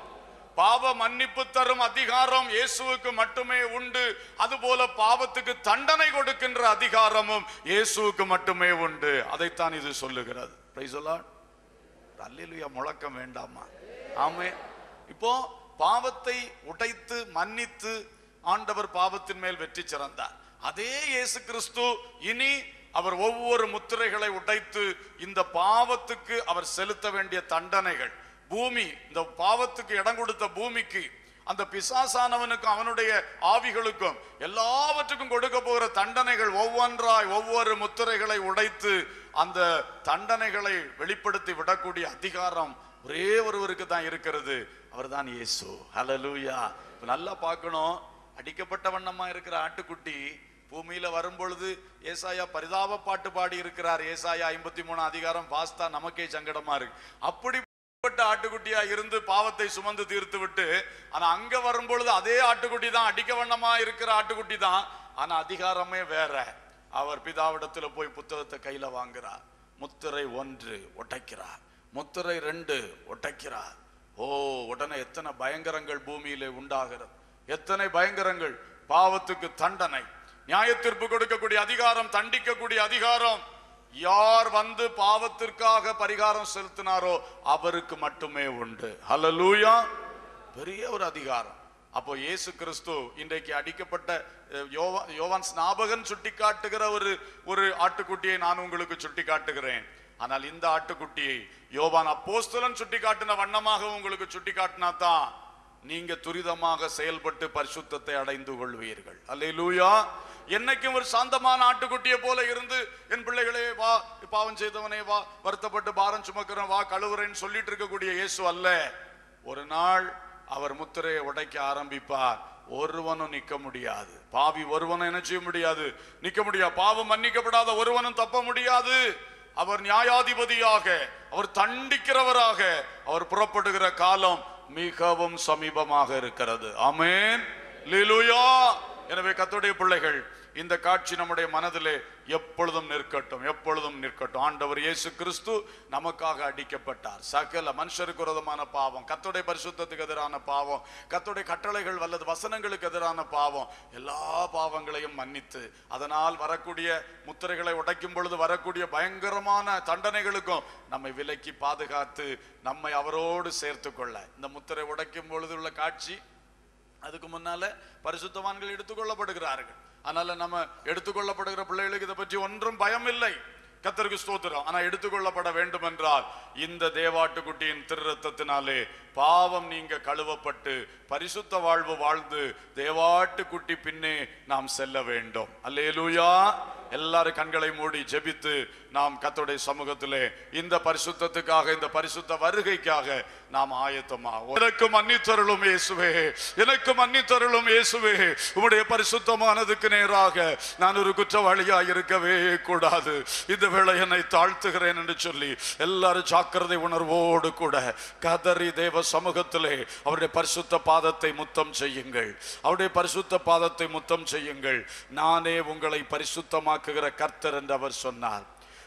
பாவ மன்னிப்பு தரும் அதிகாரம் இயேசுவுக்கு மட்டுமே உண்டு அதுபோல பாவத்துக்கு தண்டனை கொடுக்கின்ற அதிகாரமும் இயேசுவுக்கு மட்டுமே உண்டு அதைத்தான் இது சொல்லுகிறது Praise the Lord. அல்லேலூயா முழக்கம் வேண்டாமா ஆமே இப்போ பாவத்தை உடைத்து மன்னித்து ஆண்டவர் பாவத்தின் மேல் வெற்றி சிறந்தார் அதே இயேசு கிறிஸ்து இனி அவர் ஒவ்வொரு முத்திரைகளை உடைத்து இந்த பாவத்துக்கு அவர் செலுத்த வேண்டிய தண்டனைகள் பூமி இந்த பாவத்துக்கு இடம் கொடுத்த பூமிக்கு அந்த பிசாசானவனுக்கும் அவனுடைய ஆவிகளுக்கும் எல்லாவற்றுக்கும் கொடுக்க போகிற தண்டனைகள் ஒவ்வொன்றாய் ஒவ்வொரு முத்திரைகளை உடைத்து அந்த தண்டனைகளை வெளிப்படுத்தி விடக்கூடிய அதிகாரம் ஒரே ஒருவருக்கு தான் இருக்கிறது அவர்தான் இயேசு ஹalleluya இப்ப நல்லா பார்க்கணும் அடிக்கப்பட்ட வண்ணமா இருக்கிற ஆட்டுக்குட்டி பூமியில வரும் பொழுது ஏசாயா பரிதாப பாட்டு பாடி இருக்கிறார் ஏசாயா ஐம்பத்தி மூணு அதிகாரம் பாஸ்தா நமக்கே சங்கடமா இருக்கு அப்படி பட்ட ஆட்டுக்குட்டியா இருந்து பாவத்தை சுமந்து தீர்த்து விட்டு ஆனா அங்க வரும் பொழுது அதே ஆட்டுக்குட்டி தான் அடிக்க வண்ணமா இருக்கிற ஆட்டுக்குட்டி தான் ஆனா அதிகாரமே வேற அவர் பிதாவிடத்துல போய் புத்தகத்தை கையில வாங்குறார் முத்திரை ஒன்று ஒட்டைக்கிறார் முத்திரை ரெண்டு ஒட்டைக்கிறார் ஓ உடனே எத்தனை பயங்கரங்கள் பூமியிலே உண்டாகிறது எத்தனை பயங்கரங்கள் பாவத்துக்கு தண்டனை நியாய தீர்ப்பு கொடுக்கக்கூடிய அதிகாரம் தண்டிக்கக்கூடிய அதிகாரம் யார் வந்து பாவத்திற்காக பரிகாரம் செலுத்தினாரோ அவருக்கு மட்டுமே உண்டு ஹalleluya பெரிய ஒரு அதிகாரம் அப்போ இயேசு கிறிஸ்து இன்றைக்கு அடிக்கப்பட்ட அஹ், யோவா- யோவான் ஸ்நாபகன் சுட்டிக்காட்டுகிற ஒரு ஒரு ஆட்டுக்குட்டியை நான் உங்களுக்கு சுட்டிக்காட்டுகிறேன் ஆனால் இந்த ஆட்டுக்குட்டியை யோவான் அப்போஸ்தலன் சுட்டிக்காட்டின வண்ணமாக உங்களுக்கு சுட்டிக்காட்டினா தான் நீங்க துரிதமாக செயல்பட்டு பரிசுத்தத்தை அடைந்து கொள்வீர்கள் அல்லேலூயா என்னைக்கும் ஒரு சாந்தமான ஆட்டுக்குட்டியை போல இருந்து என் பிள்ளைகளே வா பாவம் செய்தவனே வா வருத்தப்பட்டு பாரம் சுமக்கிறேன் வா கழுவுறேன்னு சொல்லிட்டு இருக்கக்கூடிய இயேசு அல்ல ஒரு நாள் அவர் முத்திரையை உடைக்க ஆரம்பிப்பார் ஒருவனும் நிக்க முடியாது பாவி ஒருவனும் என்ன செய்ய முடியாது நிக்க முடியாது பாவம் மன்னிக்கப்படாத ஒருவனும் தப்ப முடியாது அவர் நியாயாதிபதியாக அவர் தண்டிக்கிறவராக அவர் புறப்படுகிற காலம் மிகவும் சமீபமாக இருக்கிறது ஆமென் லீலுயா எனவே கர்த்தருடைய பிள்ளைகள் இந்த காட்சி நம்முடைய மனதிலே எப்பொழுதும் நிற்கட்டும் எப்பொழுதும் நிற்கட்டும் ஆண்டவர் இயேசு கிறிஸ்து நமக்காக அடிக்கப்பட்டார் சகல மனுஷருக்கு விரோதமான பாவம் கர்த்தருடைய பரிசுத்தத்துக்கு எதிரான பாவம் கர்த்தருடைய கட்டளைகள் வல்லது வசனங்களுக்கு எதிரான பாவம் எல்லா பாவங்களையும் மன்னித்து அதனால் வரக்கூடிய முத்திரைகளை உடைக்கும் பொழுது வரக்கூடிய பயங்கரமான தண்டனைகளுக்கும் நம்மை விலக்கி பாதுகாத்து நம்மை அவரோடு சேர்த்து கொள்ள இந்த முத்திரை உடைக்கும் பொழுது உள்ள காட்சி அதுக்கு முன்னால பரிசுத்தவான்கள் எடுத்துக்கொள்ளப்படுகிறார்கள் அதனால நம்ம எடுத்துக்கொள்ளப்படுகிற பிள்ளைகளுக்கு இதை பற்றி ஒன்றும் பயம் இல்லை கத்தருக்கு ஸ்தோத்திரம் ஆனா எடுத்துக்கொள்ளப்பட வேண்டும் என்றால் இந்த தேவாட்டுக்குட்டியின் திருரத்தத்தினாலே பாவம் நீங்க கழுவப்பட்டு பரிசுத்த வாழ்வு வாழ்ந்து தேவாட்டுக்குட்டி பின்னே நாம் செல்ல வேண்டும் அல்லேலூயா எல்லாரும் கண்களை மூடி ஜெபித்து நாம் கத்தருடைய சமூகத்திலே இந்த பரிசுத்தத்துக்காக இந்த பரிசுத்த வருகைக்காக நாம் ஆயத்தமாகும் எனக்கு மன்னித்தருளும் இயேசுவே எனக்கு மன்னித்தருளும் இயேசுவே உம்முடைய பரிசுத்தமானதுக்கு நேராக நான் ஒரு குற்றவாளியாக இருக்கவே கூடாது இந்த வேளை என்னை தாழ்த்துகிறேன் என்று சொல்லி எல்லாரும் ஜாக்கிரதை உணர்வோடு கூட கதறி தேவ சமூகத்திலே அவருடைய பரிசுத்த பாதத்தை முத்தம் செய்யுங்கள் அவருடைய பரிசுத்த பாதத்தை முத்தம் செய்யுங்கள் நானே உங்களை பரிசுத்தமாக்குகிற கர்த்தர் என்று அவர் சொன்னார்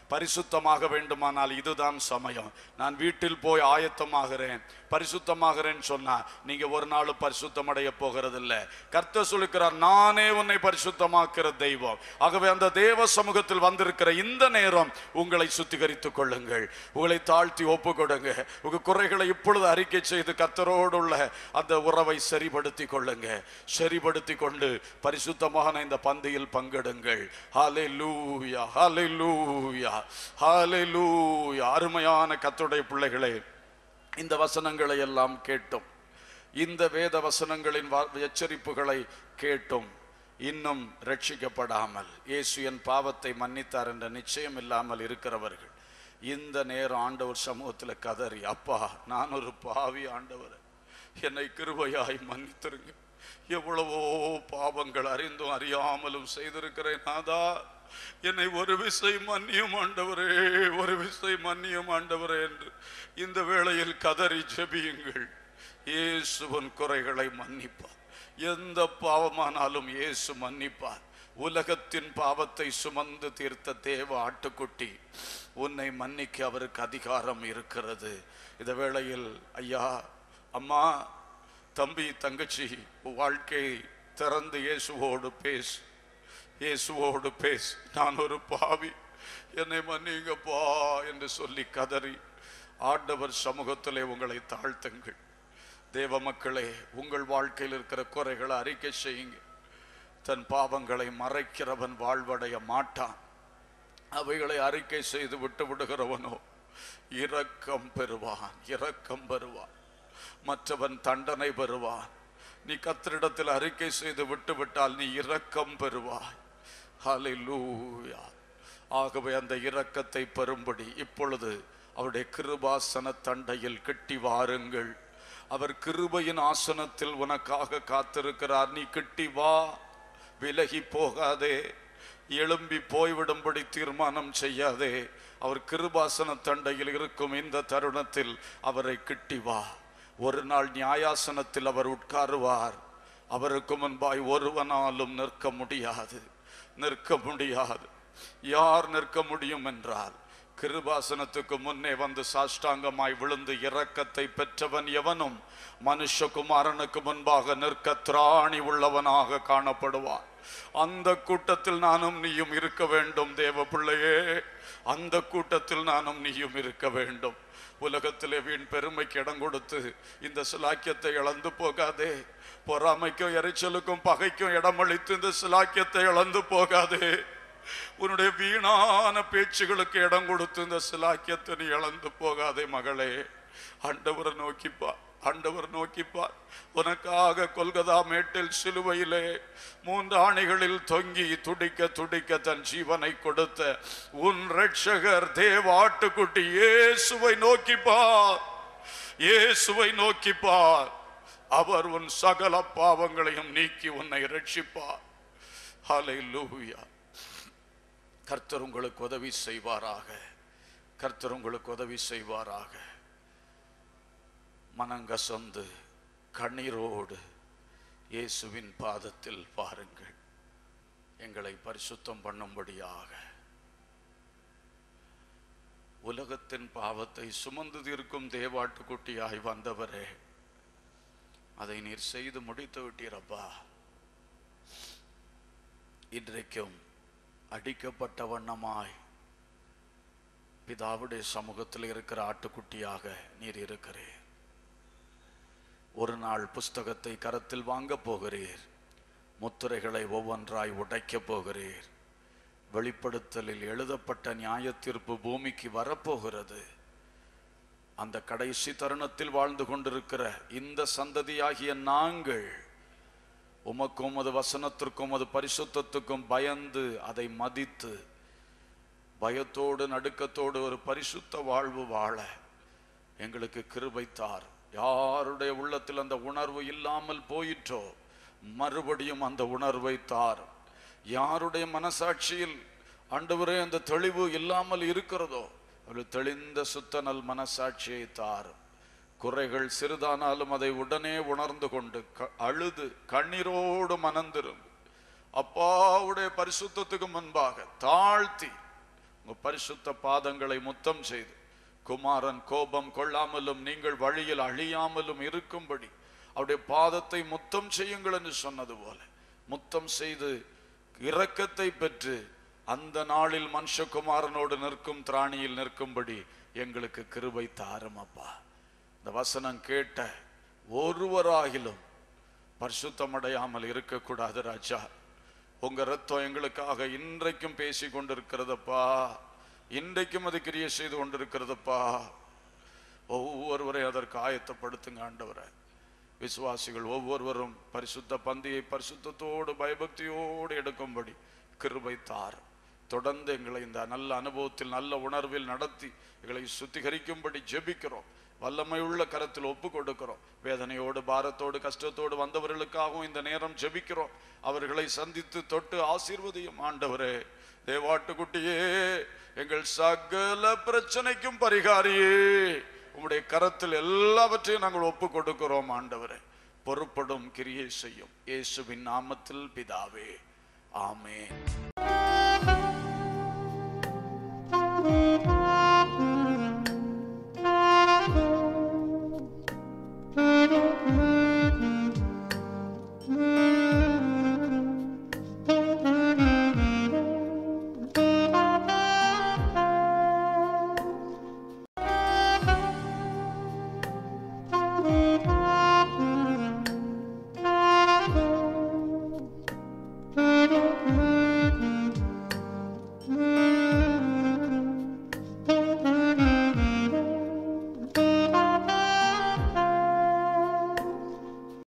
பரிசுத்தமாக வேண்டுமானால் இதுதான் சமயம் நான் வீட்டில் போய் ஆயத்தமாகிறேன் பரிசுத்தமாகிறேன்னு சொன்னா நீங்க ஒரு நாள் பரிசுத்தம் அடைய போகிறதில்ல கர்த்தர் சொல்லுகிறார் நானே உன்னை பரிசுத்தமாக்குற தெய்வம் ஆகவே அந்த தேவ சமூகத்தில் வந்திருக்கிற இந்த நேரம் உங்களை சுத்திகரித்துக் கொள்ளுங்கள் உங்களை தாழ்த்தி ஒப்பு கொடுங்க உங்க குறைகளை இப்பொழுது அறிக்கை செய்து கர்த்தரோடு உள்ள அந்த உறவை சரிபடுத்திக் கொள்ளுங்க சரிபடுத்தி கொண்டு பரிசுத்தமான இந்த பந்தியில் பங்கெடுங்கள் ஹalleluya ஹalleluya ஹalleluya அருமையான கர்த்தருடைய பிள்ளைகளே இந்த வசனங்களை எல்லாம் கேட்டும் இந்த வேத வசனங்களின் வா- எச்சரிப்புகளை கேட்டும் இன்னும் ரட்சிக்கப்படாமல் இயேசு என் பாவத்தை மன்னித்தார் என்ற நிச்சயம் இல்லாமல் இருக்கிறவர்கள் இந்த நேரம் ஆண்டவர் சமூகத்தில் கதறி அப்பா நான் ஒரு பாவி ஆண்டவர் என்னை கிருபையாய் மன்னித்திருங்க எவ்வளவோ பாவங்கள் அறிந்தும் அறியாமலும் செய்திருக்கிறேன் நாதா என்னை ஒரு விசை மன்னியும் ஆண்டவரே ஒரு விசை மன்னியும் ஆண்டவரே என்று இந்த வேளையில் கதறி ஜெபியுங்கள் இயேசுவின் குறைகளை மன்னிப்பார் எந்த பாவமானாலும் இயேசு மன்னிப்பார் உலகத்தின் பாவத்தை சுமந்து தீர்த்த தேவ ஆட்டுக்குட்டி உன்னை மன்னிக்க அவருக்கு அதிகாரம் இருக்கிறது இந்த வேளையில் ஐயா அம்மா தம்பி தங்கச்சி உன் வாழ்க்கை திறந்து இயேசுவோடு பேசு இயேசுவோடு பேசு நான் ஒரு பாவி என்னை மன்னிங்கப்பா என்று சொல்லி கதறி ஆண்டவர் சமூகத்திலே உங்களை தாழ்த்துங்கள் தேவ மக்களே உங்கள் வாழ்க்கையில் இருக்கிற குறைகளை அறிக்கை செய்யுங்க தன் பாவங்களை மறைக்கிறவன் வாழ்வடைய மாட்டான் அவைகளை அறிக்கை செய்து விட்டு விடுகிறவனோ இரக்கம் பெறுவான் இரக்கம் பெறுவான் மற்றவன் தண்டனை பெறுவான் நீ கத்திரிடத்தில் அறிக்கை செய்து விட்டு விட்டால் நீ இரக்கம் பெறுவாய் ஹalleluya ஆகவே அந்த இரக்கத்தை பெறும்படி இப்பொழுது அவருடைய கிருபாசன தண்டையில் கட்டி வாருங்கள் அவர் கிருபையின் ஆசனத்தில் உனக்காக காத்திருக்கிறார் நீ கிட்டி வா விலகி போகாதே எழும்பி போய்விடும்படி தீர்மானம் செய்யாதே அவர் கிருபாசன தண்டையில் இருக்கும் இந்த தருணத்தில் அவரை கிட்டி வா ஒரு நாள் நியாயாசனத்தில் அவர் உட்காருவார் அவருக்கு முன்பாய் ஒருவனாலும் நிற்க முடியாது நிற்க முடியாது யார் நிற்க முடியும் என்றால் கிருபாசனத்துக்கு முன்னே வந்து சாஷ்டாங்கமாய் விழுந்து இரக்கத்தை பெற்றவன் எவனும் மனுஷகுமாரனுக்கு முன்பாக நிற்க திராணி உள்ளவனாக காணப்படுவான் அந்த கூட்டத்தில் நானும் நீயும் இருக்க வேண்டும் தேவ பிள்ளையே அந்த கூட்டத்தில் நானும் நீயும் இருக்க வேண்டும் உலகத்திலே வீண் பெருமைக்கு இடம் கொடுத்து இந்த சிலாக்கியத்தை இழந்து போகாதே பொறாமைக்கும் எரிச்சலுக்கும் பகைக்கும் இடமளித்து இந்த சிலாக்கியத்தை இழந்து போகாதே உன்னுடைய வீணான பேச்சுகளுக்கு இடம் கொடுத்து இந்த சிலாக்கியத்தை நீ இழந்து போகாதே மகளே ஆண்டவரை நோக்கிப்பா ஆண்டவர் நோக்கிப்பார் உனக்காக கொல்கதா மேட்டில் சிலுவையிலே மூன்று ஆணைகளில் தொங்கி துடிக்க துடிக்க தன் ஜீவனை கொடுத்த உன் ரட்சகர் தேவ ஆட்டுக்குட்டி இயேசுவை நோக்கிப்பார் இயேசுவை நோக்கிப்பார் அவர் உன் சகல பாவங்களையும் நீக்கி உன்னை ரட்சிப்பார் ஹalleluya கர்த்தர் உங்களுக்கு உதவி செய்வாராக கர்த்தர் உங்களுக்கு உதவி செய்வாராக மனங்கசந்து கண்ணீரோடு இயேசுவின் பாதத்தில் பாருங்கள் எங்களை பரிசுத்தம் பண்ணும்படியாக உலகத்தின் பாவத்தை சுமந்து தீர்க்கும் தேவாட்டுக்குட்டியாய் வந்தவரே அதை நீர் செய்து முடித்து விட்டீரப்பா இன்றைக்கும் அடிக்கப்பட்ட வண்ணமாய் பிதாவுடைய சமூகத்தில் இருக்கிற ஆட்டுக்குட்டியாக நீர் இருக்கிறீர் ஒரு நாள் புஸ்தகத்தை கரத்தில் வாங்கப் போகிறீர் முத்திரைகளை ஒவ்வொன்றாய் உடைக்கப் போகிறீர் வெளிப்படுத்தலில் எழுதப்பட்ட நியாய தீர்ப்பு பூமிக்கு வரப்போகிறது அந்த கடைசி தருணத்தில் வாழ்ந்து கொண்டிருக்கிற இந்த சந்ததியாகிய நாங்கள் உமக்கும் உமது வசனத்திற்கும் உமது பரிசுத்தத்துக்கும் பயந்து அதை மதித்து பயத்தோடு நடுக்கத்தோடு ஒரு பரிசுத்த வாழ்வு வாழ எங்களுக்கு கிருபைத்தார் யாருடைய உள்ளத்தில் அந்த உணர்வு இல்லாமல் போயிற்றோ மறுபடியும் அந்த உணர்வை தார் யாருடைய மனசாட்சியில் ஆண்டவரே அந்த தெளிவு இல்லாமல் இருக்கிறதோ அவள் தெளிந்த சுத்தனல் மனசாட்சியை தார் குறைகள் சிறிதானாலும் அதை உடனே உணர்ந்து கொண்டு க- அழுது கண்ணீரோடு மனந்திரும் அப்பாவுடைய பரிசுத்தத்துக்கு முன்பாக தாழ்த்தி உங்க பரிசுத்த பாதங்களை முத்தம் செய்து குமாரன் கோபம் கொள்ளாமலும் நீங்கள் வழியில் அழியாமலும் இருக்கும்படி அவருடைய பாதத்தை முத்தம் செய்யுங்கள் என்று சொன்னது போல முத்தம் செய்து இரக்கத்தை பெற்று அந்த நாளில் மனுஷகுமாரனோடு நிற்கும் திராணியில் நிற்கும்படி எங்களுக்கு கிருபை தாரும் அப்பா இந்த வசனம் கேட்ட ஒருவராகிலும் பரிசுத்தமடையாமல் இருக்கக்கூடாது ராஜா உங்க ரத்தம் எங்களுக்காக இன்றைக்கும் பேசி கொண்டிருக்கிறதப்பா இன்றைக்கும் அது கிரியை செய்து கொண்டிருக்கிறதப்பா ஒவ்வொருவரை அதற்கு ஆயத்தப்படுத்துங்க ஆண்டவரை விசுவாசிகள் ஒவ்வொருவரும் பரிசுத்த பந்தியை பரிசுத்தத்தோடு பயபக்தியோடு எடுக்கும்படி கிருபை தார் தொடர்ந்து எங்களை இந்த நல்ல அனுபவத்தில் நல்ல உணர்வில் நடத்தி எங்களை சுத்திகரிக்கும்படி ஜெபிக்கிறோம் வல்லமை உள்ள கரத்தில் ஒப்பு கொடுக்கிறோம் வேதனையோடு பாரத்தோடு கஷ்டத்தோடு வந்தவர்களுக்காகவும் இந்த நேரம் ஜெபிக்கிறோம் அவர்களை சந்தித்து தொட்டு ஆசீர்வதியும் ஆண்டவரே தேவாட்டுக்குட்டியே எங்கள் சகல பிரச்சனைக்கும் பரிகாரியே உம்முடைய கரத்தில் எல்லாவற்றையும் நாங்கள் ஒப்பு கொடுக்கிறோம் ஆண்டவரே பொறுப்படும் கிரியை செய்யும் இயேசுவின் நாமத்தில் பிதாவே ஆமென்